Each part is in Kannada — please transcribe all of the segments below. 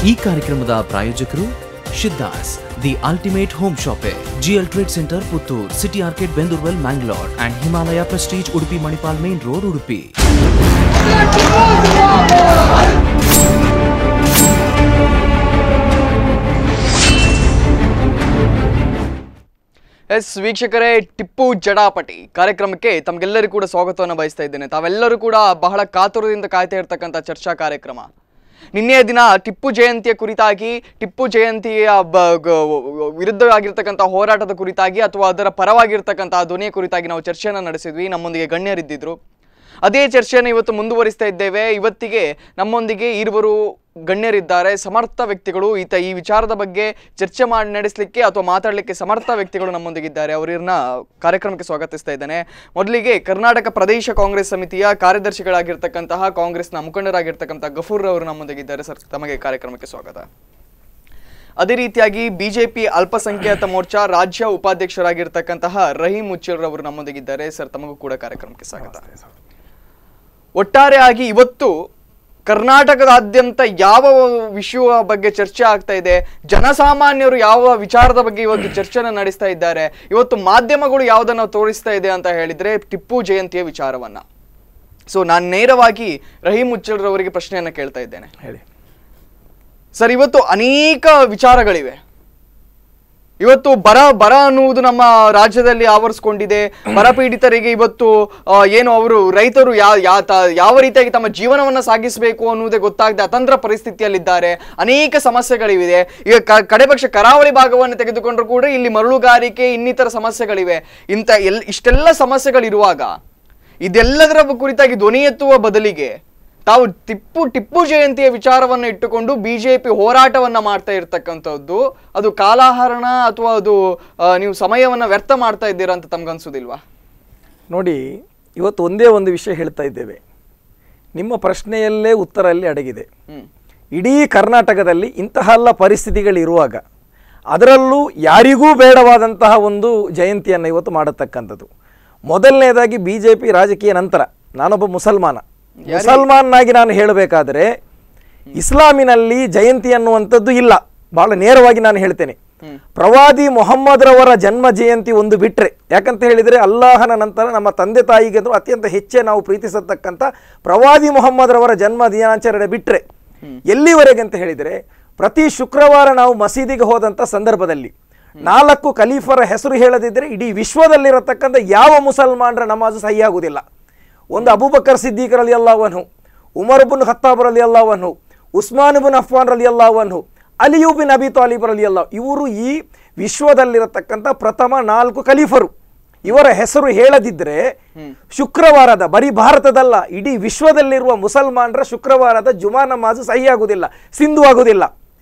ಈ ಕಾರ್ಯಕ್ರಮದ ಪ್ರಾಯೋಜಕರು ಶಿದ್ದಾಸ್ the ultimate home shoppe GL trade centre Puttur city arcade ಬೆಂದೂರ್ವೆಲ್ Mangalore and Himalaya prestige Udupi Manipal main road Udupi yes ವೀಕ್ಷಕರೇ ಟಿಪ್ಪು ಜಡಾಪಟಿ ಕಾರ್ಯಕ್ರಮಕ್ಕೆ ತಮಗೆಲ್ಲರಿಗೂ ಕೂಡ ಸ್ವಾಗತವನ್ನು ಬಯಸ್ತಾ ಇದ್ದೇನೆ ತಾವೆಲ್ಲರೂ ಕೂಡ ಬಹಳ ಕಾತುರದಿಂದ ಕಾಯ್ತಾ ಇರ್ತಕ್ಕಂಥ ಚರ್ಚಾ ಕಾರ್ಯಕ್ರಮ ನಿನ್ನೆಯ ದಿನ ಟಿಪ್ಪು ಜಯಂತಿಯ ಕುರಿತಾಗಿ ಟಿಪ್ಪು ಜಯಂತಿಯ ಬ ಗ- ವಿರುದ್ಧವಾಗಿರ್ತಕ್ಕಂಥ ಹೋರಾಟದ ಕುರಿತಾಗಿ ಅಥವಾ ಅದರ ಪರವಾಗಿರ್ತಕ್ಕಂಥ ಧ್ವನಿಯ ಕುರಿತಾಗಿ ನಾವು ಚರ್ಚೆಯನ್ನು ನಡೆಸಿದ್ವಿ ನಮ್ಮೊಂದಿಗೆ ಗಣ್ಯರಿದ್ದಿದ್ರು ಅದೇ ಚರ್ಚೆಯನ್ನು ಇವತ್ತು ಮುಂದುವರಿಸ್ತಾ ಇದ್ದೇವೆ ಇವತ್ತಿಗೆ ನಮ್ಮೊಂದಿಗೆ ಇರುವರು ಗಣ್ಯರಿದ್ದಾರೆ ಸಮರ್ಥ ವ್ಯಕ್ತಿಗಳು ಈತ ಈ ವಿಚಾರದ ಬಗ್ಗೆ ಚರ್ಚೆ ಮಾಡಿ ನಡೆಸಲಿಕ್ಕೆ ಅಥವಾ ಮಾತಾಡಲಿಕ್ಕೆ ಸಮರ್ಥ ವ್ಯಕ್ತಿಗಳು ನಮ್ಮೊಂದಿಗಿದ್ದಾರೆ ಅವರನ್ನ ಕಾರ್ಯಕ್ರಮಕ್ಕೆ ಸ್ವಾಗತಿಸ್ತಾ ಇದ್ದೇನೆ ಮೊದಲಿಗೆ ಕರ್ನಾಟಕ ಪ್ರದೇಶ ಕಾಂಗ್ರೆಸ್ ಸಮಿತಿಯ ಕಾರ್ಯದರ್ಶಿಗಳಾಗಿರ್ತಕ್ಕಂತಹ ಕಾಂಗ್ರೆಸ್ನ ಮುಖಂಡರಾಗಿರ್ತಕ್ಕಂಥ ಗಫೂರ್ ಅವರು ನಮ್ಮೊಂದಿಗಿದ್ದಾರೆ ಸರ್ ತಮಗೆ ಕಾರ್ಯಕ್ರಮಕ್ಕೆ ಸ್ವಾಗತ ಅದೇ ರೀತಿಯಾಗಿ ಬಿಜೆಪಿ ಅಲ್ಪಸಂಖ್ಯಾತ ಮೋರ್ಚಾ ರಾಜ್ಯ ಉಪಾಧ್ಯಕ್ಷರಾಗಿರ್ತಕ್ಕಂತಹ ರಹೀಂ ಮುಚ್ಚೂರ್ ಅವರು ನಮ್ಮೊಂದಿಗಿದ್ದಾರೆ ಸರ್ ತಮಗೂ ಕೂಡ ಕಾರ್ಯಕ್ರಮಕ್ಕೆ ಸ್ವಾಗತ ಒಟ್ಟಾರೆಯಾಗಿ ಇವತ್ತು ಕರ್ನಾಟಕದಾದ್ಯಂತ ಯಾವ ವಿಷಯ ಬಗ್ಗೆ ಚರ್ಚೆ ಆಗ್ತಾ ಇದೆ ಜನಸಾಮಾನ್ಯರು ಯಾವ ವಿಚಾರದ ಬಗ್ಗೆ ಇವತ್ತು ಚರ್ಚೆನ ನಡೆಸ್ತಾ ಇದ್ದಾರೆ ಇವತ್ತು ಮಾಧ್ಯಮಗಳು ಯಾವುದನ್ನ ತೋರಿಸ್ತಾ ಇದೆ ಅಂತ ಹೇಳಿದ್ರೆ ಟಿಪ್ಪು ಜಯಂತಿಯ ವಿಚಾರವನ್ನ ಸೊ ನಾನು ನೇರವಾಗಿ ರಹೀಂ ಮುಚ್ಚಲ್ರವರಿಗೆ ಪ್ರಶ್ನೆಯನ್ನ ಕೇಳ್ತಾ ಇದ್ದೇನೆ ಹೇಳಿ ಸರ್ ಇವತ್ತು ಅನೇಕ ವಿಚಾರಗಳಿವೆ ಇವತ್ತು ಬರ ಬರ ಅನ್ನುವುದು ನಮ್ಮ ರಾಜ್ಯದಲ್ಲಿ ಆವರಿಸ್ಕೊಂಡಿದೆ ಬರ ಪೀಡಿತರಿಗೆ ಇವತ್ತು ಆ, ಏನು ಅವರು ರೈತರು ಯಾ ಯಾ- ತ- ಯಾವ ರೀತಿಯಾಗಿ ತಮ್ಮ ಜೀವನವನ್ನ ಸಾಗಿಸಬೇಕು ಅನ್ನುವುದೇ ಗೊತ್ತಾಗದೆ ಅತಂತ್ರ ಪರಿಸ್ಥಿತಿಯಲ್ಲಿದ್ದಾರೆ ಅನೇಕ ಸಮಸ್ಯೆಗಳಿವೆ ಈಗ ಕ- ಕಡೆಪಕ್ಷ ಕರಾವಳಿ ಭಾಗವನ್ನು ತೆಗೆದುಕೊಂಡ್ರು ಕೂಡ ಇಲ್ಲಿ ಮರಳುಗಾರಿಕೆ ಇನ್ನಿತರ ಸಮಸ್ಯೆಗಳಿವೆ ಇಂಥ ಎಲ್ ಇಷ್ಟೆಲ್ಲ ಸಮಸ್ಯೆಗಳಿರುವಾಗ ಇದೆಲ್ಲದರ ಕುರಿತಾಗಿ ಧ್ವನಿ ಎತ್ತುವ ಬದಲಿಗೆ ತಾವು ಟಿಪ್ಪು ಟಿಪ್ಪು ಜಯಂತಿಯ ವಿಚಾರವನ್ನು ಇಟ್ಟುಕೊಂಡು ಬಿಜೆಪಿ ಹೋರಾಟವನ್ನ ಮಾಡ್ತಾ ಇರ್ತಕ್ಕಂಥದ್ದು ಅದು ಕಾಲಹರಣ ಅಥವಾ ಅದು ಆ, ನೀವು ಸಮಯವನ್ನ ವ್ಯರ್ಥ ಮಾಡ್ತಾ ಇದ್ದೀರಾ ಅಂತ ತಮ್ಗನ್ಸುದಿಲ್ವಾ ನೋಡಿ ಇವತ್ತು ಒಂದೇ ಒಂದು ವಿಷಯ ಹೇಳ್ತಾ ಇದ್ದೇವೆ ನಿಮ್ಮ ಪ್ರಶ್ನೆಯಲ್ಲೇ ಉತ್ತರ ಅಲ್ಲಿ ಅಡಗಿದೆ ಹ್ಮ್ ಇಡೀ ಕರ್ನಾಟಕದಲ್ಲಿ ಇಂತಹಲ್ಲ ಪರಿಸ್ಥಿತಿಗಳಿರುವಾಗ ಅದರಲ್ಲೂ ಯಾರಿಗೂ ಬೇಡವಾದಂತಹ ಒಂದು ಜಯಂತಿಯನ್ನು ಇವತ್ತು ಮಾಡತಕ್ಕಂಥದ್ದು ಮೊದಲನೇದಾಗಿ ಬಿ ಜೆ ಪಿ ರಾಜಕೀಯ ನಂತರ ನಾನೊಬ್ಬ ಮುಸಲ್ಮಾನ ಮುಸಲ್ಮಾನಾಗಿ ನಾನು ಹೇಳಬೇಕಾದ್ರೆ ಇಸ್ಲಾಮಿನಲ್ಲಿ ಜಯಂತಿ ಅನ್ನುವಂಥದ್ದು ಇಲ್ಲ ಬಹಳ ನೇರವಾಗಿ ನಾನು ಹೇಳ್ತೇನೆ ಪ್ರವಾದಿ ಮೊಹಮ್ಮದ್ರವರ ಜನ್ಮ ಜಯಂತಿ ಒಂದು ಬಿಟ್ರೆ ಯಾಕಂತ ಹೇಳಿದರೆ ಅಲ್ಲಾಹನ ನಂತರ ನಮ್ಮ ತಂದೆ ತಾಯಿಗೆ ಅದು ಅತ್ಯಂತ ಹೆಚ್ಚೇ ನಾವು ಪ್ರೀತಿಸತಕ್ಕಂಥ ಪ್ರವಾದಿ ಮೊಹಮ್ಮದ್ರವರ ಜನ್ಮ ದಿನಾಚರಣೆ ಬಿಟ್ರೆ ಎಲ್ಲಿವರೆಗೆ ಅಂತ ಹೇಳಿದರೆ ಪ್ರತಿ ಶುಕ್ರವಾರ ನಾವು ಮಸೀದಿಗೆ ಹೋದಂಥ ಸಂದರ್ಭದಲ್ಲಿ ನಾಲ್ಕು ಖಲೀಫರ ಹೆಸರು ಹೇಳದಿದ್ದರೆ ಇಡೀ ವಿಶ್ವದಲ್ಲಿರತಕ್ಕಂಥ ಯಾವ ಮುಸಲ್ಮಾನರ ನಮಾಜು ಸಹಿಯಾಗುವುದಿಲ್ಲ ಒಂದು ಅಬೂಬಕರ್ ಸಿದ್ದೀಕರಲ್ಲಿ ಅಲ್ಲಾವನು ಉಮರ್ ಬುನ್ ಖತ್ತಾಬರಲ್ಲಿ ಅಲ್ಲಾವನು ಉಸ್ಮಾನ್ ಬುನ್ ಅಫ್ವಾನ್ ರಲಿ ಅಲ್ಲಾವನು ಅಲಿಯು ಬಿನ್ ಅಬಿ ತಾಲಿಬರಲ್ಲಿ ಅಲ್ಲ ಇವರು ಈ ವಿಶ್ವದಲ್ಲಿರತಕ್ಕಂಥ ಪ್ರಥಮ ನಾಲ್ಕು ಖಲೀಫರು ಇವರ ಹೆಸರು ಹೇಳದಿದ್ದರೆ ಶುಕ್ರವಾರದ ಬರೀ ಭಾರತದಲ್ಲ ಇಡೀ ವಿಶ್ವದಲ್ಲಿರುವ ಮುಸಲ್ಮಾನರ ಶುಕ್ರವಾರದ ಜುಮಾ ನಮಾಜು ಸಹಿಯಾಗುವುದಿಲ್ಲ ಸಿಂಧು ಆಗುವುದಿಲ್ಲ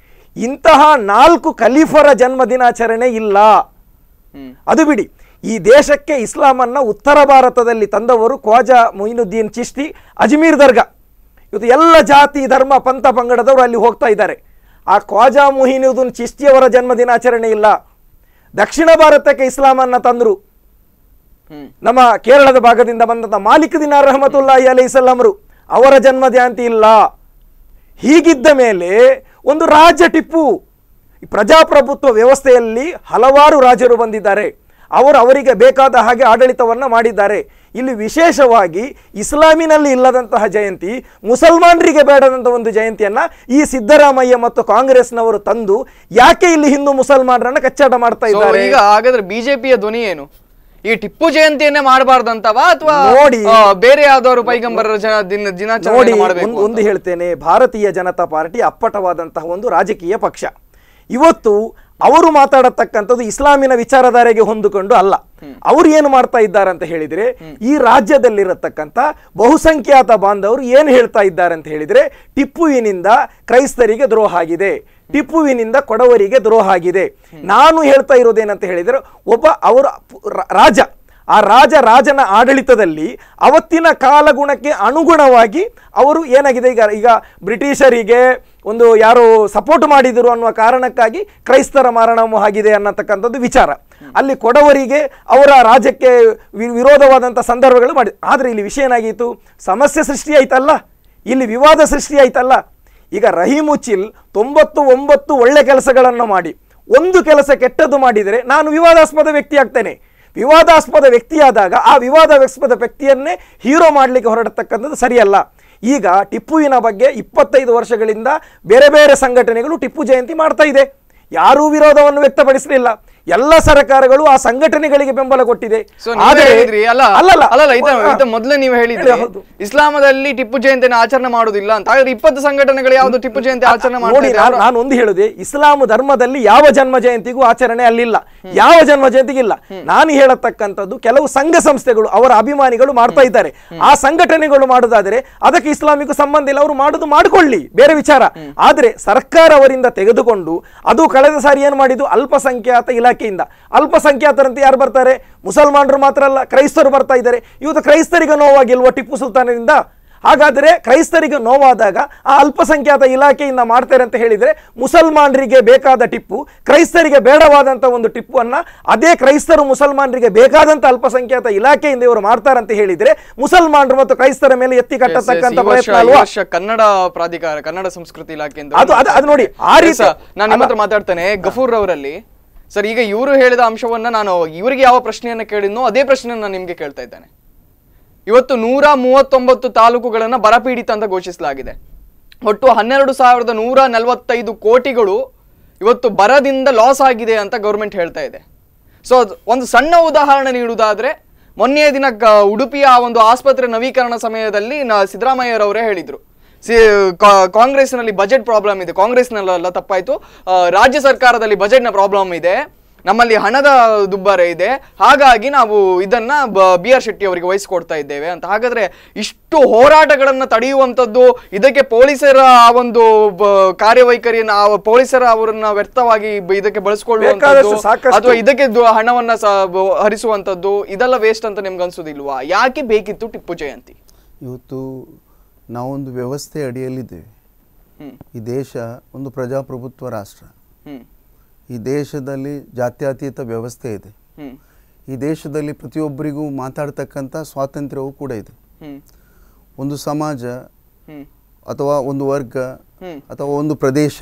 ಇಂತಹ ನಾಲ್ಕು ಖಲೀಫರ ಜನ್ಮ ದಿನಾಚರಣೆ ಇಲ್ಲ ಹ್ಮ್ ಅದು ಬಿಡಿ ಈ ದೇಶಕ್ಕೆ ಇಸ್ಲಾಮನ್ನ ಉತ್ತರ ಭಾರತದಲ್ಲಿ ತಂದವರು ಖ್ವಾಜಾ ಮೊಯಿನುದ್ದೀನ್ ಚಿಶ್ತಿ ಅಜ್ಮೀರ್ ದರ್ಗಾ ಇವತ್ತು ಎಲ್ಲ ಜಾತಿ ಧರ್ಮ ಪಂಥ ಪಂಗಡದವರು ಅಲ್ಲಿ ಹೋಗ್ತಾ ಇದ್ದಾರೆ ಆ ಖ್ವಾಜಾ ಮೊಹಿನುದ್ದೀನ್ ಚಿಶ್ತಿಯವರ ಜನ್ಮ ದಿನಾಚರಣೆ ಇಲ್ಲ ದಕ್ಷಿಣ ಭಾರತಕ್ಕೆ ಇಸ್ಲಾಮನ್ನ ತಂದರು ಹ್ಮ್ ನಮ್ಮ ಕೇರಳದ ಭಾಗದಿಂದ ಬಂದಂಥ ಮಾಲಿಕ್ ದಿನಾರ್ ರಹಮತುಲ್ಲಾಹಿ ಅಲೈಸಲ್ಲಮರು ಅವರ ಜನ್ಮ ಜಯಂತಿ ಇಲ್ಲ ಹೀಗಿದ್ದ ಮೇಲೆ ಒಂದು ರಾಜ್ಯ ಟಿಪ್ಪು ಈ ಪ್ರಜಾಪ್ರಭುತ್ವ ವ್ಯವಸ್ಥೆಯಲ್ಲಿ ಹಲವಾರು ರಾಜರು ಬಂದಿದ್ದಾರೆ ಅವರು ಅವರಿಗೆ ಬೇಕಾದ ಹಾಗೆ ಆಡಳಿತವನ್ನು ಮಾಡಿದ್ದಾರೆ ಇಲ್ಲಿ ವಿಶೇಷವಾಗಿ ಇಸ್ಲಾಮಿನಲ್ಲಿ ಇಲ್ಲದಂತಹ ಜಯಂತಿ ಮುಸಲ್ಮಾನರಿಗೆ ಬೇಡದಂಥ ಒಂದು ಜಯಂತಿಯನ್ನ ಈ ಸಿದ್ದರಾಮಯ್ಯ ಮತ್ತು ಕಾಂಗ್ರೆಸ್ನವರು ತಂದು ಯಾಕೆ ಇಲ್ಲಿ ಹಿಂದೂ ಮುಸಲ್ಮಾನರನ್ನ ಕಚ್ಚಾಟ ಮಾಡ್ತಾ So, ಇದ್ದಾರೆ ಈಗ ಹಾಗಾದ್ರೆ ಬಿಜೆಪಿಯ ಧ್ವನಿ ಏನು ಈ ಟಿಪ್ಪು ಜಯಂತಿಯನ್ನೇ ಮಾಡಬಾರ್ದಂತವಾ ಅಥವಾ ನೋಡಿ. ಬೇರೆ ಯಾವ್ದಾದ್ರು ಪೈಗಂಬರರ ಜನ ದಿನ ನೋಡಿ ದಿನಾಚರಣೆ ಮಾಡಬೇಕು ಒಂದು ಒಂದು ಹೇಳ್ತೇನೆ ಭಾರತೀಯ ಜನತಾ ಪಾರ್ಟಿ ಅಪ್ಪಟವಾದಂತಹ ಒಂದು ರಾಜಕೀಯ ಪಕ್ಷ ಇವತ್ತು ಅವರು ಮಾತಾಡತಕ್ಕಂಥದ್ದು ಇಸ್ಲಾಮಿನ ವಿಚಾರಧಾರೆಗೆ ಹೊಂದಿಕೊಂಡು ಅಲ್ಲ ಅವರು ಏನು ಮಾಡ್ತಾ ಇದ್ದಾರೆ ಅಂತ ಹೇಳಿದ್ರೆ ಈ ರಾಜ್ಯದಲ್ಲಿರತಕ್ಕಂಥ ಬಹುಸಂಖ್ಯಾತ ಬಾಂಧವರು ಏನು ಹೇಳ್ತಾ ಇದ್ದಾರೆ ಅಂತ ಹೇಳಿದ್ರೆ ಟಿಪ್ಪುವಿನಿಂದ ಕ್ರೈಸ್ತರಿಗೆ ದ್ರೋಹ ಆಗಿದೆ ಟಿಪ್ಪುವಿನಿಂದ ಕೊಡವರಿಗೆ ದ್ರೋಹ ಆಗಿದೆ ನಾನು ಹೇಳ್ತಾ ಇರೋದೇನಂತ ಹೇಳಿದ್ರೆ ಒಬ್ಬ ಅವರ ಪು- ರ- ರಾಜ ಆ ರಾಜ ರಾಜನ ಆಡಳಿತದಲ್ಲಿ ಅವತ್ತಿನ ಕಾಲಗುಣಕ್ಕೆ ಅನುಗುಣವಾಗಿ ಅವರು ಏನಾಗಿದೆ ಈಗ ಈಗ ಬ್ರಿಟಿಷರಿಗೆ ಒಂದು ಯಾರು ಸಪೋರ್ಟ್ ಮಾಡಿದರು ಅನ್ನುವ ಕಾರಣಕ್ಕಾಗಿ ಕ್ರೈಸ್ತರ ಮಾರಣಮು ಆಗಿದೆ ಅನ್ನತಕ್ಕಂಥದ್ದು ವಿಚಾರ ಅಲ್ಲಿ ಕೊಡವರಿಗೆ ಅವರ ರಾಜ್ಯಕ್ಕೆ ವಿ- ವಿರೋಧವಾದಂಥ ಸಂದರ್ಭಗಳು ಮಾಡಿ ಆದರೆ ಇಲ್ಲಿ ವಿಷಯ ಏನಾಗಿತ್ತು ಸಮಸ್ಯೆ ಸೃಷ್ಟಿ ಆಯ್ತಲ್ಲ ಇಲ್ಲಿ ವಿವಾದ ಸೃಷ್ಟಿ ಆಯ್ತಲ್ಲ ಈಗ ರಹೀಮುಚಿಲ್ ತೊಂಬತ್ತು ಒಂಬತ್ತು ಒಳ್ಳೆ ಕೆಲಸಗಳನ್ನು ಮಾಡಿ ಒಂದು ಕೆಲಸ ಕೆಟ್ಟದ್ದು ಮಾಡಿದರೆ ನಾನು ವಿವಾದಾಸ್ಪದ ವ್ಯಕ್ತಿ ಆಗ್ತೇನೆ ವಿವಾದಾಸ್ಪದ ವ್ಯಕ್ತಿಯಾದಾಗ ಆ ವಿವಾದಾಸ್ಪದ ವ್ಯಕ್ತಿಯನ್ನೇ ಹೀರೋ ಮಾಡಲಿಕ್ಕೆ ಹೊರಡತಕ್ಕಂಥದ್ದು ಸರಿಯಲ್ಲ ಈಗ ಟಿಪ್ಪುವಿನ ಬಗ್ಗೆ ಇಪ್ಪತ್ತೈದು ವರ್ಷಗಳಿಂದ ಬೇರೆ ಬೇರೆ ಸಂಘಟನೆಗಳು ಟಿಪ್ಪು ಜಯಂತಿ ಮಾಡ್ತಾ ಇದೆ ಯಾರೂ ವಿರೋಧವನ್ನು ವ್ಯಕ್ತಪಡಿಸಲಿಲ್ಲ ಎಲ್ಲ ಸರ್ಕಾರಗಳು ಆ ಸಂಘಟನೆಗಳಿಗೆ ಬೆಂಬಲ ಕೊಟ್ಟಿದೆ ಸೊ ನೀವೇ ಆದರೆ- ಹೇಳಿದ್ರಿ ಅಲ್ಲ ಅಲ್ಲಲ್ಲ ಅಲ್ಲಲ್ಲ ಇದ ಆ, ಇದ ಮೊದಲೇ ನೀವು ಹೇಳಿದ್ರಿ ಹೇಳಿ, ಹೌದು. ಇಸ್ಲಾಮದಲ್ಲಿ ಟಿಪ್ಪು ಜಯಂತಿನ ಆಚರಣೆ ಮಾಡುದಿಲ್ಲ ಅಂತ ಹಾಗಾದ್ರೆ ಇಪ್ಪತ್ತು ಸಂಘಟನೆಗಳು ಯಾವ್ದು ಟಿಪ್ಪು ಜಯಂತಿ ಆಚರಣೆ ನೋಡಿ ಮಾಡ್ತಾ ನಾನು ನಾನು ಒಂದು ಹೇಳುದೆ ಇಸ್ಲಾಂ ಧರ್ಮದಲ್ಲಿ ಯಾವ ಜನ್ಮ ಜಯಂತಿಗೂ ಆಚರಣೆ ಅಲ್ಲಿಲ್ಲ ಯಾವ ಜನ್ಮ ಜಯಂತಿಗಿಲ್ಲ ನಾನು ಹೇಳತಕ್ಕಂಥದ್ದು ಕೆಲವು ಸಂಘ ಸಂಸ್ಥೆಗಳು ಅವರ ಅಭಿಮಾನಿಗಳು ಮಾಡ್ತಾ ಇದ್ದಾರೆ ಆ ಸಂಘಟನೆಗಳು ಮಾಡುದಾದರೆ ಅದಕ್ಕೆ ಇಸ್ಲಾಮಿಗೂ ಸಂಬಂಧ ಇಲ್ಲ ಅವರು ಮಾಡುದು ಮಾಡಿಕೊಳ್ಳಿ ಬೇರೆ ವಿಚಾರ ಆದ್ರೆ ಸರ್ಕಾರ ಅವರಿಂದ ತೆಗೆದುಕೊಂಡು ಅದು ಕಳೆದ ಸಾರಿ ಏನ್ ಮಾಡಿದ್ದು ಅಲ್ಪಸಂಖ್ಯಾತ ಇಲಾಖೆಯಿಂದ ಅಲ್ಪಸಂಖ್ಯಾತರಂತೆ ಯಾರು ಬರ್ತಾರೆ ಮುಸಲ್ಮಾನರು ಮಾತ್ರ ಅಲ್ಲ ಕ್ರೈಸ್ತರು ಬರ್ತಾ ಇದ್ದಾರೆ ಇವತ್ತು ಕ್ರೈಸ್ತರಿಗೆ ನೋವಾಗಿಲ್ವ ಟಿಪ್ಪು ಸುಲ್ತಾನರಿಂದ ಹಾಗಾದರೆ ಕ್ರೈಸ್ತರಿಗೆ ನೋವಾದಾಗ ಆ ಅಲ್ಪಸಂಖ್ಯಾತ ಇಲಾಖೆಯಿಂದ ಮಾಡ್ತಾರೆ ಅಂತ ಹೇಳಿದರೆ ಮುಸಲ್ಮಾನರಿಗೆ ಬೇಕಾದ ಟಿಪ್ಪು ಕ್ರೈಸ್ತರಿಗೆ ಬೇಡವಾದಂಥ ಒಂದು ಟಿಪ್ಪುವನ್ನ ಅದೇ ಕ್ರೈಸ್ತರು ಮುಸಲ್ಮಾನರಿಗೆ ಬೇಕಾದಂಥ ಅಲ್ಪಸಂಖ್ಯಾತ ಇಲಾಖೆಯಿಂದ ಇವರು ಮಾಡ್ತಾರೆ ಅಂತ ಹೇಳಿದರೆ ಮುಸಲ್ಮಾನರು ಮತ್ತು ಕ್ರೈಸ್ತರ ಮೇಲೆ ಎತ್ತಿ ಕಟ್ಟತಕ್ಕಂಥ ಈ ವರ್ಷ- ಪ್ರಯತ್ನ ಈ ಅಲ್ವಾ ವರ್ಷ ಕನ್ನಡ ಪ್ರಾಧಿಕಾರ ಕನ್ನಡ ಸಂಸ್ಕೃತಿ ಇಲಾಖೆ ಅಂತ ಅದು- ಅದು- ಅದು ನೋಡಿ, ಆ Yes, ರೀತಿ- sir. ನಾನು ನಿಮ್ಮ ಹತ್ರ ಮಾತಾಡ್ತೇನೆ ಗಫೂರ್ ಅವರಲ್ಲಿ ಸರ್ ಈಗ ಇವರು ಹೇಳಿದ ಅಂಶವನ್ನ ನಾನು ಇವರಿಗೆ ಯಾವ ಪ್ರಶ್ನೆಯನ್ನ ಕೇಳಿದ್ನೋ ಅದೇ ಪ್ರಶ್ನೆ ನಾನು ನಿಮ್ಗೆ ಕೇಳ್ತಾ ಇದ್ದೇನೆ ಇವತ್ತು ನೂರ ಮೂವತ್ತೊಂಬತ್ತು ತಾಲೂಕುಗಳನ್ನ ಬರಪೀಡಿತ ಅಂತ ಘೋಷಿಸಲಾಗಿದೆ ಒಟ್ಟು ಹನ್ನೆರಡು ಸಾವಿರದ ನೂರ ನಲವತ್ತೈದು ಕೋಟಿಗಳು ಇವತ್ತು ಬರದಿಂದ ಲಾಸ್ ಆಗಿದೆ ಅಂತ ಗೌರ್ಮೆಂಟ್ ಹೇಳ್ತಾ ಇದೆ ಸೊ ಒಂದು ಸಣ್ಣ ಉದಾಹರಣೆ ನೀಡುವುದಾದ್ರೆ ಮೊನ್ನೆಯ ದಿನ ಕ- ಉಡುಪಿಯ ಆ ಒಂದು ಆಸ್ಪತ್ರೆ ನವೀಕರಣ ಸಮಯದಲ್ಲಿ ನ- ಸಿದ್ದರಾಮಯ್ಯರವರೇ ಹೇಳಿದ್ರು ಸಿ ಕಾ- ಕಾಂಗ್ರೆಸ್ನಲ್ಲಿ ಬಜೆಟ್ ಪ್ರಾಬ್ಲಮ್ ಇದೆ ಕಾಂಗ್ರೆಸ್ನಲ್ಲ ತಪ್ಪಾಯ್ತು ಆ, ರಾಜ್ಯ ಸರ್ಕಾರದಲ್ಲಿ ಬಜೆಟ್ನ ಪ್ರಾಬ್ಲಮ್ ಇದೆ ನಮ್ಮಲ್ಲಿ ಹಣದ ದುಬ್ಬಾರೆ ಇದೆ ಹಾಗಾಗಿ ನಾವು ಇದನ್ನ ಬಿ ಆರ್ ಶೆಟ್ಟಿ ಅವರಿಗೆ ವಹಿಸಿಕೊಡ್ತಾ ಇದ್ದೇವೆ ಅಂತ ಹಾಗಾದ್ರೆ ಇಷ್ಟು ಹೋರಾಟಗಳನ್ನ ತಡೆಯುವಂಥದ್ದು ಇದಕ್ಕೆ ಪೊಲೀಸರ ಆ ಒಂದು ಬ- ಕಾರ್ಯವೈಖರಿಯನ್ನ ಆ ಪೊಲೀಸರ ಅವರನ್ನ ವ್ಯರ್ಥವಾಗಿ ಬ- ಇದಕ್ಕೆ ಬಳಸ್ಕೊಳ್ಳುವಂಥದ್ದು ಬೇಕಾದಷ್ಟು ಸಾಕಷ್ಟು- ಅಥವಾ ಇದಕ್ಕೆ ದು- ಹಣವನ್ನ ಸ ಬ- ಹರಿಸುವಂಥದ್ದು ಇದೆಲ್ಲ ವೇಸ್ಟ್ ಅಂತ ನಿಮ್ಗೆ ಅನ್ಸೋದಿಲ್ವಾ ಯಾಕೆ ಬೇಕಿತ್ತು ಟಿಪ್ಪು ಜಯಂತಿ ಇವತ್ತು ನಾವೊಂದು ವ್ಯವಸ್ಥೆ ಅಡಿಯಲ್ಲಿದ್ದೇವೆ ಹ್ಮ್ ಈ ದೇಶ ಒಂದು ಪ್ರಜಾಪ್ರಭುತ್ವ ರಾಷ್ಟ್ರ ಹ್ಮ್ ಈ ದೇಶದಲ್ಲಿ ಜಾತ್ಯತೀತ ವ್ಯವಸ್ಥೆ ಇದೆ ಹ್ಮ್ ಈ ದೇಶದಲ್ಲಿ ಪ್ರತಿಯೊಬ್ಬರಿಗೂ ಮಾತಾಡ್ತಕ್ಕಂಥ ಸ್ವಾತಂತ್ರ್ಯವೂ ಕೂಡ ಇದೆ ಹ್ಮ್ ಒಂದು ಸಮಾಜ ಹ್ಮ್ ಅಥವಾ ಒಂದು ವರ್ಗ ಹ್ಮ್. ಅಥವಾ ಒಂದು ಪ್ರದೇಶ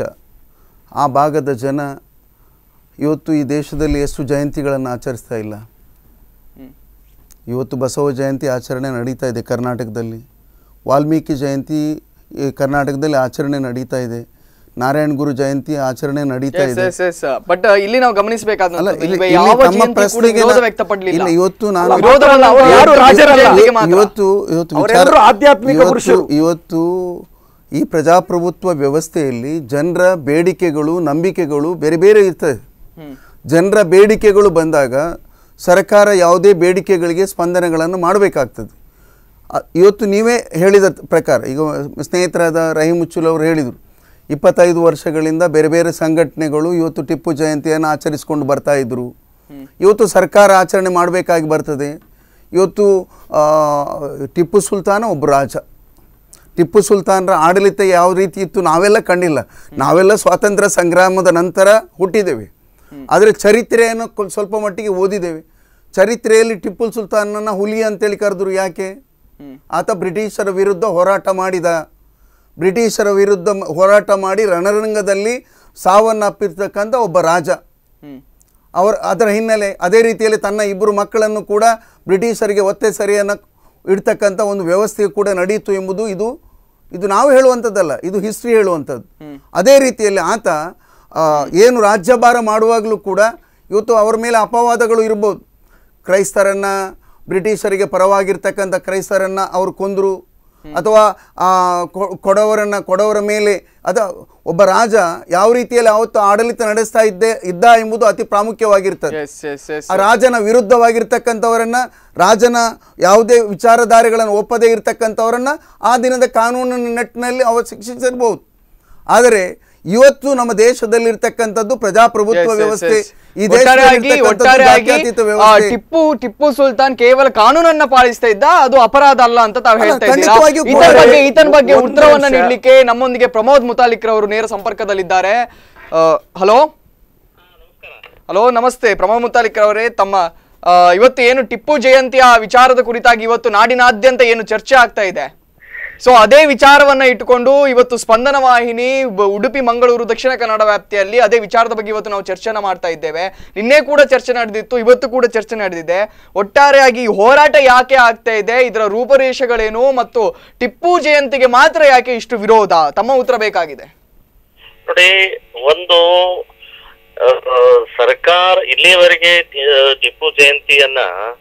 ಆ ಭಾಗದ ಜನ ಇವತ್ತು ಈ ದೇಶದಲ್ಲಿ ಎಷ್ಟು ಜಯಂತಿಗಳನ್ನು ಆಚರಿಸ್ತಾ ಇಲ್ಲ ಹ್ಮ್ ಇವತ್ತು ಬಸವ ಜಯಂತಿ ಆಚರಣೆ ನಡೀತಾ ಇದೆ ಕರ್ನಾಟಕದಲ್ಲಿ ವಾಲ್ಮೀಕಿ ಜಯಂತಿ ಈ ಕರ್ನಾಟಕದಲ್ಲಿ ಆಚರಣೆ ನಡೀತಾ ಇದೆ ನಾರಾಯಣ ಗುರು ಜಯಂತಿ ಆಚರಣೆ ನಡೀತಾ ಇದೆ ಬಟ್ ಇಲ್ಲಿ ನಾವು ಗಮನಿಸಬೇಕಾದ ಅಲ್ಲ, ಇಲ್ಲಿ- ಯಾವ ಇಲ್ಲಿ ಜಯಂತಿ ತಮ್ಮ ಕೂಡ ಪ್ರಶ್ನೆಗೆ ವಿರೋಧ ನಾ- ವ್ಯಕ್ತಪಡಲಿಲ್ಲ ಇಲ್ಲ, ಇವತ್ತು ನಾನು ಅಲ್ಲ, ವಿರೋಧವನ್ನ ಅವರು ಯಾರು ಇವತ್ತು ರಾಜರಲ್ಲ. ಜಯಂತಿಗೆ ಮಾತ್ರ. ಇವತ್ತು ಇವತ್ತು ಅವರೆಲ್ಲರೂ ವಿಚಾರ- ಆಧ್ಯಾತ್ಮಿಕ ಇವತ್ತು- ಪುರುಷರು. ಇವತ್ತು ಈ ಪ್ರಜಾಪ್ರಭುತ್ವ ವ್ಯವಸ್ಥೆಯಲ್ಲಿ ಜನರ ಬೇಡಿಕೆಗಳು ನಂಬಿಕೆಗಳು ಬೇರೆ ಬೇರೆ ಇರ್ತದೆ ಹ್ಮ್ ಜನರ ಬೇಡಿಕೆಗಳು ಬಂದಾಗ ಸರ್ಕಾರ ಯಾವುದೇ ಬೇಡಿಕೆಗಳಿಗೆ ಸ್ಪಂದನೆಗಳನ್ನು ಮಾಡಬೇಕಾಗ್ತದೆ ಅ- ಇವತ್ತು ನೀವೇ ಹೇಳಿದ ಪ್ರಕಾರ ಈಗ ಸ್ನೇಹಿತರಾದ ರಹೀಮ್ ಉಚ್ಚುಲ್ ಅವರು ಹೇಳಿದರು ಇಪ್ಪತ್ತೈದು ವರ್ಷಗಳಿಂದ ಬೇರೆ ಬೇರೆ ಸಂಘಟನೆಗಳು ಇವತ್ತು ಟಿಪ್ಪು ಜಯಂತಿಯನ್ನು ಆಚರಿಸಿಕೊಂಡು ಬರ್ತಾ ಇದ್ರು ಇವತ್ತು ಸರ್ಕಾರ ಆಚರಣೆ ಮಾಡಬೇಕಾಗಿ ಬರ್ತದೆ ಇವತ್ತು ಆ, ಟಿಪ್ಪು ಸುಲ್ತಾನ ಒಬ್ಬ ರಾಜ ಟಿಪ್ಪು ಸುಲ್ತಾನರ ಆಡಳಿತ ಯಾವ ರೀತಿ ಇತ್ತು ನಾವೆಲ್ಲ ಕಂಡಿಲ್ಲ ನಾವೆಲ್ಲ ಸ್ವಾತಂತ್ರ್ಯ ಸಂಗ್ರಾಮದ ನಂತರ ಹುಟ್ಟಿದ್ದೇವೆ ಆದರೆ ಚರಿತ್ರೆಯನ್ನು ಕೊಲ್- ಸ್ವಲ್ಪ ಮಟ್ಟಿಗೆ ಓದಿದ್ದೇವೆ ಚರಿತ್ರೆಯಲ್ಲಿ ಟಿಪ್ಪು ಸುಲ್ತಾನನ ಹುಲಿ ಅಂತೇಳಿ ಕರೆದ್ರು ಯಾಕೆ ಆತ ಬ್ರಿಟಿಷರ ವಿರುದ್ಧ ಹೋರಾಟ ಮಾಡಿದ ಬ್ರಿಟಿಷರ ವಿರುದ್ಧ ಮ- ಹೋರಾಟ ಮಾಡಿ ರಣರಂಗದಲ್ಲಿ ಸಾವನ್ನಪ್ಪಿರ್ತಕ್ಕಂಥ ಒಬ್ಬ ರಾಜ ಹ್ಮ್ ಅವರ ಅದರ ಹಿನ್ನೆಲೆ ಅದೇ ರೀತಿಯಲ್ಲಿ ತನ್ನ ಇಬ್ಬರು ಮಕ್ಕಳನ್ನು ಕೂಡ ಬ್ರಿಟಿಷರಿಗೆ ಒತ್ತೆ ಸರಿಯನ್ನು ಇಡ್ತಕ್ಕಂಥ ಒಂದು ವ್ಯವಸ್ಥೆ ಕೂಡ ನಡೆಯಿತು ಎಂಬುದು ಇದು ಇದು ನಾವು ಹೇಳುವಂಥದ್ದಲ್ಲ ಇದು ಹಿಸ್ಟ್ರಿ ಹೇಳುವಂಥದ್ದು ಅದೇ ರೀತಿಯಲ್ಲಿ ಆತ ಆ, ಏನು ರಾಜ್ಯಭಾರ ಮಾಡುವಾಗಲೂ ಕೂಡ ಇವತ್ತು ಅವರ ಮೇಲೆ ಅಪವಾದಗಳು ಇರ್ಬೋದು ಕ್ರೈಸ್ತರನ್ನು ಬ್ರಿಟಿಷರಿಗೆ ಪರವಾಗಿರ್ತಕ್ಕಂಥ ಕ್ರೈಸ್ತರನ್ನು ಅವರು ಕೊಂದರು ಅಥವಾ ಆ, ಕೊ- ಕೊಡವರನ್ನು ಕೊಡವರ ಮೇಲೆ ಅದ ಒಬ್ಬ ರಾಜ ಯಾವ ರೀತಿಯಲ್ಲಿ ಅವತ್ತು ಆಡಳಿತ ನಡೆಸ್ತಾ ಇದ್ದೆ ಇದ್ದ ಎಂಬುದು ಅತಿ ಪ್ರಾಮುಖ್ಯವಾಗಿರ್ತದೆ ಎಸ್ ಎಸ್ ಎಸ್ ಆ ರಾಜನ ವಿರುದ್ಧವಾಗಿರ್ತಕ್ಕಂಥವರನ್ನ ರಾಜನ ಯಾವುದೇ ವಿಚಾರಧಾರೆಗಳನ್ನು ಒಪ್ಪದೇ ಇರತಕ್ಕಂಥವರನ್ನ ಆ ದಿನದ ಕಾನೂನಿನ ನಿಟ್ಟಿನಲ್ಲಿ ಅವರು ಶಿಕ್ಷಿಸಿರ್ಬೋದು ಆದರೆ ಇವತ್ತು ನಮ್ಮ ದೇಶದಲ್ಲಿರ್ತಕ್ಕಂಥದ್ದು ಪ್ರಜಾಪ್ರಭುತ್ವ Yes, yes, ವ್ಯವಸ್ಥೆ yes. ಈ ಒಟ್ಟಾರೆಯಾಗಿ ದೇಶದಲ್ಲಿರ್ತಕ್ಕಂಥದ್ದು ಒಟ್ಟಾರೆಯಾಗಿ ಜಾತ್ಯತೀತ ಆ, ವ್ಯವಸ್ಥೆ. ಟಿಪ್ಪು ಟಿಪ್ಪು ಸುಲ್ತಾನ್ ಕೇವಲ ಕಾನೂನನ್ನ ಪಾಲಿಸ್ತಾ ಇದ್ದ ಅದು ಅಪರಾಧ ಅಲ್ಲ ಅಂತ ತಾವು ಅಲ್ಲ, ಹೇಳ್ತಾ ಇದ್ದೀರಾ ಖಂಡಿತವಾಗಿಯೂ ಈತನ ಕೂಡ. ಬಗ್ಗೆ ಈತನ ಬಗ್ಗೆ ಒಂದು ಉತ್ತರವನ್ನ ನಿಮಿಷ. ನೀಡಲಿಕ್ಕೆ ನಮ್ಮೊಂದಿಗೆ ಪ್ರಮೋದ್ ಮುತಾಲಿಕ್ರ ಅವರು ನೇರ ಸಂಪರ್ಕದಲ್ಲಿದ್ದಾರೆ ಹಲೋ ಹಲೋ ನಮಸ್ತೆ ಪ್ರಮೋದ್ ಮುತಾಲಿಕ್ರ ಅವರೇ ತಮ್ಮ ಆ, ಇವತ್ತು ಏನು ಟಿಪ್ಪು ಜಯಂತಿಯ ವಿಚಾರದ ಕುರಿತಾಗಿ ಇವತ್ತು ನಾಡಿನಾದ್ಯಂತ ಏನು ಚರ್ಚೆ ಆಗ್ತಾ ಇದೆ ಸೊ ಅದೇ ವಿಚಾರವನ್ನ ಇಟ್ಟುಕೊಂಡು ಇವತ್ತು ಸ್ಪಂದನ ವಾಹಿನಿ ಬ- ಉಡುಪಿ ಮಂಗಳೂರು ದಕ್ಷಿಣ ಕನ್ನಡ ವ್ಯಾಪ್ತಿಯಲ್ಲಿ ಅದೇ ವಿಚಾರದ ಬಗ್ಗೆ ಇವತ್ತು ನಾವು ಚರ್ಚೆನ ಮಾಡ್ತಾ ಇದ್ದೇವೆ ನಿನ್ನೆ ಕೂಡ ಚರ್ಚೆ ನಡೆದಿತ್ತು ಇವತ್ತು ಕೂಡ ಚರ್ಚೆ ನಡೆದಿದೆ ಒಟ್ಟಾರೆಯಾಗಿ ಈ ಹೋರಾಟ ಯಾಕೆ ಆಗ್ತಾ ಇದೆ ಇದರ ರೂಪರೇಷೆಗಳೇನು ಮತ್ತು ಟಿಪ್ಪು ಜಯಂತಿಗೆ ಮಾತ್ರ ಯಾಕೆ ಇಷ್ಟು ವಿರೋಧ ತಮ್ಮ ಉತ್ತರ ಬೇಕಾಗಿದೆ ನೋಡಿ ಒಂದು ಆ, ಆ, ಸರ್ಕಾರ ಇಲ್ಲಿಯವರೆಗೆ ಟಿ- ಟಿಪ್ಪು ಜಯಂತಿಯನ್ನ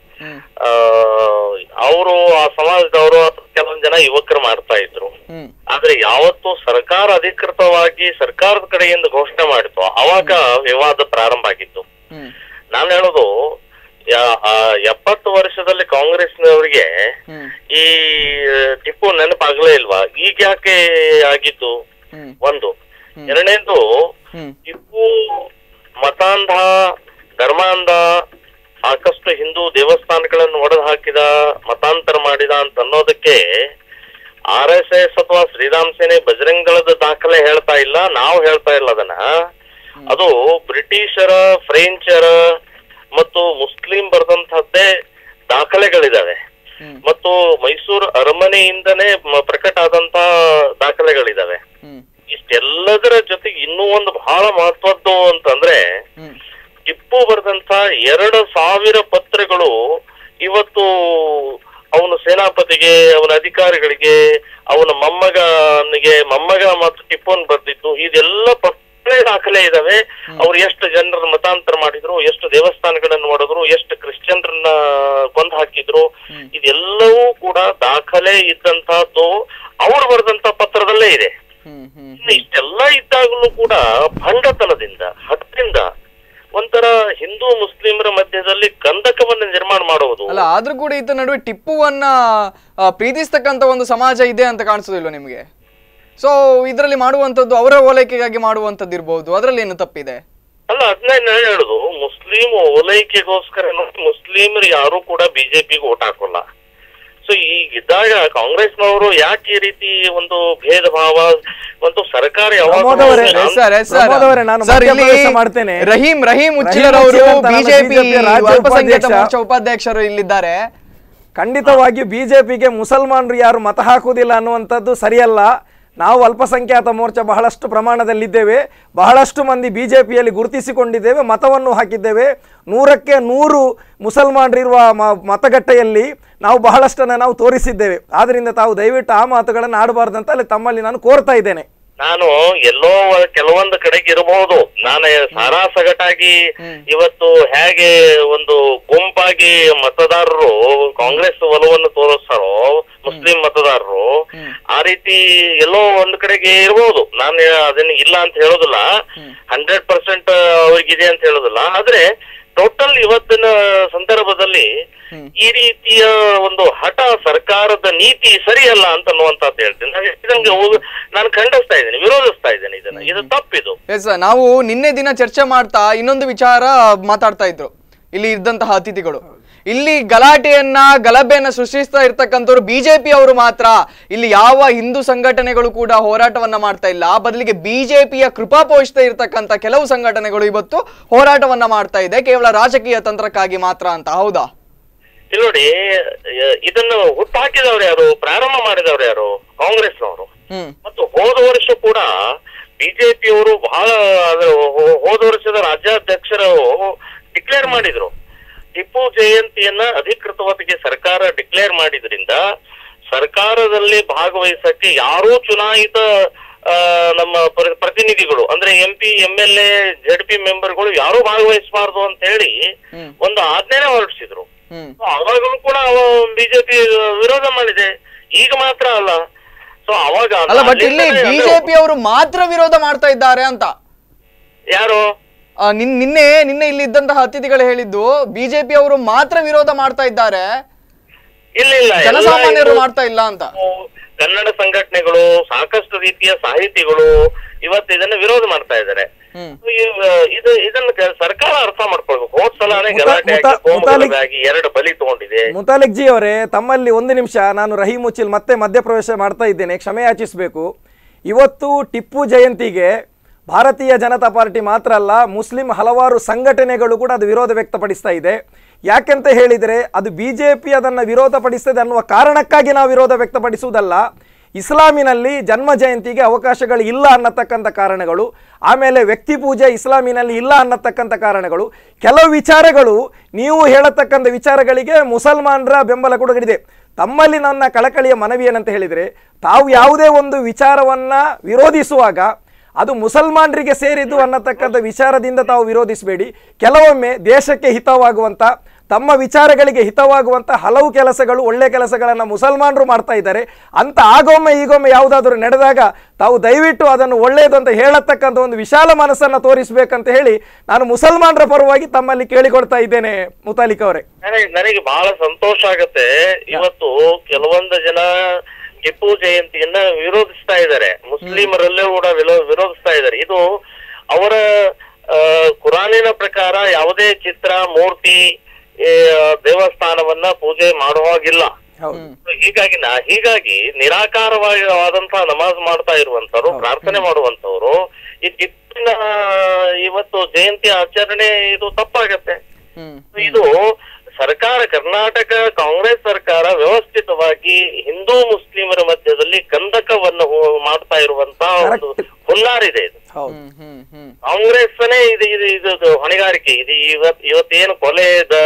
ಅವರು ಆ ಸಮಾಜದವರು ಅಥವಾ ಕೆಲವೊಂದ್ ಜನ ಯುವಕರು ಮಾಡ್ತಾ ಇದ್ರು ಹ್ಮ್ ಆದ್ರೆ ಯಾವತ್ತು ಸರ್ಕಾರ ಅಧಿಕೃತವಾಗಿ ಸರ್ಕಾರದ ಕಡೆಯಿಂದ ಘೋಷಣೆ ಮಾಡಿತು ಅವಾಗ ವಿವಾದ ಪ್ರಾರಂಭ ಆಗಿತ್ತು ಹ್ಮ್ ನಾನು ಹೇಳೋದು ಯಾ- ಆ ಎಪ್ಪತ್ತು ವರ್ಷದಲ್ಲಿ ಕಾಂಗ್ರೆಸ್ನವರಿಗೆ ಹ್ಮ್ ಈ ಟಿಪ್ಪು ನೆನಪಾಗ್ಲೇ ಇಲ್ವಾ ಈಗ ಯಾಕೆ ಆಗಿತ್ತು ಹ್ಮ್ ಒಂದು ಎರಡನೇದು ಹ್ಮ್ ಟಿಪ್ಪು ಮತಾಂಧ ಧರ್ಮಾಂಧ ಸಾಕಷ್ಟು ಹಿಂದೂ ದೇವಸ್ಥಾನಗಳನ್ನು ಒಡೆದು ಹಾಕಿದ ಮತಾಂತರ ಮಾಡಿದ ಅಂತ ಅನ್ನೋದಕ್ಕೆ ಆರ್ ಎಸ್ ಎಸ್ ಅಥವಾ ಶ್ರೀರಾಮ್ ಸೇನೆ ಬಜರಂಗ್ ದಳದ ದಾಖಲೆ ಹೇಳ್ತಾ ಇಲ್ಲ ನಾವು ಹೇಳ್ತಾ ಇಲ್ಲ ಅದನ್ನ ಅದು ಬ್ರಿಟಿಷರ ಫ್ರೆಂಚರ ಮತ್ತು ಮುಸ್ಲಿಂ ಬರೆದಂತಹದ್ದೇ ದಾಖಲೆಗಳಿದಾವೆ ಹ್ಮ್. ಮತ್ತು ಮೈಸೂರು ಅರಮನೆಯಿಂದನೇ ಮ- ಪ್ರಕಟ ಆದಂತ ದಾಖಲೆಗಳಿದಾವೆ ಹ್ಮ್ ಇಷ್ಟೆಲ್ಲದರ ಜೊತೆಗೆ ಇನ್ನೂ ಒಂದು ಬಹಳ ಮಹತ್ವದ್ದು ಅಂತಂದ್ರೆ ಹ್ಮ್ ಟಿಪ್ಪು ಬರೆದಂತ ಎರಡು ಸಾವಿರ ಪತ್ರಗಳು ಇವತ್ತು ಅವನ ಸೇನಾಪತಿಗೆ ಅವನ ಅಧಿಕಾರಿಗಳಿಗೆ ಅವನ ಮೊಮ್ಮಗನಿಗೆ ಮೊಮ್ಮಗ ಮತ್ತು ಟಿಪ್ಪುನ್ ಬರ್ದಿತ್ತು ಇದೆಲ್ಲ ಪತ್ರ ದಾಖಲೆ ಇದಾವೆ ಅವ್ರು ಎಷ್ಟು ಜನರನ್ನ ಮತಾಂತರ ಮಾಡಿದ್ರು ಎಷ್ಟು ದೇವಸ್ಥಾನಗಳನ್ನು ಮಾಡಿದ್ರು ಎಷ್ಟು ಕ್ರಿಶ್ಚಿಯನ್ರನ್ನ ಕೊಂದು ಹಾಕಿದ್ರು ಇದೆಲ್ಲವೂ ಕೂಡ ದಾಖಲೆ ಇದ್ದಂತಹದ್ದು ಅವ್ರು ಬರೆದಂತ ಪತ್ರದಲ್ಲೇ ಇದೆ ಹ್ಮ್ ಹ್ಮ್ ಇನ್ನು ಇಷ್ಟೆಲ್ಲ ಇದ್ದಾಗಲೂ ಕೂಡ ಭಂಡತನದಿಂದ ಹಠದಿಂದ ಒಂಥರ ಹಿಂದೂ ಮುಸ್ಲಿಮರ ಮಧ್ಯದಲ್ಲಿ ಕಂದಕವನ್ನು ನಿರ್ಮಾಣ ಮಾಡುವುದು ಅಲ್ಲ ಆದ್ರೂ ಕೂಡ ಈತ ನಡುವೆ ಟಿಪ್ಪುವನ್ನ ಆ, ಪ್ರೀತಿಸ್ತಕ್ಕಂತ ಒಂದು ಸಮಾಜ ಇದೆ ಅಂತ ಕಾಣಿಸೋದಿಲ್ವ ನಿಮಗೆ ಸೊ ಇದರಲ್ಲಿ ಮಾಡುವಂಥದ್ದು ಅವರ ಓಲೈಕೆಗಾಗಿ ಮಾಡುವಂಥದ್ದು ಇರ್ಬೋದು ಅದರಲ್ಲಿ ಏನು ತಪ್ಪಿದೆ ಅಲ್ಲ ಅದನ್ನೇ ನಾನು ಹೇಳುದು ಮುಸ್ಲಿಂ ಓಲೈಕೆಗೋಸ್ಕರ ಮುಸ್ಲಿಮರು ಯಾರು ಕೂಡ ಬಿಜೆಪಿಗೆ ಓಟ್ ಹಾಕೋಲ್ಲ ಸೊ ಈಗಿದ್ದಾಗ ಕಾಂಗ್ರೆಸ್ನವರು ಯಾಕೆ ಈ ರೀತಿ ಒಂದು ಭೇದ ಭಾವ ಒಂದು ಸರ್ಕಾರ ಪ್ರಮೋದ್ ಅವರೇ, ಯಾವಾಗ yes sir, yes sir. Pramod ಅವರೇ, ನಾನು ಸರ್, ಇಲ್ಲಿ ಮಧ್ಯಪ್ರವೇಶ ಮಾಡ್ತೇನೆ. ರಹೀಂ ರಹೀಂ ಉಚ್ಚಿಲರ್ ರಹೀಂ ಅವರು ಉಚ್ಚಿಲರ್ ಅಂತ ನಾನು ಬಿಜೆಪಿ BJP ಯ ರಾಜ್ಯ ಅಲ್ಪಸಂಖ್ಯಾತ ಉಪಾಧ್ಯಕ್ಷ. ಮೋರ್ಚಾ ಉಪಾಧ್ಯಕ್ಷರು ಇಲ್ಲಿದ್ದಾರೆ ಖಂಡಿತವಾಗಿಯೂ ಬಿಜೆಪಿಗೆ ಮುಸಲ್ಮಾನರು ಯಾರು ಮತ ಹಾಕುವುದಿಲ್ಲ ಅನ್ನುವಂಥದ್ದು ಸರಿಯಲ್ಲ ನಾವು ಅಲ್ಪಸಂಖ್ಯಾತ ಮೋರ್ಚಾ ಬಹಳಷ್ಟು ಪ್ರಮಾಣದಲ್ಲಿದ್ದೇವೆ ಬಹಳಷ್ಟು ಮಂದಿ ಬಿ ಜೆ ಪಿಯಲ್ಲಿ ಗುರುತಿಸಿಕೊಂಡಿದ್ದೇವೆ ಮತವನ್ನು ಹಾಕಿದ್ದೇವೆ ನೂರಕ್ಕೆ ನೂರು ಮುಸಲ್ಮಾನರಿರುವ ಮ ಮತಗಟ್ಟೆಯಲ್ಲಿ ನಾವು ಬಹಳಷ್ಟನ್ನು ನಾವು ತೋರಿಸಿದ್ದೇವೆ ಆದ್ದರಿಂದ ತಾವು ದಯವಿಟ್ಟು ಆ ಮಾತುಗಳನ್ನು ಆಡಬಾರ್ದಂತ ಅಲ್ಲಿ ತಮ್ಮಲ್ಲಿ ನಾನು ಕೋರ್ತಾ ಇದ್ದೇನೆ ನಾನು ಎಲ್ಲೋ ಒ- ಕೆಲವೊಂದು ಕಡೆಗೆ ಇರಬಹುದು ನಾನು ಸಾರಾ ಸಗಟಾಗಿ ಇವತ್ತು ಹೇಗೆ ಒಂದು ಗುಂಪಾಗಿ ಮತದಾರರು ಕಾಂಗ್ರೆಸ್ ಒಲವನ್ನು ತೋರಿಸ್ತಾರೋ ಮುಸ್ಲಿಂ ಮತದಾರರು ಆ ರೀತಿ ಎಲ್ಲೋ ಒಂದು ಕಡೆಗೆ ಇರಬಹುದು ನಾನು ಅದನ್ನ ಇಲ್ಲ ಅಂತ ಹೇಳೋದಿಲ್ಲ ಹಂಡ್ರೆಡ್ ಪರ್ಸೆಂಟ್ ಅವ್ರಿಗಿದೆ ಅಂತ ಹೇಳೋದಿಲ್ಲ ಆದ್ರೆ ಟೋಟಲ್ ಇವತ್ತಿನ ಸಂದರ್ಭದಲ್ಲಿ ಈ ರೀತಿಯ ಒಂದು ಹಠ ಸರ್ಕಾರದ ನೀತಿ ಸರಿಯಲ್ಲ ಅಂತ ಅನ್ನುವಂಥದ್ದು ಹೇಳ್ತೀನಿ ನಾನು ಇದನ್ನ ಹೋಗ್- ನಾನು ಖಂಡಿಸ್ತಾ ಇದ್ದೀನಿ ವಿರೋಧಿಸ್ತಾ ಇದ್ದೇನೆ ಇದನ್ನ ಇದು ತಪ್ಪಿದು ಎಸ್ ನಾವು ನಿನ್ನೆ ದಿನ ಚರ್ಚೆ ಮಾಡ್ತಾ ಇನ್ನೊಂದು ವಿಚಾರ ಮಾತಾಡ್ತಾ ಇದ್ರು ಇಲ್ಲಿ ಇದ್ದಂತಹ ಅತಿಥಿಗಳು ಇಲ್ಲಿ ಗಲಾಟೆಯನ್ನ ಗಲಭೆಯನ್ನ ಸೃಷ್ಟಿಸ್ತಾ ಇರ್ತಕ್ಕಂಥವ್ರು ಬಿಜೆಪಿ ಅವರು ಮಾತ್ರ ಇಲ್ಲಿ ಯಾವ ಹಿಂದೂ ಸಂಘಟನೆಗಳು ಕೂಡ ಹೋರಾಟವನ್ನ ಮಾಡ್ತಾ ಇಲ್ಲ ಆ ಬದಲಿಗೆ ಬಿಜೆಪಿಯ ಕೃಪಾಪೋಷಿತ ಇರ್ತಕ್ಕಂಥ ಕೆಲವು ಸಂಘಟನೆಗಳು ಇವತ್ತು ಹೋರಾಟವನ್ನ ಮಾಡ್ತಾ ಇದೆ ಕೇವಲ ರಾಜಕೀಯ ತಂತ್ರಕ್ಕಾಗಿ ಮಾತ್ರ ಅಂತ ಹೌದಾ ಇಲ್ಲಿ ನೋಡಿ ಯ- ಇದನ್ನು ಹುಟ್ಟಾಕಿದವ್ರು ಯಾರು ಪ್ರಾರಂಭ ಮಾಡಿದವ್ರು ಯಾರು ಕಾಂಗ್ರೆಸ್ನವರು ಹ್ಮ್ ಮತ್ತು ಹೋದ ವರ್ಷ ಕೂಡ ಬಿಜೆಪಿಯವರು ಬಹಳ ಅದು ಹೋ- ಹೋದ ವರ್ಷದ ರಾಜ್ಯಾಧ್ಯಕ್ಷರು ಡಿಕ್ಲೇರ್ ಮಾಡಿದ್ರು ಟಿಪ್ಪು ಜಯಂತಿಯನ್ನ ಅಧಿಕೃತವಾಗಿ ಸರ್ಕಾರ ಡಿಕ್ಲೇರ್ ಮಾಡಿದ್ರಿಂದ ಸರ್ಕಾರದಲ್ಲಿ ಭಾಗವಹಿಸಕ್ಕೆ ಯಾರೂ ಚುನಾಯಿತ ಆ, ನಮ್ಮ ಪ್ರ- ಪ್ರತಿನಿಧಿಗಳು ಅಂದ್ರೆ M P M L A Z P ಮೆಂಬರ್ಗಳು ಯಾರೂ ಭಾಗವಹಿಸಬಾರ್ದು ಅಂತ ಹೇಳಿ ಒಂದು ಆಜ್ಞೆನೆ ಹೊರಡಿಸಿದ್ರು ಹ್ಮ್ ಸೊ ಅವಾಗಲೂ ಕೂಡ ಬಿಜೆಪಿ ವಿರೋಧ ಮಾಡಿದೆ ಈಗ ಮಾತ್ರ ಅಲ್ಲ ಸೊ ಅವಾಗ ಅಲ್ಲ ಬಟ್ ಇಲ್ಲಿ ಅಲ್ಲಿಂದಲೇ ಅಂದ್ರೆ ಬಿಜೆಪಿ ಅವರು ಮಾತ್ರ ವಿರೋಧ ಮಾಡ್ತಾ ಇದ್ದಾರೆ ಅಂತ ಯಾರು ಆ, ನಿನ್ ನಿನ್ನೆ ನಿನ್ನೆ ಇಲ್ಲಿ ಇದ್ದಂತಹ ಅತಿಥಿಗಳು ಹೇಳಿದ್ದು ಬಿಜೆಪಿ ಅವರು ಮಾತ್ರ ವಿರೋಧ ಮಾಡ್ತಾ ಇದ್ದಾರೆ ಇಲ್ಲ ಇಲ್ಲ ಎಲ್ಲ ಜನಸಾಮಾನ್ಯರು ಇದು ಮಾಡ್ತಾ ಇಲ್ಲ ಅಂತ ಕನ್ನಡ ಸಂಘಟನೆಗಳು ಸಾಕಷ್ಟು ರೀತಿಯ ಸಾಹಿತಿಗಳು ಇವತ್ತು ಇದನ್ನ ವಿರೋಧ ಮಾಡ್ತಾ ಇದ್ದಾರೆ ಹ್ಮ್ ಈ- ಇದು ಇದನ್ನ ಕ- ಸರ್ಕಾರ ಅರ್ಥ ಮಾಡ್ಕೊಳ್ಬೇಕು ಹೋದ್ ಸಲಾನೇ ಮುತಾ- ಗಲಾಟೆ ಮುತಾ- ಆಗಿ ಮುತಾಲಿಕ್- ಕೋಮುಗಲಭೆ ಆಗಿ ಎರಡು ಬಲಿ ತಗೊಂಡಿದೆ ಮುತಾಲಿಕ್ ಜಿ ಅವರೇ ತಮ್ಮಲ್ಲಿ ಒಂದು ನಿಮಿಷ ನಾನು ರಹೀಂ ಉಚ್ಚಿಲ್ ಮತ್ತೆ ಮಧ್ಯಪ್ರವೇಶ ಮಾಡ್ತಾ ಇದ್ದೇನೆ ಕ್ಷಮೆ ಯಾಚಿಸಬೇಕು ಇವತ್ತು ಟಿಪ್ಪು ಜಯಂತಿಗೆ ಭಾರತೀಯ ಜನತಾ ಪಾರ್ಟಿ ಮಾತ್ರ ಅಲ್ಲ ಮುಸ್ಲಿಂ ಹಲವಾರು ಸಂಘಟನೆಗಳು ಕೂಡ ಅದು ವಿರೋಧ ವ್ಯಕ್ತಪಡಿಸ್ತಾ ಇದೆ ಯಾಕೆಂತ ಹೇಳಿದರೆ ಅದು ಬಿ ಜೆ ಪಿ ಅದನ್ನು ವಿರೋಧಪಡಿಸ್ತದೆ ಅನ್ನುವ ಕಾರಣಕ್ಕಾಗಿ ನಾವು ವಿರೋಧ ವ್ಯಕ್ತಪಡಿಸುವುದಲ್ಲ ಇಸ್ಲಾಮಿನಲ್ಲಿ ಜನ್ಮ ಜಯಂತಿಗೆ ಅವಕಾಶಗಳು ಇಲ್ಲ ಅನ್ನತಕ್ಕಂಥ ಕಾರಣಗಳು ಆಮೇಲೆ ವ್ಯಕ್ತಿ ಪೂಜೆ ಇಸ್ಲಾಮಿನಲ್ಲಿ ಇಲ್ಲ ಅನ್ನತಕ್ಕಂಥ ಕಾರಣಗಳು ಕೆಲವು ವಿಚಾರಗಳು ನೀವು ಹೇಳತಕ್ಕಂಥ ವಿಚಾರಗಳಿಗೆ ಮುಸಲ್ಮಾನರ ಬೆಂಬಲ ಕೂಡ ಇದೆ ತಮ್ಮಲ್ಲಿ ನನ್ನ ಕಳಕಳಿಯ ಮನವಿ ಏನಂತ ಹೇಳಿದರೆ ತಾವು ಯಾವುದೇ ಒಂದು ವಿಚಾರವನ್ನು ವಿರೋಧಿಸುವಾಗ ಅದು ಮುಸಲ್ಮಾನರಿಗೆ ಸೇರಿದ್ದು ಅನ್ನತಕ್ಕಂಥ ವಿಚಾರದಿಂದ ತಾವು ವಿರೋಧಿಸಬೇಡಿ ಕೆಲವೊಮ್ಮೆ ದೇಶಕ್ಕೆ ಹಿತವಾಗುವಂಥ ತಮ್ಮ ವಿಚಾರಗಳಿಗೆ ಹಿತವಾಗುವಂಥ ಹಲವು ಕೆಲಸಗಳು ಒಳ್ಳೆಯ ಕೆಲಸಗಳನ್ನು ಮುಸಲ್ಮಾನರು ಮಾಡ್ತಾ ಇದ್ದಾರೆ ಅಂತ ಆಗೊಮ್ಮೆ ಈಗೊಮ್ಮೆ ಯಾವುದಾದ್ರೂ ನಡೆದಾಗ ತಾವು ದಯವಿಟ್ಟು ಅದನ್ನು ಒಳ್ಳೆಯದು ಅಂತ ಹೇಳತಕ್ಕಂಥ ಒಂದು ವಿಶಾಲ ಮನಸ್ಸನ್ನು ತೋರಿಸಬೇಕಂತ ಹೇಳಿ ನಾನು ಮುಸಲ್ಮಾನರ ಪರವಾಗಿ ತಮ್ಮಲ್ಲಿ ಕೇಳಿಕೊಳ್ತಾ ಇದ್ದೇನೆ ಮುತಾಲಿಕ್ ಅವರೇ ನನಗೆ ನನಗೆ ಬಹಳ ಸಂತೋಷ ಆಗತ್ತೆ ಇವತ್ತು ಕೆಲವೊಂದು ಜನ ಟಿಪ್ಪು ಜಯಂತಿಯನ್ನ ವಿರೋಧಿಸ್ತಾ ಇದ್ದಾರೆ ಮುಸ್ಲಿಮರಲ್ಲೇ ಕೂಡ ವಿರೋ- ವಿರೋಧಿಸ್ತಾ ಇದ್ದಾರೆ ಇದು ಅವರ ಆ, ಕುರಾನಿನ ಪ್ರಕಾರ ಯಾವುದೇ ಚಿತ್ರ ಮೂರ್ತಿ ಈ, ದೇವಸ್ಥಾನವನ್ನ ಪೂಜೆ ಮಾಡುವಾಗಿಲ್ಲ ಹೌದು ಹೀಗಾಗಿ ನಾ ಹೀಗಾಗಿ ನಿರಾಕಾರವಾದಂತಹ ನಮಾಜ್ ಮಾಡ್ತಾ ಇರುವಂತವ್ರು ಪ್ರಾರ್ಥನೆ ಮಾಡುವಂತವ್ರು ಈ ಟಿಪ್ಪಿನ ಇವತ್ತು ಜಯಂತಿ ಆಚರಣೆ ಇದು ತಪ್ಪಾಗತ್ತೆ ಹ್ಮ್ ಇದು ಸರ್ಕಾರ ಕರ್ನಾಟಕ ಕಾಂಗ್ರೆಸ್ ಸರ್ಕಾರ ವ್ಯವಸ್ಥಿತವಾಗಿ ಹಿಂದೂ ಮುಸ್ಲಿಮರ ಮಧ್ಯದಲ್ಲಿ ಕಂದಕವನ್ನು ಹೋ- ಮಾಡ್ತಾ ಇರುವಂತಹ ಒಂದು ಹುನ್ನಾರಿದೆ ಇದು ಹೌದು ಹ್ಮ್ ಹ್ಮ್ ಹ್ಮ್ ಕಾಂಗ್ರೆಸ್ನೇ ಇದು ಇದು ಇದು ಇದು ಹೊಣೆಗಾರಿಕೆ ಇದು ಇವತ್ ಇವತ್ತೇನು ಕೊಲೆ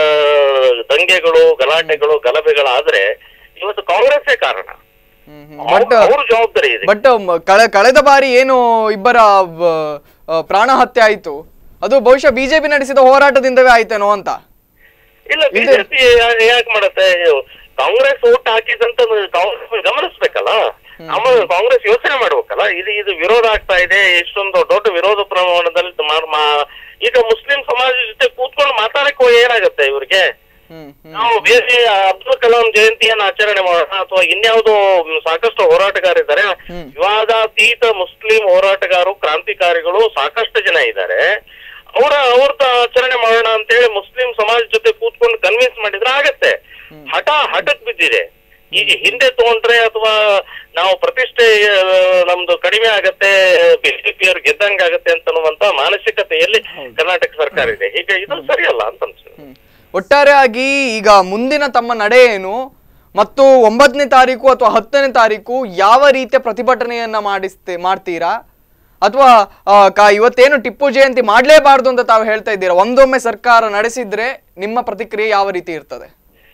ದ- ದಂಗೆಗಳು ಗಲಾಟೆಗಳು ಗಲಭೆಗಳಾದ್ರೆ ಇವತ್ತು ಕಾಂಗ್ರೆಸ್ಸೇ ಕಾರಣ ಹ್ಮ್ ಹ್ಮ್ ಬಟ್ ಅವ್ರ ಜವಾಬ್ದಾರಿ ಇದೆ ಬಟ್ ಕಳೆ ಕಳೆದ ಬಾರಿ ಏನು ಇಬ್ಬರ ವ- ಆ, ಪ್ರಾಣ ಹತ್ಯೆ ಆಯ್ತು ಅದು ಬಹುಶಃ ಬಿಜೆಪಿ ನಡೆಸಿದ ಹೋರಾಟದಿಂದವೇ ಆಯ್ತೇನೋ ಅಂತ ಇಲ್ಲ ಬಿಜೆಪಿ ಯಾಕೆ ಮಾಡತ್ತೆ ಕಾಂಗ್ರೆಸ್ ಓಟ್ ಹಾಕಿದಂತ ಕಾಂಗ್ರೆಸ್ ಗಮನಿಸ್ಬೇಕಲ್ಲ ನಮ್ಮ ಕಾಂಗ್ರೆಸ್ ಯೋಚನೆ ಮಾಡ್ಬೇಕಲ್ಲ ಇದು ಇದು ವಿರೋಧ ಆಗ್ತಾ ಇದೆ ಇಷ್ಟೊಂದು ದೊಡ್ಡ ವಿರೋಧ ಪ್ರಮಾಣದಲ್ಲಿ ಮಾಡ್- ಮಾ- ಈಗ ಮುಸ್ಲಿಂ ಸಮಾಜ ಜೊತೆ ಕೂತ್ಕೊಂಡು ಮಾತಾಡಕ್ಕೆ ಏನಾಗುತ್ತೆ ಇವ್ರಿಗೆ ಹ್ಮ್ ಹ್ಮ್ ನಾವು ಬೇರೆ ಅಬ್ದುಲ್ ಕಲಾಂ ಜಯಂತಿಯನ್ನ ಆಚರಣೆ ಮಾಡೋಣ ಅಥವಾ ಇನ್ಯಾವುದೋ ಸಾಕಷ್ಟು ಹೋರಾಟಗಾರಿದ್ದಾರೆ ವಿವಾದಾತೀತ ಮುಸ್ಲಿಂ ಹೋರಾಟಗಾರರು ಕ್ರಾಂತಿಕಾರಿಗಳು ಸಾಕಷ್ಟು ಜನ ಇದ್ದಾರೆ ಅವರ ಅವ್ರದ್ದು ಆಚರಣೆ ಮಾಡೋಣ ಅಂತೇಳಿ ಮುಸ್ಲಿಂ ಸಮಾಜ ಜೊತೆ ಕೂತ್ಕೊಂಡು ಕನ್ವಿನ್ಸ್ ಮಾಡಿದ್ರೆ ಆಗತ್ತೆ ಹಠ ಹಠಕ್ ಬಿದ್ದಿದೆ ಈಗ ಹಿಂದೆ ತಗೊಂಡ್ರೆ ಅಥವಾ ನಾವು ಪ್ರತಿಷ್ಠೆ ಆ, ನಮ್ದು ಕಡಿಮೆ ಆಗತ್ತೆ ಬಿಜೆಪಿ ಅವ್ರು ಗೆದ್ದಂಗ ಆಗತ್ತೆ ಅಂತನ್ನುವಂತ ಮಾನಸಿಕತೆಯಲ್ಲಿ ಕರ್ನಾಟಕ ಸರ್ಕಾರ ಇದೆ ಈಗ ಇದು ಸರಿಯಲ್ಲ ಅಂತ ಅನ್ಸುತ್ತೆ ಹ್ಮ್. ಒಟ್ಟಾರೆಯಾಗಿ ಈಗ ಮುಂದಿನ ತಮ್ಮ ನಡೆ ಏನು ಮತ್ತು ಒಂಬತ್ತನೇ ತಾರೀಕು ಅಥವಾ ಹತ್ತನೇ ತಾರೀಕು ಯಾವ ರೀತಿಯ ಪ್ರತಿಭಟನೆಯನ್ನ ಮಾಡಿಸ್ತೆ ಮಾಡ್ತೀರಾ ಅಥವಾ ಆ, ಕ- ಇವತ್ತೇನು ಟಿಪ್ಪು ಜಯಂತಿ ಮಾಡಲೇಬಾರ್ದು ಅಂತ ತಾವು ಹೇಳ್ತಾ ಇದ್ದೀರಾ ಒಂದೊಮ್ಮೆ ಸರ್ಕಾರ ನಡೆಸಿದ್ರೆ ನಿಮ್ಮ ಪ್ರತಿಕ್ರಿಯೆ ಯಾವ ರೀತಿ ಇರ್ತದೆ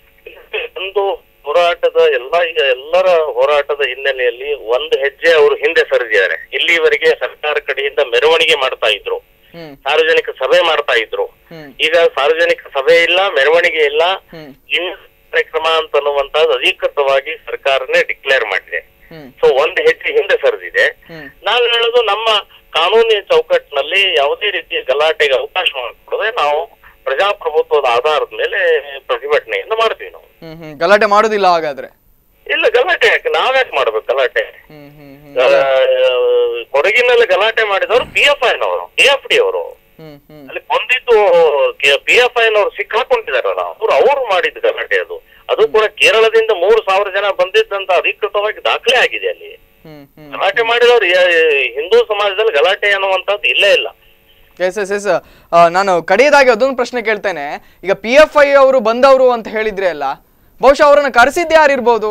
ಒಂದು ಹೋರಾಟದ ಎಲ್ಲ ಈಗ ಎಲ್ಲರ ಹೋರಾಟದ ಹಿನ್ನೆಲೆಯಲ್ಲಿ ಒಂದು ಹೆಜ್ಜೆ ಅವರು ಹಿಂದೆ ಸರಿದಿದ್ದಾರೆ ಇಲ್ಲಿವರೆಗೆ ಸರ್ಕಾರ ಕಡೆಯಿಂದ ಮೆರವಣಿಗೆ ಮಾಡ್ತಾ ಇದ್ರು ಹ್ಮ್ ಸಾರ್ವಜನಿಕ ಸಭೆ ಮಾಡ್ತಾ ಇದ್ರು ಹ್ಮ್ ಈಗ ಸಾರ್ವಜನಿಕ ಸಭೆ ಇಲ್ಲ ಮೆರವಣಿಗೆ ಇಲ್ಲ ಹ್ಮ್ ಇನ್ ಕಾರ್ಯಕ್ರಮ ಅಂತ ಅನ್ನುವಂಥದ್ದು ಅಧಿಕೃತವಾಗಿ ಸರ್ಕಾರನೇ ಡಿಕ್ಲೇರ್ ಮಾಡಿದೆ ಹ್ಮ್ ಸೊ ಒಂದು ಹೆಜ್ಜೆ ಹಿಂದೆ ಸರಿದಿದೆ ಹ್ಮ್ ನಾನು ಹೇಳೋದು ನಮ್ಮ ಕಾನೂನಿನ ಚೌಕಟ್ಟಿನಲ್ಲಿ ಯಾವುದೇ ರೀತಿಯ ಗಲಾಟೆಗೆ ಅವಕಾಶ ಮಾಡಿಕೊಡದೆ ನಾವು ಪ್ರಜಾಪ್ರಭುತ್ವದ ಆಧಾರದ ಮೇಲೆ ಪ್ರತಿಭಟನೆಯನ್ನು ಮಾಡ್ತೀವಿ ನಾವು ಹ್ಮ್ ಹ್ಮ್ ಗಲಾಟೆ ಮಾಡುದಿಲ್ಲ ಹಾಗಾದ್ರೆ ಇಲ್ಲ ಗಲಾಟೆ ಯಾಕೆ ನಾವ್ಯಾಕೆ ಮಾಡ್ಬೇಕು ಗಲಾಟೆ ಹ್ಮ್ ಹ್ಮ್ ಹ್ಮ್ ಆ, ಕೊಡಗಿನಲ್ಲಿ ಗಲಾಟೆ ಮಾಡಿದವರು ಪಿ ಎಫ್ ಐನವರು ಪಿ ಎಫ್ ಡಿ ಅವರು ಹ್ಮ್ ಹ್ಮ್ ಅಲ್ಲಿ ಬಂದಿದ್ದು ಪಿ ಎಫ್ ಐನವರು ಸಿಕ್ಕಾಕೊಂಡಿದಾರಲ್ಲ ಅವ್ರು ಅವ್ರು ಮಾಡಿದ ಗಲಾಟೆ ಅದು ಅದು ಕೂಡ ಕೇರಳದಿಂದ ಮೂರು ಸಾವಿರ ಜನ ಬಂದಿದ್ದಂತ ಅಧಿಕೃತವಾಗಿ ದಾಖಲೆ ಆಗಿದೆ ಅಲ್ಲಿ ಹ್ಮ್ ಹ್ಮ್ ಗಲಾಟೆ ಮಾಡಿದವರು ಹಿಂದೂ ಸಮಾಜದಲ್ಲಿ ಗಲಾಟೆ ಅನ್ನುವಂಥದ್ದು ಇಲ್ಲೇ ಇಲ್ಲ ಎಸ್ ಎಸ್ ಎಸ್ ನಾನು ಕಡೆಯದಾಗಿ ಅದೊಂದು ಪ್ರಶ್ನೆ ಕೇಳ್ತೇನೆ ಈಗ ಪಿ ಎಫ್ ಐ ಅವರು ಬಂದವರು ಅಂತ ಹೇಳಿದ್ರೆ ಅಲ್ಲ ಬಹುಶಃ ಅವರನ್ನ ಕರೆಸಿದ್ದು ಯಾರಿರ್ಬೋದು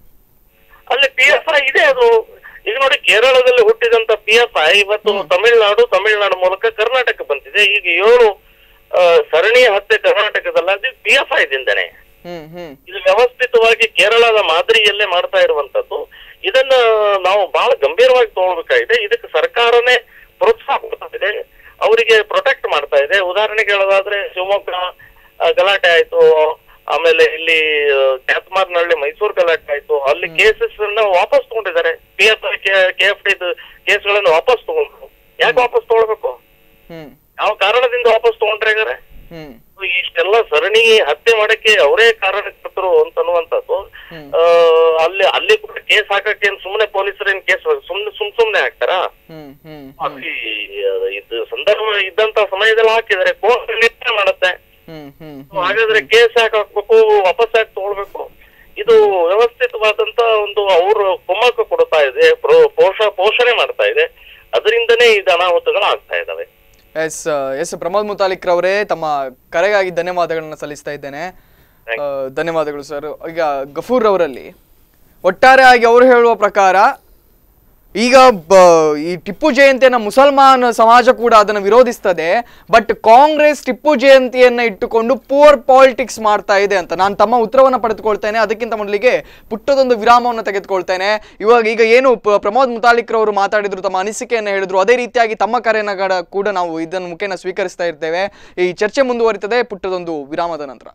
ಅಲ್ಲಿ ಪಿ ಎಫ್ ಐ ಇದೆ ಅದು ಈಗ ನೋಡಿ ಕೇರಳದಲ್ಲಿ ಹುಟ್ಟಿದಂತ ಪಿ ಎಫ್ ಐ ಇವತ್ತು ತಮಿಳುನಾಡು ತಮಿಳುನಾಡು ಮೂಲಕ ಕರ್ನಾಟಕ ಬಂದಿದೆ ಈಗ ಏಳು ಆ, ಸರಣಿ ಹತ್ಯೆ ಕರ್ನಾಟಕದಲ್ಲಿ ಅದು ಪಿ ಎಫ್ ಐ ದಿಂದನೇ ಹ್ಮ್ ಹ್ಮ್ ಇದು ವ್ಯವಸ್ಥಿತವಾಗಿ ಕೇರಳದ ಮಾದರಿಯಲ್ಲೇ ಮಾಡ್ತಾ ಇರುವಂತದ್ದು ಇದನ್ನ ನಾವು ಬಹಳ ಗಂಭೀರವಾಗಿ ತಗೊಳ್ಬೇಕಾಗಿದೆ ಇದಕ್ಕೆ ಸರ್ಕಾರನೇ ಪ್ರೋತ್ಸಾಹ ಕೊಡ್ತಾ ಇದೆ ಅವರಿಗೆ ಪ್ರೊಟೆಕ್ಟ್ ಮಾಡ್ತಾ ಇದೆ ಉದಾಹರಣೆಗೆ ಹೇಳೋದಾದ್ರೆ ಶಿವಮೊಗ್ಗ ಆ, ಗಲಾಟೆ ಆಯ್ತು ಆಮೇಲೆ ಇಲ್ಲಿ ಕ್ಯಾತ್ಮಾರ್ನಹಳ್ಳಿ ಮೈಸೂರು ಗಲಾಟೆ ಆಯ್ತು ಅಲ್ಲಿ ಕೇಸಸ್ ಅನ್ನ ವಾಪಸ್ ತಗೊಂಡಿದ್ದಾರೆ P F I K F D ಕೇಸ್ಗಳನ್ನು ವಾಪಸ್ ತಗೊಂಡ್ರು ಯಾಕೆ ವಾಪಸ್ ತಗೊಳ್ಬೇಕು ಹ್ಮ್ ಯಾವ ಕಾರಣದಿಂದ ವಾಪಸ್ ತಗೊಂಡ್ರೆ ಹಾಗಾದ್ರೆ ಹ್ಮ್ ಇಷ್ಟೆಲ್ಲ ಸರಣಿ ಹತ್ಯೆ ಮಾಡಕ್ಕೆ ಅವರೇ ಕಾರಣಕರ್ತರು ಅಂತ ಅನ್ನುವಂಥದ್ದು ಹ್ಮ್. ಆ, ಅಲ್ಲಿ ಅಲ್ಲಿ ಕೂಡ ಕೇಸ್ ಹಾಕಕ್ಕೆ ಏನ್ ಸುಮ್ಮನೆ ಪೊಲೀಸರೇನ್ ಕೇಸ್ ಸುಮ್ನೆ ಸುಮ್ ಸುಮ್ನೆ ಹಾಕ್ತಾರಾ ಹ್ಮ್ ಹ್ಮ್ ಅಲ್ಲಿ ಅದು ಇದು ಸಂದರ್ಭ ಇದ್ದಂತ ಸಮಯದಲ್ಲಿ ಹಾಕಿದರೆ ಕೋರ್ಟ್ ನಿರ್ಣಯ ಮಾಡುತ್ತೆ ಹ್ಮ್ ಹ್ಮ್ So ಹಾಗಾದ್ರೆ ಕೇಸ್ ಯಾಕೆ ಹಾಕ್ಬೇಕು ವಾಪಸ್ ಯಾಕೆ ತಗೊಳ್ಬೇಕು ಇದು ವ್ಯವಸ್ಥಿತವಾದಂತ ಒಂದು ಅವರು ಕುಮ್ಮಕ್ಕು ಕೊಡ್ತಾ ಇದೆ ಪ್ರೋ- ಪೋಷ ಪೋಷಣೆ ಮಾಡ್ತಾ ಇದೆ ಅದರಿಂದನೇ ಇದು ಅನಾಹುತಗಳು ಆಗ್ತಾ ಇದಾವೆ ಎಸ್ ಎಸ್ ಪ್ರಮೋದ್ ಮುತಾಲಿಕ್ ರವರೇ ತಮ್ಮ ಕರೆಗಾಗಿ ಧನ್ಯವಾದಗಳನ್ನ ಸಲ್ಲಿಸ್ತಾ ಇದ್ದೇನೆ ಆ, ಧನ್ಯವಾದಗಳು ಸರ್ ಈಗ ಗಫೂರ್ ಅವರಲ್ಲಿ ಒಟ್ಟಾರೆಯಾಗಿ ಅವರು ಹೇಳುವ ಪ್ರಕಾರ ಈಗ ಬ ಈ ಟಿಪ್ಪು ಜಯಂತಿಯನ್ನ ಮುಸಲ್ಮಾನ್ ಸಮಾಜ ಕೂಡ ಅದನ್ನು ವಿರೋಧಿಸ್ತದೆ ಬಟ್ ಕಾಂಗ್ರೆಸ್ ಟಿಪ್ಪು ಜಯಂತಿಯನ್ನ ಇಟ್ಟುಕೊಂಡು ಪೂರ್ ಪಾಲಿಟಿಕ್ಸ್ ಮಾಡ್ತಾ ಇದೆ ಅಂತ ನಾನು ತಮ್ಮ ಉತ್ತರವನ್ನ ಪಡೆದುಕೊಳ್ತೇನೆ ಅದಕ್ಕಿಂತ ಮೊದಲಿಗೆ ಪುಟ್ಟದೊಂದು ವಿರಾಮವನ್ನು ತೆಗೆದುಕೊಳ್ತೇನೆ ಇವಾಗ ಈಗ ಏನು ಪ- ಪ್ರಮೋದ್ ಮುತಾಲಿಕ್ರವರು ಮಾತಾಡಿದ್ರು ತಮ್ಮ ಅನಿಸಿಕೆಯನ್ನು ಹೇಳಿದ್ರು ಅದೇ ರೀತಿಯಾಗಿ ತಮ್ಮ ಕರೆಯನ್ನ ಕೂಡ- ಕೂಡ ನಾವು ಇದನ್ನು ಮುಖೇನ ಸ್ವೀಕರಿಸ್ತಾ ಇರ್ತೇವೆ ಈ ಚರ್ಚೆ ಮುಂದುವರಿತದೆ ಪುಟ್ಟದೊಂದು ವಿರಾಮದ ನಂತರ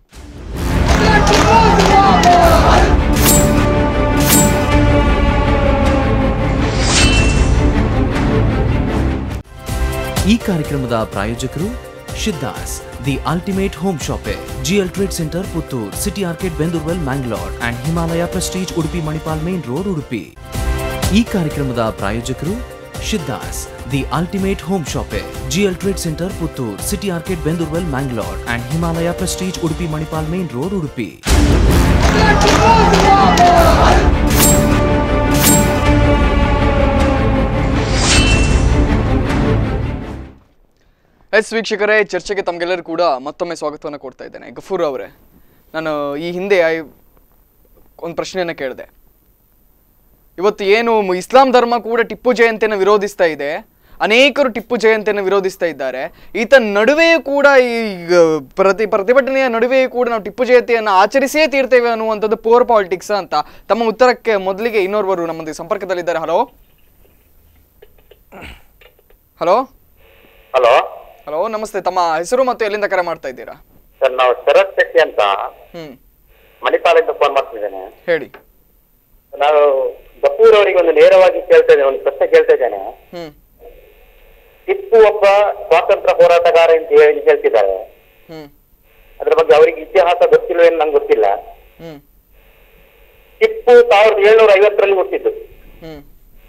ಈ ಕಾರ್ಯಕ್ರಮದ ಪ್ರಾಯೋಜಕರು ಶಿದ್ದಾಸ್ the ultimate home shoppe GL trade centre Puttur city arcade ಬೆಂದೂರ್ವೆಲ್ Mangalore and Himalaya prestige Udupi Manipal main road Udupi ಈ ಕಾರ್ಯಕ್ರಮದ ಪ್ರಾಯೋಜಕರು ಶಿದ್ದಾಸ್ the ultimate home shoppe GL trade centre Puttur city arcade ಬೆಂದೂರ್ವೆಲ್ Mangalore and Himalaya prestige Udupi Manipal main road Udupi yes ವೀಕ್ಷಕರೇ ಚರ್ಚೆಗೆ ತಮಗೆಲ್ಲರೂ ಕೂಡ ಮತ್ತೊಮ್ಮೆ ಸ್ವಾಗತವನ್ನು ಕೊಡ್ತಾ ಇದ್ದೇನೆ ಗಫೂರ್ ಅವರೇ ನಾನು ಈ ಹಿಂದೆ ಒಂದು ಪ್ರಶ್ನೆಯನ್ನು ಕೇಳಿದೆ ಇವತ್ತು ಏನು ಮ- ಇಸ್ಲಾಂ ಧರ್ಮ ಕೂಡ ಟಿಪ್ಪು ಜಯಂತಿಯನ್ನು ವಿರೋಧಿಸ್ತಾ ಇದೆ ಅನೇಕರು ಟಿಪ್ಪು ಜಯಂತಿಯನ್ನು ವಿರೋಧಿಸ್ತಾ ಇದ್ದಾರೆ ಈತ ನಡುವೆಯೂ ಕೂಡ ಈ ಗ- ಪ್ರತಿ ಪ್ರತಿಭಟನೆಯ ನಡುವೆಯೂ ಕೂಡ ನಾವು ಟಿಪ್ಪು ಜಯಂತಿಯನ್ನು ಆಚರಿಸೇ ತೀರ್ತೇವೆ ಅನ್ನುವಂಥದ್ದು ಪೋರ್ ಪಾಲಿಟಿಕ್ಸ್ ಅಂತ ತಮ್ಮ ಉತ್ತರಕ್ಕೆ ಮೊದಲಿಗೆ ಇನ್ನೋರ್ವರು ನಮ್ಮೊಂದಿಗೆ ಸಂಪರ್ಕದಲ್ಲಿದ್ದಾರೆ ಹಲೋ ಹಲೋ ಹಲೋ ಹಲೋ ನಮಸ್ತೆ ತಮ್ಮ ಹೆಸರು ಮತ್ತು ಎಲ್ಲಿಂದ ಕರೆ ಮಾಡ್ತಾ ಇದ್ದೀರಾ ಸರ್ ನಾವು ಶರತ್ ಶೆಟ್ಟಿ ಅಂತ ಹ್ಮ್ ಮಣಿಪಾಲಿಂದ ಫೋನ್ ಮಾಡ್ತಿದ್ದೇನೆ ಹೇಳಿ ನಾನು ಗಫೂರ್ ಅವರಿಗೆ ಒಂದು ನೇರವಾಗಿ ಕೇಳ್ತಾ ಇದ್ದೇನೆ ಒಂದು ಪ್ರಶ್ನೆ ಕೇಳ್ತಾ ಇದ್ದೇನೆ ಹ್ಮ್ ಟಿಪ್ಪು ಒಬ್ಬ ಸ್ವಾತಂತ್ರ್ಯ ಹೋರಾಟಗಾರ ಅಂತ ಹೇಳಿ ಹೇಳ್ತಿದ್ದಾರೆ ಹ್ಮ್ ಅದ್ರ ಬಗ್ಗೆ ಅವರಿಗೆ ಇತಿಹಾಸ ಗೊತ್ತಿಲ್ಲ ಏನು ನಂಗೆ ಗೊತ್ತಿಲ್ಲ ಹ್ಮ್ ಟಿಪ್ಪು ಸಾವಿರದ ಏಳ್ನೂರ ಐವತ್ತರಲ್ಲಿ ಹುಟ್ಟಿದ್ದು ಹ್ಮ್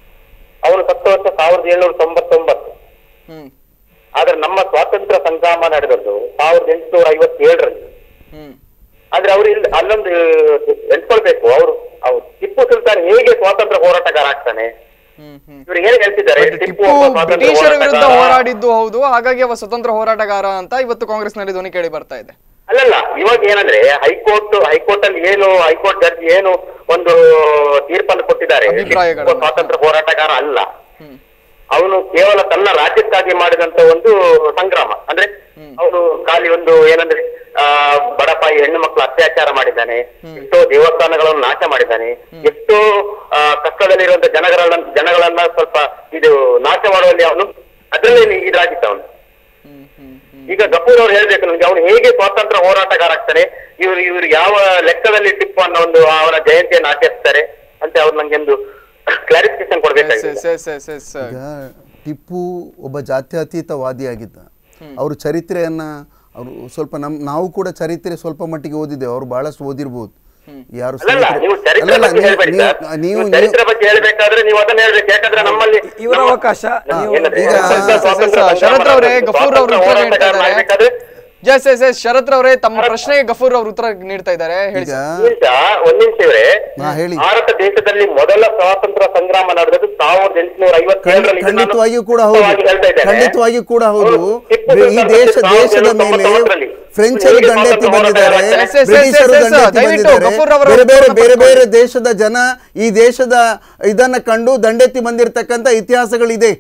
ಅವನು ಸತ್ತ ವರ್ಷ ಸಾವಿರದ ಏಳ್ನೂರ ತೊಂಬತ್ತೊಂಬತ್ತು ಹ್ಮ್ ಆದ್ರೆ ನಮ್ಮ ಸ್ವಾತಂತ್ರ್ಯ ಸಂಗ್ರಾಮ ನಡೆದದ್ದು ಸಾವಿರದ ಎಂಟುನೂರ ಐವತ್ತೇಳರಲ್ಲಿ ಹ್ಮ್ ಆದ್ರೆ ಅವ್ರು ಇಲ್ಲಿ ಅಲ್ಲೊಂದು ಎಂಟ್ಕೊಳ್ಬೇಕು ಅವರು ಅವ್ರು ಟಿಪ್ಪು ಸುಲ್ತಾನ್ ಹೇಗೆ ಸ್ವಾತಂತ್ರ್ಯ ಹೋರಾಟಗಾರ ಆಗ್ತಾನೆ ಹ್ಮ್ ಹ್ಮ್ ಇವ್ರು ಏನ್ ಹೇಳ್ತಿದ್ದಾರೆ ಬಟ್ ಟಿಪ್ಪು ಟಿಪ್ಪು ಒಬ್ಬ ಸ್ವಾತಂತ್ರ್ಯ ಬ್ರಿಟಿಷರ ವಿರುದ್ಧ ಹೋರಾಟಗಾರ. ಹೋರಾಡಿದ್ದು ಹೌದು ಹಾಗಾಗಿ ಅವ ಸ್ವತಂತ್ರ ಹೋರಾಟಗಾರ ಅಂತ ಇವತ್ತು ಕಾಂಗ್ರೆಸ್ನಲ್ಲಿ ಧ್ವನಿ ಕೇಳಿ ಬರ್ತಾ ಇದೆ ಅಲ್ಲಲ್ಲ ಇವಾಗ ಏನಂದ್ರೆ ಹೈಕೋರ್ಟ್ ಹೈಕೋರ್ಟ್ ಅಲ್ಲಿ ಏನು ಹೈಕೋರ್ಟ್ ಜಡ್ಜ್ ಏನು ಒಂದು ತೀರ್ಪನ್ನು ಕೊಟ್ಟಿದ್ದಾರೆ ಅಭಿಪ್ರಾಯಗಳನ್ನು. ಟಿಪ್ಪು ಸ್ವಾತಂತ್ರ್ಯ ಹೋರಾಟಗಾರ ಅಲ್ಲ ಹ್ಮ್ ಅವನು ಕೇವಲ ತನ್ನ ರಾಜ್ಯಕ್ಕಾಗಿ ಮಾಡಿದಂತ ಒಂದು ಸಂಗ್ರಾಮ ಅಂದ್ರೆ ಅವನು ಖಾಲಿ ಒಂದು ಏನಂದ್ರೆ ಆ ಬಡಪಾಯಿ ಹೆಣ್ಣು ಮಕ್ಕಳು ಅತ್ಯಾಚಾರ ಮಾಡಿದ್ದಾನೆ ಎಷ್ಟೋ ದೇವಸ್ಥಾನಗಳನ್ನು ನಾಶ ಮಾಡಿದ್ದಾನೆ ಎಷ್ಟೋ ಆ, ಕಷ್ಟದಲ್ಲಿರುವಂತ ಜನಗಳನ್ನ ಜನಗಳನ್ನ ಸ್ವಲ್ಪ ಇದು ನಾಶ ಮಾಡುವಲ್ಲಿ ಅವನು ಅದರಲ್ಲೇ ಇದಾಗಿತ್ತು ಅವನು ಹ್ಮ್ ಹ್ಮ್ ಹ್ಮ್ ಈಗ ಗಫೂರ್ ಅವ್ರು ಹೇಳ್ಬೇಕು ನಮ್ಗೆ ಅವನು ಹೇಗೆ ಸ್ವಾತಂತ್ರ್ಯ ಹೋರಾಟಗಾರ ಆಗ್ತಾನೆ ಇವರು ಇವರು ಯಾವ ಲೆಕ್ಕದಲ್ಲಿ ಟಿಪ್ಪು ಅನ್ನೋ ಒಂದು ಅವನ ಜಯಂತಿಯನ್ನು ಆಚರಿಸ್ತಾರೆ ಅಂತ ಅವ್ರು ನಂಗೆ ಒಂದು ಕ್ಲಾರಿಫಿಕೇಶನ್ ಎಸ್ ಕೊಡ್ಬೇಕಾಗಿದೆ ಎಸ್ ಎಸ್ ಎಸ್ ಎಸ್ ಈಗ ಟಿಪ್ಪು ಒಬ್ಬ ಜಾತ್ಯತೀತವಾದಿಯಾಗಿದ್ದ ಅವರು ಚರಿತ್ರೆಯನ್ನ ಅವರು ಸ್ವಲ್ಪ ನಮ್ ನಾವು ಕೂಡ ಚರಿತ್ರೆ ಸ್ವಲ್ಪ ಮಟ್ಟಿಗೆ ಓದಿದ್ದೇವೆ ಅವರು ಬಹಳಷ್ಟು ಓದಿರ್ಬೋದು ಯಾರು ಅಲ್ಲಲ್ಲ ಸ್ನೇಹಿತರು- ನೀವು ಚರಿತ್ರೆ ಅಲ್ಲಲ್ಲ, ಬಗ್ಗೆ ನೀವು- ಹೇಳ್ಬೇಡಿ ನೀವು- ಸರ್. ನೀವು ನೀವು ನೀವು- ಚರಿತ್ರೆ ಬಗ್ಗೆ ಹೇಳ್ಬೇಕಾದ್ರೆ ನೀವು ಅದನ್ನ ಹೇಳ್ಬೇಕು ಯಾಕಂದ್ರೆ ನಮ್ಮಲ್ಲಿ ಇವರ ನಮ್ಮ- ಅವಕಾಶ, ಹಾ, ನೀವು- ಏನಂದ್ರೆ ಈಗ- ಸ್ವಾತಂತ್ರ್ಯ ಎಸ್, ಎಸ್, ಎಸ್, ಸಂಗ್ರಾಮ ಶರತ್ ಅವರೇ, ನಡೆದು ಗಫೂರ್ ಅವರು ಸ್ವಾತಂತ್ರ್ಯ ಉತ್ತರ ನೀಡ್ತಾ ಹೋರಾಟಗಾರ ಇದ್ದಾರೆ. ಮಾಡ್ಬೇಕಾದ್ರೆ ಎಸ್ ಎಸ್ ಎಸ್ ಶರತ್ ಅವರೇ ತಮ್ಮ ಪ್ರಶ್ನೆಗೆ ಗಫೂರ್ ಅವರು ಉತ್ತರ ನೀಡ್ತಾ ಇದ್ದಾರೆ ಹೇಳಿ ಈಗ ಸರ್. ನಿಮಿಷ ಒಂದ್ ನಿಮಿಷ ಇವ್ರೆ ಹಾ, ಹೇಳಿ. ಭಾರತ ದೇಶದಲ್ಲಿ ಮೊದಲ ಸ್ವಾತಂತ್ರ್ಯ ಸಂಗ್ರಾಮ ನಡೆದದ್ದು ಸಾವಿರದ ಎಂಟುನೂರ ಐವತ್ತೇಳರಲ್ಲಿ ಇದು ನಾನು ಖಂಡಿತವಾಗಿಯೂ ಕೂಡ ಹೌದು ಸ್ಪಷ್ಟವಾಗಿ ಹೇಳ್ತಾ ಇದ್ದೇನೆ. ಖಂಡಿತವಾಗಿಯೂ ಕೂಡ ಹೌದು ಅವರು ಟಿಪ್ಪು ಈ ಸುಲ್ತಾನ್ ದೇಶ ಸಾವಿರದ ದೇಶದ ಏಳ್ನೂರ ಮೇಲೆ ತೊಂಬತ್ತೊಂಬತ್ತರಲ್ಲಿ ಫ್ರೆಂಚರು ಹೇಗೆ ದಂಡೆತ್ತಿ ಸ್ವಾತಂತ್ರ್ಯ ಬಂದಿದ್ದಾರೆ ಹೋರಾಟ ಎಸ್, ಎಸ್, ಎಸ್, ಬ್ರಿಟಿಷರು ಎಸ್, ಎಸ್, ದಂಡೆತ್ತಿ ದಯವಿಟ್ಟು ಬಂದಿದ್ದಾರೆ ಗಫೂರ್ ಅವರ ಬೇರೆ ಬೇರೆ ಉತ್ತರವನ್ನು ಬೇರೆ ಪಡ್ಕೊಳ್ಳಿ. ಬೇರೆ ದೇಶದ ಜನ ಈ ದೇಶದ ಇದನ್ನ ಕಂಡು ದಂಡೆತ್ತಿ ಬಂದಿರತಕ್ಕಂತ ಇತಿಹಾಸಗಳಿದೆ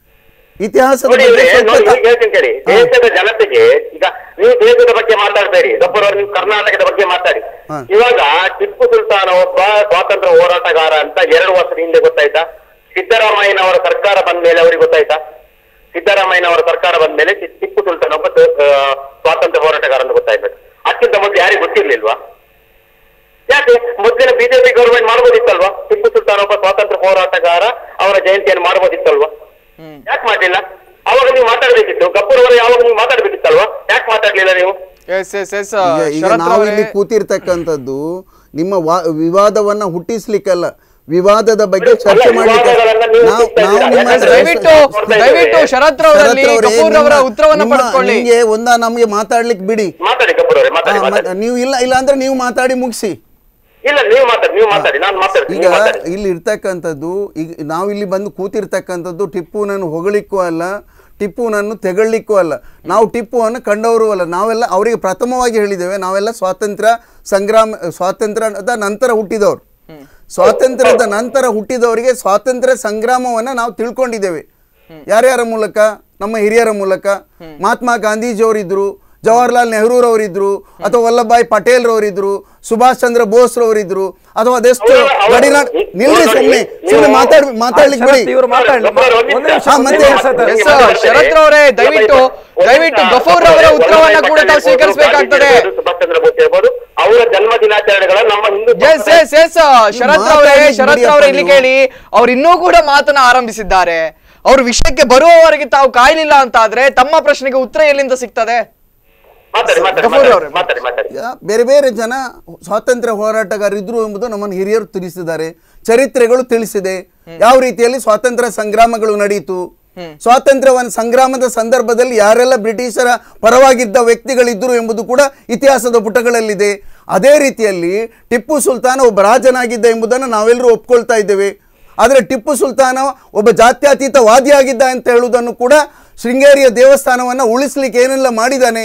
ಇತಿಹಾಸದ ನೋಡಿ ಬಗ್ಗೆ ಇವ್ರೆ, ಸ್ವಲ್ಪ ನೋಡಿ, ತ- ಈಗ ಹೇಳ್ತೀನಿ ಕೇಳಿ ದೇಶದ ಜನತೆಗೆ ಈಗ ನೀವು ದೇಶದ ಬಗ್ಗೆ ಮಾತಾಡಬೇಡಿ ಗಬ್ಬರ್ ಅವರು ನೀವು ಕರ್ನಾಟಕದ ಬಗ್ಗೆ ಮಾತಾಡಿ ಹಾ. ಇವಾಗ ಟಿಪ್ಪು ಸುಲ್ತಾನ್ ಒಬ್ಬ ಸ್ವಾತಂತ್ರ್ಯ ಹೋರಾಟಗಾರ ಅಂತ ಎರಡು ವರ್ಷದ ಹಿಂದೆ ಗೊತ್ತಾಯ್ತಾ ಸಿದ್ದರಾಮಯ್ಯನವರ ಸರ್ಕಾರ ಬಂದ ಮೇಲೆ ಅವ್ರಿಗೆ ಗೊತ್ತಾಯ್ತಾ ಸಿದ್ದರಾಮಯ್ಯನವರ ಸರ್ಕಾರ ಬಂದ ಮೇಲೆ ಟಿಪ್ಪು ಸುಲ್ತಾನ್ ಒಬ್ಬ ಆ, ಸ್ವಾತಂತ್ರ್ಯ ಹೋರಾಟಗಾರ ಅಂತ ಗೊತ್ತಾಯ್ಬೇಕು ಅದಕ್ಕಿಂತ ಮೊದಲು ಯಾರಿಗೂ ಗೊತ್ತಿರ್ಲಿಲ್ವಾ ಯಾಕೆ ಮೊದಲಿನ ಬಿಜೆಪಿ ಗೌರ್ಮೆಂಟ್ ಮಾಡ್ಬೋದಿತ್ತಲ್ವಾ ಟಿಪ್ಪು ಸುಲ್ತಾನ್ ಒಬ್ಬ ಸ್ವಾತಂತ್ರ್ಯ ಹೋರಾಟಗಾರ ಅವರ ಜಯಂತಿಯನ್ನು ಮಾಡ್ಬೋದಿತ್ತಲ್ವಾ ಹ್ಮ್ ಯಾಕೆ ಮಾಡ್ಲಿಲ್ಲ ಅವಾಗ ನೀವು ಮಾತಾಡ್ಬೇಕಿತ್ತು ಗಪ್ಪೂರ್ ಅವರು ಯಾವಾಗ ನೀವು ಮಾತಾಡ್ಬೇಕಿತ್ತಲ್ವಾ ಯಾಕೆ ಮಾತಾಡ್ಲಿಲ್ಲ ನೀವು ಎಸ್ ಎಸ್ ಎಸ್ ಈಗ ಈಗ ಶರತ್ ನಾವು ಅವರೇ ಇಲ್ಲಿ ಕೂತಿರ್ತಕ್ಕಂಥದ್ದು ನಿಮ್ಮ ವಾ ವಿವಾದವನ್ನ ಹುಟ್ಟಿಸ್ಲಿಕ್ಕಲ್ಲ ವಿವಾದದ ಬಗ್ಗೆ ಅಲ್ಲ, ಚರ್ಚೆ ಮಾಡಲಿಕ್ಕೆ ವಿವಾದಗಳನ್ನ ನೀವು ನಾವು ಹುಟ್ಟಿಸ್ತಾ ನಾವು ಇದ್ದೀರಾ. ನಿಮ್ಮ ಯಾಕಂದ್ರೆ ದಯವಿಟ್ಟು ದಯವಿಟ್ಟು ಶರತ್ ಅವರಲ್ಲಿ ಶರತ್ ಅವರೇ, ಕಪೂರ್ ಅವರ ನಿಮ್ಮ- ಉತ್ತರವನ್ನ ನಿಮ್ಮ- ಪಡೆದುಕೊಳ್ಳಿ ನಿಮ್ಗೆ ಒಂದ ನಮಗೆ ಮಾತಾಡ್ಲಿಕ್ಕೆ ಬಿಡಿ ಮಾತಾಡಿ ಗಬ್ಬೂರ್ ಅವರೇ ಮಾತಾಡಿ ಹಾ, ಮಾತಾಡಿ ಮತ್ತೆ ನೀವು ಇಲ್ಲ ಇಲ್ಲ ಅಂದ್ರೆ ನೀವು ಮಾತಾಡಿ ಮುಗಿಸಿ ಇಲ್ಲ ನೀವು ಮಾತಾಡಿ ನೀವು ಮಾತಾಡಿ ನಾನು ಮಾತಾಡ್ತೀನಿ ಈಗ ನೀವು ಮಾತಾಡಿ ಇಲ್ಲಿ ಇರ್ತಕ್ಕಂಥದ್ದು ಈಗ ನಾವು ಇಲ್ಲಿ ಬಂದು ಕೂತಿರ್ತಕ್ಕಂಥದ್ದು ಟಿಪ್ಪುನನ್ನು ಹೊಗಳಿಕ್ಕೂ ಅಲ್ಲ ಟಿಪ್ಪುನನ್ನು ತೆಗೊಳ್ಳಿಕ್ಕೂ ಅಲ್ಲ ನಾವು ಟಿಪ್ಪುವನ್ನು ಕಂಡವರು ಅಲ್ಲ ನಾವೆಲ್ಲ ಅವರಿಗೆ ಪ್ರಥಮವಾಗಿ ಹೇಳಿದ್ದೇವೆ ನಾವೆಲ್ಲ ಸ್ವಾತಂತ್ರ್ಯ ಸಂಗ್ರಾಮ ಸ್ವಾತಂತ್ರ್ಯದ ನಂತರ ಹುಟ್ಟಿದವರು ಸ್ವಾತಂತ್ರ್ಯದ ನಂತರ ಹುಟ್ಟಿದವರಿಗೆ ಸ್ವಾತಂತ್ರ್ಯ ಸಂಗ್ರಾಮವನ್ನ ನಾವು ತಿಳ್ಕೊಂಡಿದ್ದೇವೆ ಯಾರ್ಯಾರ ಮೂಲಕ ನಮ್ಮ ಹಿರಿಯರ ಮೂಲಕ ಮಹಾತ್ಮ ಗಾಂಧೀಜಿಯವರಿದ್ರು ಜವಾಹರ್ಲಾಲ್ ನೆಹರೂರವರಿದ್ರು ಅಥವಾ ವಲ್ಲಭಾಯ್ ಪಟೇಲ್ ರವರಿದ್ರು ಸುಭಾಷ್ ಚಂದ್ರ ಬೋಸ್ ರವರಿದ್ರು ಅಥವಾ ಅದೆಷ್ಟು ಅವರು- ಅವರು- ಗಡಿನಾಡ್ ನಿಲ್ರಿ ನೋಡಿ, ಸುಮ್ಮನೆ ನೀವು- ಸುಮ್ಮನೆ ಮಾತಾಡ್ ಮಾತಾಡ್ಲಿಕ್ಕೆ ಬಿಡಿ ಶರತ್ ಇವರು ಮಾತಾಡ್ಲಿ ಒಬ್ಬರು ಒಂದು ಒಂದು ನಿಮಿಷ ಹಾ, ಒಂದು ಮತ್ತೆ- ನಿಮಿಷ ಸರ್. ಎಸ್ ಸರ್, ಶರತ್ ರವರೇ ದಯವಿಟ್ಟು ದಯವಿಟ್ಟು ಗಫೂರ್ ಅವರ ಉತ್ತರವನ್ನ ಕೂಡ ತಾವು ಸ್ವೀಕರಿಸಬೇಕಾಗ್ತದೆ ಸುಭಾಷ್ ಚಂದ್ರ ಬೋಸ್ ಇರ್ಬೋದು ಅವರ ಜನ್ಮ ದಿನಾಚರಣೆಗಳ ನಮ್ಮ ಹಿಂದೂ ಎಸ್ ಎಸ್ ಎಸ್ ಶರತ್ ರವರೇ ಮಾತಾಡ್ಲಿಕ್ಕೆ ಶರತ್ ಬಿಡಿಯಪ್ಪ ರವರೇ ಇಲ್ಲಿ ನೀವು. ಕೇಳಿ ಅವ್ರು ಇನ್ನೂ ಕೂಡ ಮಾತನ್ನ ಆರಂಭಿಸಿದ್ದಾರೆ ಅವ್ರ ವಿಷಯಕ್ಕೆ ಬರುವವರೆಗೆ ತಾವು ಕಾಯ್ಲಿಲ್ಲ ಅಂತ ಆದ್ರೆ ತಮ್ಮ ಪ್ರಶ್ನೆಗೆ ಉತ್ತರ ಎಲ್ಲಿಂದ ಸಿಗ್ತದೆ ಮಾತಾಡಿ ಮಾತಾಡಿ ಗಫೂರ್ ಅವರೇ. ಮಾತಾಡಿ ಮಾತಾಡಿ ಯಾ- ಬೇರೆ ಬೇರೆ ಜನ ಸ್ವಾತಂತ್ರ್ಯ ಹೋರಾಟಗಾರರಿದ್ರು ಎಂಬುದು ನಮ್ಮನ್ನು ಹಿರಿಯರು ತಿಳಿಸಿದ್ದಾರೆ ಚರಿತ್ರೆಗಳು ತಿಳಿಸಿದೆ ಯಾವ ರೀತಿಯಲ್ಲಿ ಸ್ವಾತಂತ್ರ್ಯ ಸಂಗ್ರಾಮಗಳು ನಡೆಯಿತು ಸ್ವಾತಂತ್ರ್ಯವನ್ನ ಸಂಗ್ರಾಮದ ಸಂದರ್ಭದಲ್ಲಿ ಯಾರೆಲ್ಲ ಬ್ರಿಟಿಷರ ಪರವಾಗಿದ್ದ ವ್ಯಕ್ತಿಗಳಿದ್ದರು ಎಂಬುದು ಕೂಡ ಇತಿಹಾಸದ ಪುಟಗಳಲ್ಲಿದೆ ಅದೇ ರೀತಿಯಲ್ಲಿ ಟಿಪ್ಪು ಸುಲ್ತಾನ ಒಬ್ಬ ರಾಜನಾಗಿದ್ದ ಎಂಬುದನ್ನು ನಾವೆಲ್ಲರೂ ಒಪ್ಕೊಳ್ತಾ ಇದ್ದೇವೆ ಆದರೆ ಟಿಪ್ಪು ಸುಲ್ತಾನ ಒಬ್ಬ ಜಾತ್ಯತೀತವಾದಿಯಾಗಿದ್ದ ಅಂತ ಹೇಳುವುದನ್ನು ಕೂಡ ಶೃಂಗೇರಿಯ ದೇವಸ್ಥಾನವನ್ನ ಉಳಿಸ್ಲಿಕ್ಕೆ ಏನೆಲ್ಲ ಮಾಡಿದ್ದಾನೆ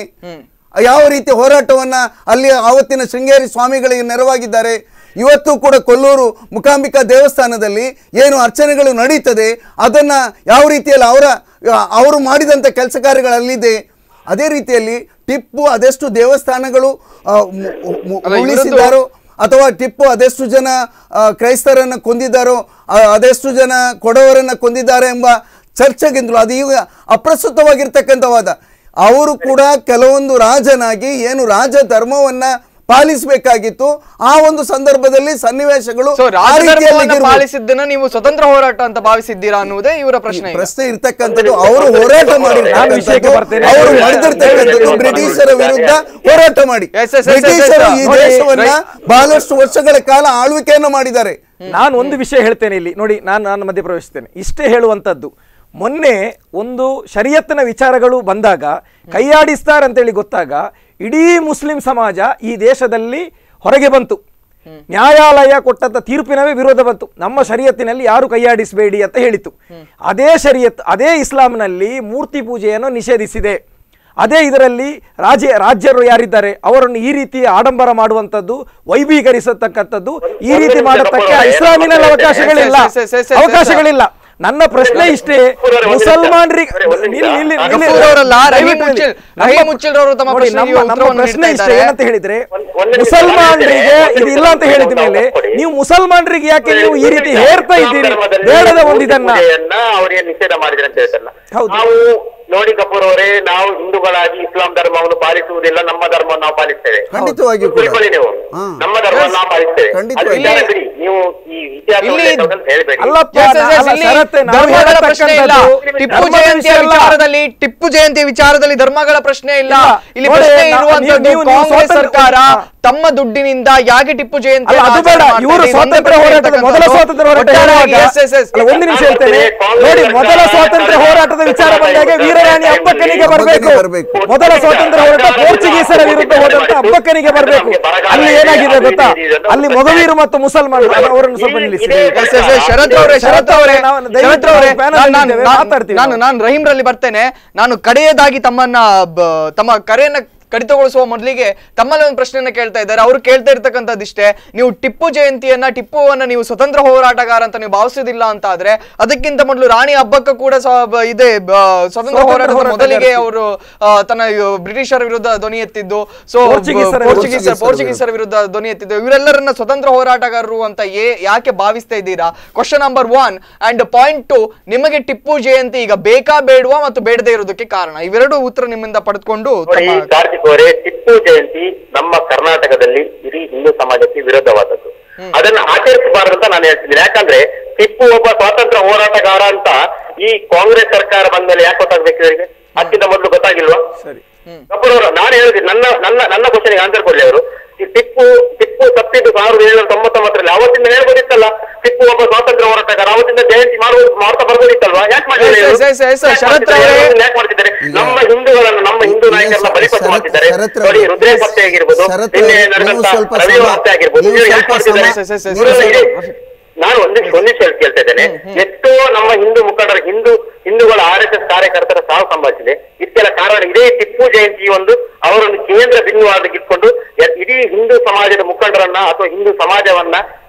ಯಾವ ರೀತಿ ಹೋರಾಟವನ್ನ ಅಲ್ಲಿ ಆವತ್ತಿನ ಶೃಂಗೇರಿ ಸ್ವಾಮಿಗಳಿಗೆ ನೆರವಾಗಿದ್ದಾರೆ ಇವತ್ತು ಕೂಡ ಕೊಲ್ಲೂರು ಮುಕಾಂಬಿಕಾ ದೇವಸ್ಥಾನದಲ್ಲಿ ಏನು ಅರ್ಚನೆಗಳು ನಡೀತದೆ ಅದನ್ನ ಯಾವ ರೀತಿಯಲ್ಲಿ ಅವರ ಅವರು ಮಾಡಿದಂಥ ಕೆಲಸ ಕಾರ್ಯಗಳಲ್ಲಿದೆ ಅದೇ ರೀತಿಯಲ್ಲಿ ಟಿಪ್ಪು ಅದೆಷ್ಟು ದೇವಸ್ಥಾನಗಳು ಆ, ಮು- ಮು- ಅಲ್ಲ, ಇವ್ರದ್ದು- ಉಳಿಸಿದ್ದಾರೋ ಅಥವಾ ಟಿಪ್ಪು ಅದೆಷ್ಟು ಜನ ಆ, ಕ್ರೈಸ್ತರನ್ನು ಕೊಂದಿದ್ದಾರೋ ಆ, ಅದೆಷ್ಟು ಜನ ಕೊಡವರನ್ನು ಕೊಂದಿದ್ದಾರೆ ಎಂಬ ಚರ್ಚೆಗಿಂತಲೂ ಅದು ಈಗ ಅಪ್ರಸ್ತುತವಾಗಿರ್ತಕ್ಕಂಥ ವಾದ ಅವರು ಕೂಡ ಕೆಲವೊಂದು ರಾಜನಾಗಿ ಏನು ರಾಜ ಧರ್ಮವನ್ನ ಪಾಲಿಸಬೇಕಾಗಿತ್ತು ಆ ಒಂದು ಸಂದರ್ಭದಲ್ಲಿ ಸನ್ನಿವೇಶಗಳು ಸೊ ಆ ರೀತಿಯಲ್ಲಿ ರಾಜಧರ್ಮವನ್ನು ಇರ್ಬೋದು. ಪಾಲಿಸಿದ್ದನ್ನ ನೀವು ಸ್ವತಂತ್ರ ಹೋರಾಟ ಅಂತ ಭಾವಿಸಿದ್ದೀರಾ ಅನ್ನುವುದೇ ಇವರ ಪ್ರಶ್ನೆ ಈಗ. ಪ್ರಶ್ನೆ ಇರ್ತಕ್ಕಂಥದ್ದು ಅವರು ಹೋರಾಟ ನಾನು ವಿಷಯಕ್ಕೆ ಮಾಡಿರ್ತಕ್ಕಂಥದ್ದು ಬರ್ತೇನೆ. ಅವರು ಮಾಡಿದಿರ್ತಕ್ಕಂಥದ್ದು ಬ್ರಿಟಿಷರ ವಿರುದ್ಧ ಹೋರಾಟ ಮಾಡಿ Yes, yes, yes, yes, yes, ಬ್ರಿಟಿಷರು ಈ ನೋಡಿ, ದೇಶವನ್ನ right. ಬಹಳಷ್ಟು ವರ್ಷಗಳ ಕಾಲ ಆಳ್ವಿಕೆಯನ್ನು ಮಾಡಿದ್ದಾರೆ ನಾನು ಒಂದು ವಿಷಯ ಹೇಳ್ತೇನೆ ಇಲ್ಲಿ ನೋಡಿ ನಾನು ನಾನು ಮಧ್ಯೆ ಪ್ರವೇಶಿಸ್ತೇನೆ ಇಷ್ಟೇ ಹೇಳುವಂಥದ್ದು ಮೊನ್ನೆ ಒಂದು ಶರಿಯತ್ತಿನ ವಿಚಾರಗಳು ಬಂದಾಗ ಕೈಯಾಡಿಸ್ತಾರೆ ಅಂತೇಳಿ ಗೊತ್ತಾಗ ಇಡೀ ಮುಸ್ಲಿಂ ಸಮಾಜ ಈ ದೇಶದಲ್ಲಿ ಹೊರಗೆ ಬಂತು ನ್ಯಾಯಾಲಯ ಕೊಟ್ಟಂತ ತೀರ್ಪಿನವೇ ವಿರೋಧ ಬಂತು ನಮ್ಮ ಶರಿಯತ್ತಿನಲ್ಲಿ ಯಾರು ಕೈಯಾಡಿಸಬೇಡಿ ಅಂತ ಹೇಳಿತು ಅದೇ ಶರಿಯತ್ ಅದೇ ಇಸ್ಲಾಂನಲ್ಲಿ ಮೂರ್ತಿ ಪೂಜೆಯನ್ನು ನಿಷೇಧಿಸಿದೆ ಅದೇ ಇದರಲ್ಲಿ ರಾಜ್ಯ ರಾಜ್ಯರು ಯಾರಿದ್ದಾರೆ ಅವರನ್ನು ಈ ರೀತಿ ಆಡಂಬರ ಮಾಡುವಂಥದ್ದು ವೈಭೀಕರಿಸತಕ್ಕಂಥದ್ದು ಈ ರೀತಿ ಮಾಡತಕ್ಕ ಇಸ್ಲಾಮಿನಲ್ಲಿ ಅವಕಾಶಗಳಿಲ್ಲ yes, yes, yes, yes, yes, ಅವಕಾಶಗಳಿಲ್ಲ ನನ್ನ ಪ್ರಶ್ನೆ ಇಷ್ಟೇ ಮುಸಲ್ಮಾನರಿಗೆ ನಿಲ್ಲಿ, ನಿಲ್ಲಿ, ನಿಲ್ಲಿ. ಗಫೂರ್ ಅವರಲ್ಲ, ರಹೀಂ ದಯವಿಟ್ಟು ನಿಲ್ಲಿ. ಮುಚ್ಚಿಲ್- ನಮ್ಮ- ರಹೀಂ ಮುಚ್ಚಿಲ್ ಅವರು ತಮ್ಮ ನೋಡಿ, ಪ್ರಶ್ನೆಗೆ ನಮ್ಮ ನಮ್ಮ ಉತ್ತರವನ್ನು ಪ್ರಶ್ನೆ ನೀಡ್ತಾ ಇಷ್ಟೇ ಇದ್ದಾರೆ. ಏನಂತ ಹೇಳಿದ್ರೆ ಒಂದ್- ಒಂದೇ ನಿಮಿಷ ಮುಸಲ್ಮಾನರಿಗೆ ಒಂದೇ ಇದು ಇಲ್ಲ ಅಂತ ನಿಮಿಷ ಹೇಳಿದ ಮೇಲೆ ಕೊಡಿ. ನೀವು ಮುಸಲ್ಮಾನರಿಗೆ ಯಾಕೆ ನೀವು ಈ ರೀತಿ ಇಸ್ಲಾಂ ಹೇರ್ತಾ ಇದ್ದೀರಿ ಧರ್ಮದಲ್ಲಿ ಬೇಡದ ಮೂರ್ತಿ ಒಂದಿದನ್ನ ಪೂಜೆಯನ್ನ ಅವರಿಗೆ ನಿಷೇಧ ಮಾಡಿದ್ರೆ ಅಂತ ಹೇಳ್ತಾರಲ್ಲ ಹೌದು. ನಾವು ನೋಡಿ ಕಪೂರ್ ಅವರೇ ನಾವು ಹಿಂದೂಗಳಾಗಿ ಇಸ್ಲಾಂ ಧರ್ಮವನ್ನು ಪಾಲಿಸುವುದಿಲ್ಲ ನಮ್ಮ ಧರ್ಮವನ್ನು ನಾವು ಪಾಲಿಸ್ತೇವೆ ಖಂಡಿತವಾಗಿಯೂ ಕೂಡ. ತಿಳ್ಕೊಳ್ಳಿ ನೀವು ಹಾ. ನಮ್ಮ ಧರ್ಮವನ್ನು ನಾವು ಪಾಲಿಸ್ತೇವೆ ಅದು ಖಂಡಿತವಾಗಿ. ವಿಚಾರ ಬಿಡಿ ನೀವು ಈ ಇಲ್ಲಿ- ಇತಿಹಾಸ ಹೇಳಬೇಡಿ ಅಲ್ಲಪ್ಪ Yes, yes, yes, ಅಲ್ಲ, ಇಲ್ಲಿ ಶರತ್ತೆ, ನಾವು ಧರ್ಮಗಳ ಪ್ರಶ್ನೆ ಇಲ್ಲ ಹೇಳತಕ್ಕಂಥದ್ದು ಟಿಪ್ಪು ಧರ್ಮದ ಜಯಂತಿಯ ವಿಷಯ ಅಲ್ಲ. ವಿಚಾರದಲ್ಲಿ ಟಿಪ್ಪು ಜಯಂತಿಯ ವಿಚಾರದಲ್ಲಿ ಧರ್ಮಗಳ ಪ್ರಶ್ನೆ ಇಲ್ಲ ಇಲ್ಲ. ಇಲ್ಲಿ ನೋಡಿ, ಪ್ರಶ್ನೆ ನಾ- ಇರುವಂತದ್ದು ನೀವು- ನೀವು ಕಾಂಗ್ರೆಸ್ ಸ್ವಾತಂತ್ರ್ಯ- ಸರ್ಕಾರ ಹಾ. ತಮ್ಮ ದುಡ್ಡಿನಿಂದ ಯಾಕೆ ಟಿಪ್ಪು ಜಯಂತಿ ಅಲ್ಲ ಅದು ಬೇಡ ಇವರು ಸ್ವಾತಂತ್ರ್ಯ ಹೋರಾಟದ ಮೊದಲ ಸ್ವಾತಂತ್ರ್ಯ ಹೋರಾಟ ಹೇಳುವಾಗ ಅಲ್ಲ ಒಂದು ನಿಮಿಷ ಹೇಳ್ತೇನೆ ನೋಡಿ ಮೊದಲ ಸ್ವಾತಂತ್ರ್ಯ ಹೋರಾಟದ ವಿಚಾರ ಬಂದಾಗ ವೀರರಾಣಿ ಅಬ್ಬಕ್ಕನಿಗೆ ಬರಬೇಕು ಬರ್ಬೇಕು. ಮೊದಲ ಸ್ವಾತಂತ್ರ್ಯ ಹೋರಾಟ ಪೋರ್ಚುಗೀಸರ ವಿರುದ್ಧ ಹೋದಂತ ಅಬ್ಬಕ್ಕನಿಗೆ ಬರಬೇಕು ಅಲ್ಲಿ ಏನಾಗಿದೆ ಗೊತ್ತಾ ಅಲ್ಲಿ ಮೊಗವೀರು ಮತ್ತು ಮುಸಲ್ಮಾನರು ಅದು ಅವರನ್ನು ಸ್ವಲ್ಪ ನಿಲ್ಲಿಸಿ ಶರತ್ ಅವರೇ ಶರತ್ ಅವರೇ ನಾವು ದಯವಿಟ್ಟು ಶರತ್ ಅವರೇ ನಾವು panel ನಾನು- ಅಲ್ಲಿ ಇದ್ದೇವೆ, ನಾನು- ಮಾತಾಡ್ತೀವಿ ನಾನು ನಾವು. ನಾನು ರಹೀಂ ರಲ್ಲಿ ಬರ್ತೇನೆ ನಾನು ಕಡೆಯದಾಗಿ ತಮ್ಮನ್ನ ಬ- ತಮ್ಮ ಕರೆಯನ್ನ ಕಡಿತಗೊಳಿಸುವ ಮೊದಲಿಗೆ ತಮ್ಮಲ್ಲಿ ಒಂದು ಪ್ರಶ್ನೆಯನ್ನ ಕೇಳ್ತಾ ಇದ್ದಾರೆ ಅವರು ಕೇಳ್ತಾ ಇರ್ತಕ್ಕಂಥದ್ದಿಷ್ಟೇ ನೀವು ಟಿಪ್ಪು ಜಯಂತಿಯನ್ನ ಟಿಪ್ಪುವನ್ನ ನೀವು ಸ್ವತಂತ್ರ ಹೋರಾಟಗಾರ ಅಂತ ನೀವು ಭಾವಿಸೋದಿಲ್ಲ ಅಂತ ಆದ್ರೆ ಅದಕ್ಕಿಂತ ಮೊದಲು ರಾಣಿ ಹಬ್ಬಕ್ಕ ಕೂಡ ಸ- ಬ- ಇದೆ ಬ- ಸ್ವತಂತ್ರ ಹೋರಾಟದ ಹೋರಾಟಗಾರ್ತಿ. ಮೊದಲಿಗೆ ಅವರು ಆ, ತನ್ನ ಇವ್ ಬ್ರಿಟಿಷರ ವಿರುದ್ಧ ಧ್ವನಿ ಎತ್ತಿದ್ದು ಸೊ ಪೋರ್ಚುಗೀಸರ- ಪೋರ್ಚುಗೀಸರ ಪೋರ್ಚುಗೀಸರ ಪೋರ್ಚುಗೀಸರ ವಿರುದ್ಧ ಧ್ವನಿ ಎತ್ತಿದ್ದು ಇವರೆಲ್ಲರನ್ನ ಸ್ವತಂತ್ರ ಹೋರಾಟಗಾರರು ಅಂತ ಏ- ಯಾಕೆ ಭಾವಿಸ್ತಾ ಇದ್ದೀರಾ question number one and point two ನಿಮಗೆ ಟಿಪ್ಪು ಜಯಂತಿ ಈಗ ಬೇಕಾ ಬೇಡವಾ ಮತ್ತು ಬೇಡದೇ ಇರೋದಕ್ಕೆ ಕಾರಣ ಇವೆರಡು ಉತ್ತರ ನಿಮ್ಮಿಂದ ಪಡೆದುಕೊಂಡು ನೋಡಿ ತಮ್ಮ ಕಾರ್ತಿಕ್ ಅವರೇ ಟಿಪ್ಪು ಜಯಂತಿ ನಮ್ಮ ಕರ್ನಾಟಕದಲ್ಲಿ ಇಡೀ ಹಿಂದೂ ಸಮಾಜಕ್ಕೆ ವಿರೋಧವಾದದ್ದು ಅದನ್ನ ಆಚರಿಸಬಾರದು ಅಂತ ನಾನು ಹೇಳ್ತಿದ್ದೀನಿ ಯಾಕಂದ್ರೆ ಟಿಪ್ಪು ಒಬ್ಬ ಸ್ವಾತಂತ್ರ್ಯ ಹೋರಾಟಗಾರ ಅಂತ ಈ ಕಾಂಗ್ರೆಸ್ ಸರ್ಕಾರ ಬಂದ್ಮೇಲೆ ಯಾಕೆ ಗೊತ್ತಾಗ್ಬೇಕು ಇವರಿಗೆ ಅದಕ್ಕಿಂತ ಮೊದಲು ಗೊತ್ತಾಗಿಲ್ವಾ ಸರಿ ಕಪೂರ್ ಅವರು ನಾನು ಹೇಳಿದ್ದೀನಿ ನನ್ನ ನನ್ನ ನನ್ನ ಕ್ವಶನ್ಗೆ ಆನ್ಸರ್ ಕೊಡ್ಲಿ ಅವರು ಈ ಟಿಪ್ಪು ಟಿಪ್ಪು ತಪ್ಪಿದ್ದು ಸಾವಿರದ ಏಳ್ನೂರ ತೊಂಬತ್ತೊಂಬತ್ತರಲ್ಲಿ ಅವತ್ತಿಂದ ಹೇಳ್ಬೋದಿತ್ತಲ್ಲ ಟಿಪ್ಪು ಒಬ್ಬ ಸ್ವಾತಂತ್ರ್ಯ ಹೋರಾಟಗಾರ ಅವತ್ತಿಂದ ಜಯಂತಿ ಮಾಡುವ ಮಾಡ್ತಾ ಬರ್ಬೋದಿತ್ತಲ್ವಾ ಯಾಕೆ ಮಾಡಲಿಲ್ಲ Yes, ಇವರು? yes, yes, yes, ಯಾಕೆ ಶರತ್ ಮಾಡ್ತಿದ್ದಾರೆ? ಅವರೇ. ಇದನ್ನ ಯಾಕೆ ಮಾಡ್ತಿದ್ದಾರೆ ನಮ್ಮ ಹಿಂದೂಗಳನ್ನು ನಮ್ಮ ಹಿಂದೂ ಈಗ ನಾಯಕರನ್ನ ಬಲಿಪಶು ಶರತ್- ಮಾಡ್ತಿದ್ದಾರೆ ಶರತ್ ನೋಡಿ ರವರೇ, ರುದ್ರೇಶ್ ಹತ್ಯೆ ಆಗಿರ್ಬೋದು ಶರತ್ ನಿನ್ನೆ ರವರೇ, ನಡೆದಂತ ನೀವು ಸ್ವಲ್ಪ ರವಿವಾರ ಸಮ- ಹತ್ಯೆ ಆಗಿರ್ಬೋದು ನೀವು ಇವ್ರು ಯಾಕೆ ಸ್ವಲ್ಪ ಮಾಡ್ತಿದ್ದಾರೆ? ಸಮ- yes, yes, yes, ಇವ್ರೆಲ್ಲ yes, ಇದೆ. yes. ನಾನು ಒಂದಿಷ್ಟು ಒಂದಿಷ್ಟು ಹೇಳಿ ಕೇಳ್ತಾ ಇದ್ದೇನೆ ಎಷ್ಟೋ ನಮ್ಮ ಹಿಂದೂ ಮುಖಂಡರ ಹಿಂದೂ ಹಿಂದೂಗಳ ಆರ್ ಎಸ್ ಎಸ್ ಕಾರ್ಯಕರ್ತರ ಸಾವು ಸಂಭವಿಸಿದೆ ಇದಕ್ಕೆಲ್ಲ ಕಾರಣ ಇದೇ ಟಿಪ್ಪು ಜಯಂತಿ ಒಂದು ಅವರನ್ನು ಕೇಂದ್ರ ಬಿಂದುವಾಗಿ ಇಟ್ಕೊಂಡು ಎ- ಇಡೀ ಹಿಂದೂ ಸಮಾಜದ ಮುಖಂಡರನ್ನ ಅಥವಾ ಹಿಂದೂ ಸಮಾಜವನ್ನ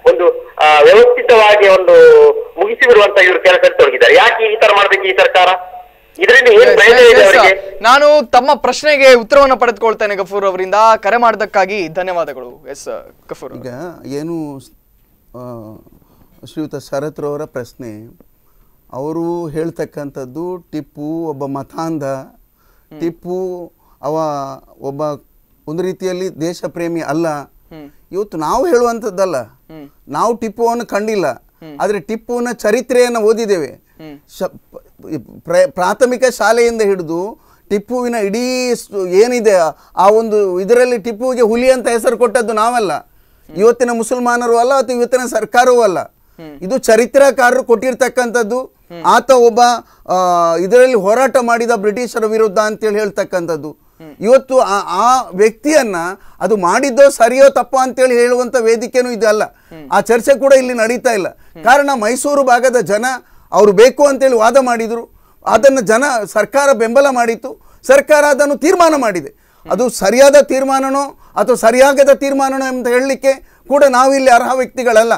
ಒಂದು ಆ, ವ್ಯವಸ್ಥಿತವಾಗಿ ಒಂದು ಮುಗಿಸಿ ಬಿಡುವಂತ ಇವರು ಕೆಲಸ ತೊಡಗಿದ್ದಾರೆ ಯಾಕೆ ಈ ತರ ಮಾಡ್ಬೇಕು ಈ ಸರ್ಕಾರ ಇದರಿಂದ ಏನ್ ಎಸ್, ಪ್ರಯೋಜನ ಎಸ್, ಇದೆ ಎಸ್, ಅವರಿಗೆ ನಾನು ತಮ್ಮ ಪ್ರಶ್ನೆಗೆ ಉತ್ತರವನ್ನು ಪಡೆದುಕೊಳ್ತೇನೆ ಗಫೂರ್ ಅವರಿಂದ ಕರೆ ಮಾಡಿದ್ದಕ್ಕಾಗಿ ಧನ್ಯವಾದಗಳು ಎಸ್ ಗಫೂರ್ ಈಗ ಏನು ಆ, ಶ್ರೀಯುತ ಶರತ್ರವರ ಪ್ರಶ್ನೆ ಅವರು ಹೇಳ್ತಕ್ಕಂಥದ್ದು ಟಿಪ್ಪು ಒಬ್ಬ ಮತಾಂಧ ಟಿಪ್ಪು ಅವ ಒಬ್ಬ ಒಂದು ರೀತಿಯಲ್ಲಿ ದೇಶ ಪ್ರೇಮಿ ಅಲ್ಲ ಇವತ್ತು ನಾವು ಹೇಳುವಂಥದ್ದಲ್ಲ ನಾವು ಟಿಪ್ಪುವನ್ನು ಕಂಡಿಲ್ಲ ಆದರೆ ಟಿಪ್ಪುವಿನ ಚರಿತ್ರೆಯನ್ನು ಓದಿದ್ದೇವೆ ಶ- ಪ್ರ- ಪ್ರಾಥಮಿಕ ಶಾಲೆಯಿಂದ ಹಿಡಿದು ಟಿಪ್ಪುವಿನ ಇಡೀ ಸ್- ಏನಿದೆ ಆ- ಆ ಒಂದು ಇದರಲ್ಲಿ ಟಿಪ್ಪುವಿಗೆ ಹುಲಿ ಅಂತ ಹೆಸರು ಕೊಟ್ಟದ್ದು ನಾವಲ್ಲ ಇವತ್ತಿನ ಮುಸಲ್ಮಾನರು ಅಲ್ಲ ಅಥವಾ ಇವತ್ತಿನ ಸರ್ಕಾರವೂ ಅಲ್ಲ ಇದು ಚರಿತ್ರಕಾರರು ಕೊಟ್ಟಿರ್ತಕ್ಕಂಥದ್ದು ಆತ ಒಬ್ಬ ಆ, ಇದರಲ್ಲಿ ಹೋರಾಟ ಮಾಡಿದ ಬ್ರಿಟಿಷರ ವಿರುದ್ಧ ಅಂತೇಳಿ ಹೇಳ್ತಕ್ಕಂಥದ್ದು ಇವತ್ತು ಆ ಆ ವ್ಯಕ್ತಿಯನ್ನ ಅದು ಮಾಡಿದ್ದೋ ಸರಿಯೋ ತಪ್ಪೋ ಅಂತೇಳಿ ಹೇಳುವಂತ ವೇದಿಕೆನೂ ಇದಲ್ಲ ಆ ಚರ್ಚೆ ಕೂಡ ಇಲ್ಲಿ ನಡೀತಾ ಇಲ್ಲ ಕಾರಣ ಮೈಸೂರು ಭಾಗದ ಜನ ಅವರು ಬೇಕು ಅಂತೇಳಿ ವಾದ ಮಾಡಿದ್ರು ಅದನ್ನು ಜನ ಸರ್ಕಾರ ಬೆಂಬಲ ಮಾಡಿತ್ತು ಸರ್ಕಾರ ಅದನ್ನು ತೀರ್ಮಾನ ಮಾಡಿದೆ ಅದು ಸರಿಯಾದ ತೀರ್ಮಾನನೋ ಅಥವಾ ಸರಿಯಾಗದ ತೀರ್ಮಾನನೋ ಅಂತ ಹೇಳಲಿಕ್ಕೆ ಕೂಡ ನಾವಿಲ್ಲಿ ಅರ್ಹ ವ್ಯಕ್ತಿಗಳಲ್ಲ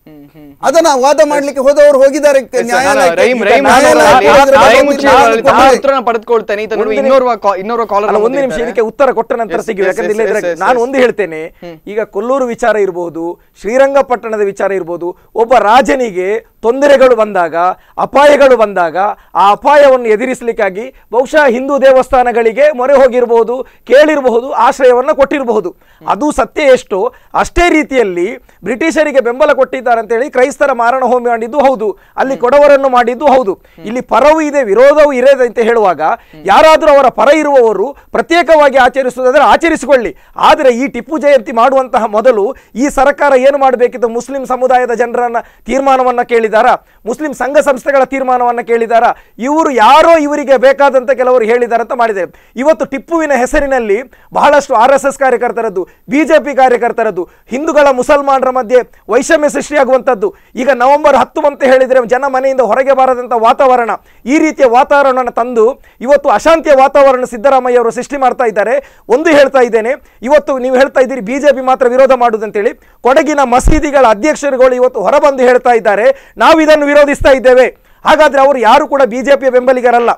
ಅದನ್ನ ವಾದ ಮಾಡ್ಲಿಕ್ಕೆ ಹೋದವರು ಹೋಗಿದ್ದಾರೆ ನ್ಯಾಯಾಲಯಕ್ಕೆ. ರೈಮ್ ರೈಮ್ ನ್ಯಾಯಾಲಯ ಅವರಲ್ಲಿ ಹೋದ್ರೆ ರೈಮ್ ಅದನ್ನು ಮುಚ್ಚಿ ತೀರ್ಮಾನ ಅವರಲ್ಲಿ ತಮ್ಮ ಕೊಟ್ಟಿದೆ. ಉತ್ತರನ ಪಡೆದುಕೊಳ್ತೇನೆ ಇದನ್ನು ಒಂದು ನಿಮಿಷ- ಇನ್ನೋರ್ವ ಕಾ- ಇನ್ನೋರ್ವ ಕಾಲರ್ ಅಲ್ಲ ಒಂದು ನಿಮಿಷ ಇದಕ್ಕೆ ಉತ್ತರ ಕೊಟ್ಟ ನಂತರ Yes, ಸಿಗಿ yes, ಯಾಕಂದ್ರೆ yes, ಇಲ್ಲದ್ರೆ yes, ನಾನು yes. ಒಂದು ಹೇಳ್ತೇನೆ ಈಗ ಕೊಲ್ಲೂರು ವಿಚಾರ ಇರಬಹುದು ಶ್ರೀರಂಗಪಟ್ಟಣದ ವಿಚಾರ ಇರಬಹುದು ಒಬ್ಬ ರಾಜನಿಗೆ ತೊಂದರೆಗಳು ಬಂದಾಗ ಅಪಾಯಗಳು ಬಂದಾಗ ಆ ಅಪಾಯವನ್ನು ಎದುರಿಸಲಿಕ್ಕಾಗಿ ಬಹುಶಃ ಹಿಂದೂ ದೇವಸ್ಥಾನಗಳಿಗೆ ಮೊರೆ ಹೋಗಿರಬಹುದು ಕೇಳಿರಬಹುದು ಆಶ್ರಯವನ್ನ ಕೊಟ್ಟಿರಬಹುದು ಅದು ಸತ್ಯ ಎಷ್ಟು ಅಷ್ಟೇ ರೀತಿಯಲ್ಲಿ ಬ್ರಿಟಿಷರಿಗೆ ಬೆಂಬಲ ಕೊಟ್ಟಿದ್ದಾರೆ ಅಂತ ಹೇಳಿ ಕ್ರೈಸ್ತರ ಮಾರಣ ಹೋಮಿ ಮಾಡಿದ್ದು ಹೌದು ಅಲ್ಲಿ ಕೊಡವರನ್ನು ಮಾಡಿದ್ದು ಹೌದು ಇಲ್ಲಿ ಪರವೂ ಇದೆ ವಿರೋಧವೂ ಇದೆ ಅಂತ ಹೇಳುವಾಗ ಯಾರಾದರೂ ಅವರ ಪರ ಇರುವವರು ಪ್ರತ್ಯೇಕವಾಗಿ ಆಚರಿಸುವುದಾದ್ರೆ ಆಚರಿಸಿಕೊಳ್ಳಿ ಆದರೆ ಈ ಟಿಪ್ಪು ಜಯಂತಿ ಮಾಡುವಂತಹ ಮೊದಲು ಈ ಸರ್ಕಾರ ಏನು ಮಾಡಬೇಕಿತ್ತು ಮುಸ್ಲಿಂ ಸಮುದಾಯದ ಜನರನ್ನ ತೀರ್ಮಾನವನ್ನ ಕೇಳಿದಾರ ಮುಸ್ಲಿಂ ಸಂಘ ಸಂಸ್ಥೆಗಳ ತೀರ್ಮಾನವನ್ನ ಕೇಳಿದಾರ ಇವರು ಯಾರೋ ಇವರಿಗೆ ಬೇಕಾದಂತ ಕೆಲವರು ಹೇಳಿದ್ದಾರೆ ಅಂತ ಮಾಡಿದ್ದಾರೆ ಇವತ್ತು ಟಿಪ್ಪುವಿನ ಹೆಸರಿನಲ್ಲಿ ಬಹಳಷ್ಟು ಆರ್ ಎಸ್ ಎಸ್ ಕಾರ್ಯಕರ್ತರದ್ದು ಬಿಜೆಪಿ ಕಾರ್ಯಕರ್ತರದ್ದು ಹಿಂದೂಗಳ ಮುಸಲ್ಮಾನರ ಮಧ್ಯೆ ವೈಷಮ್ಯ ಸೃಷ್ಟಿಯಾಗುವಂಥದ್ದು ಈಗ ನವೆಂಬರ್ ಹತ್ತು ಅಂತ ಹೇಳಿದರೆ ಜನ ಮನೆಯಿಂದ ಹೊರಗೆ ಬಾರದಂತ ವಾತಾವರಣ ಈ ರೀತಿಯ ವಾತಾವರಣವನ್ನು ತಂದು ಇವತ್ತು ಅಶಾಂತಿಯ ವಾತಾವರಣ ಸಿದ್ದರಾಮಯ್ಯ ಅವರು ಸೃಷ್ಟಿ ಮಾಡ್ತಾ ಇದ್ದಾರೆ ಒಂದು ಹೇಳ್ತಾ ಇದ್ದೇನೆ ಇವತ್ತು ನೀವು ಹೇಳ್ತಾ ಇದ್ದೀರಿ ಬಿಜೆಪಿ ಮಾತ್ರ ವಿರೋಧ ಮಾಡುವುದಂತೇಳಿ ಕೊಡಗಿನ ಮಸೀದಿಗಳ ಅಧ್ಯಕ್ಷರುಗಳು ಇವತ್ತು ಹೊರಬಂದು ಹೇಳ್ತಾ ಇದ್ದಾರೆ ನಾವು ಇದನ್ನು ವಿರೋಧಿಸ್ತಾ ಇದ್ದೇವೆ ಹಾಗಾದ್ರೆ ಅವರು ಯಾರು ಕೂಡ ಬಿಜೆಪಿಯ ಬೆಂಬಲಿಗರಲ್ಲ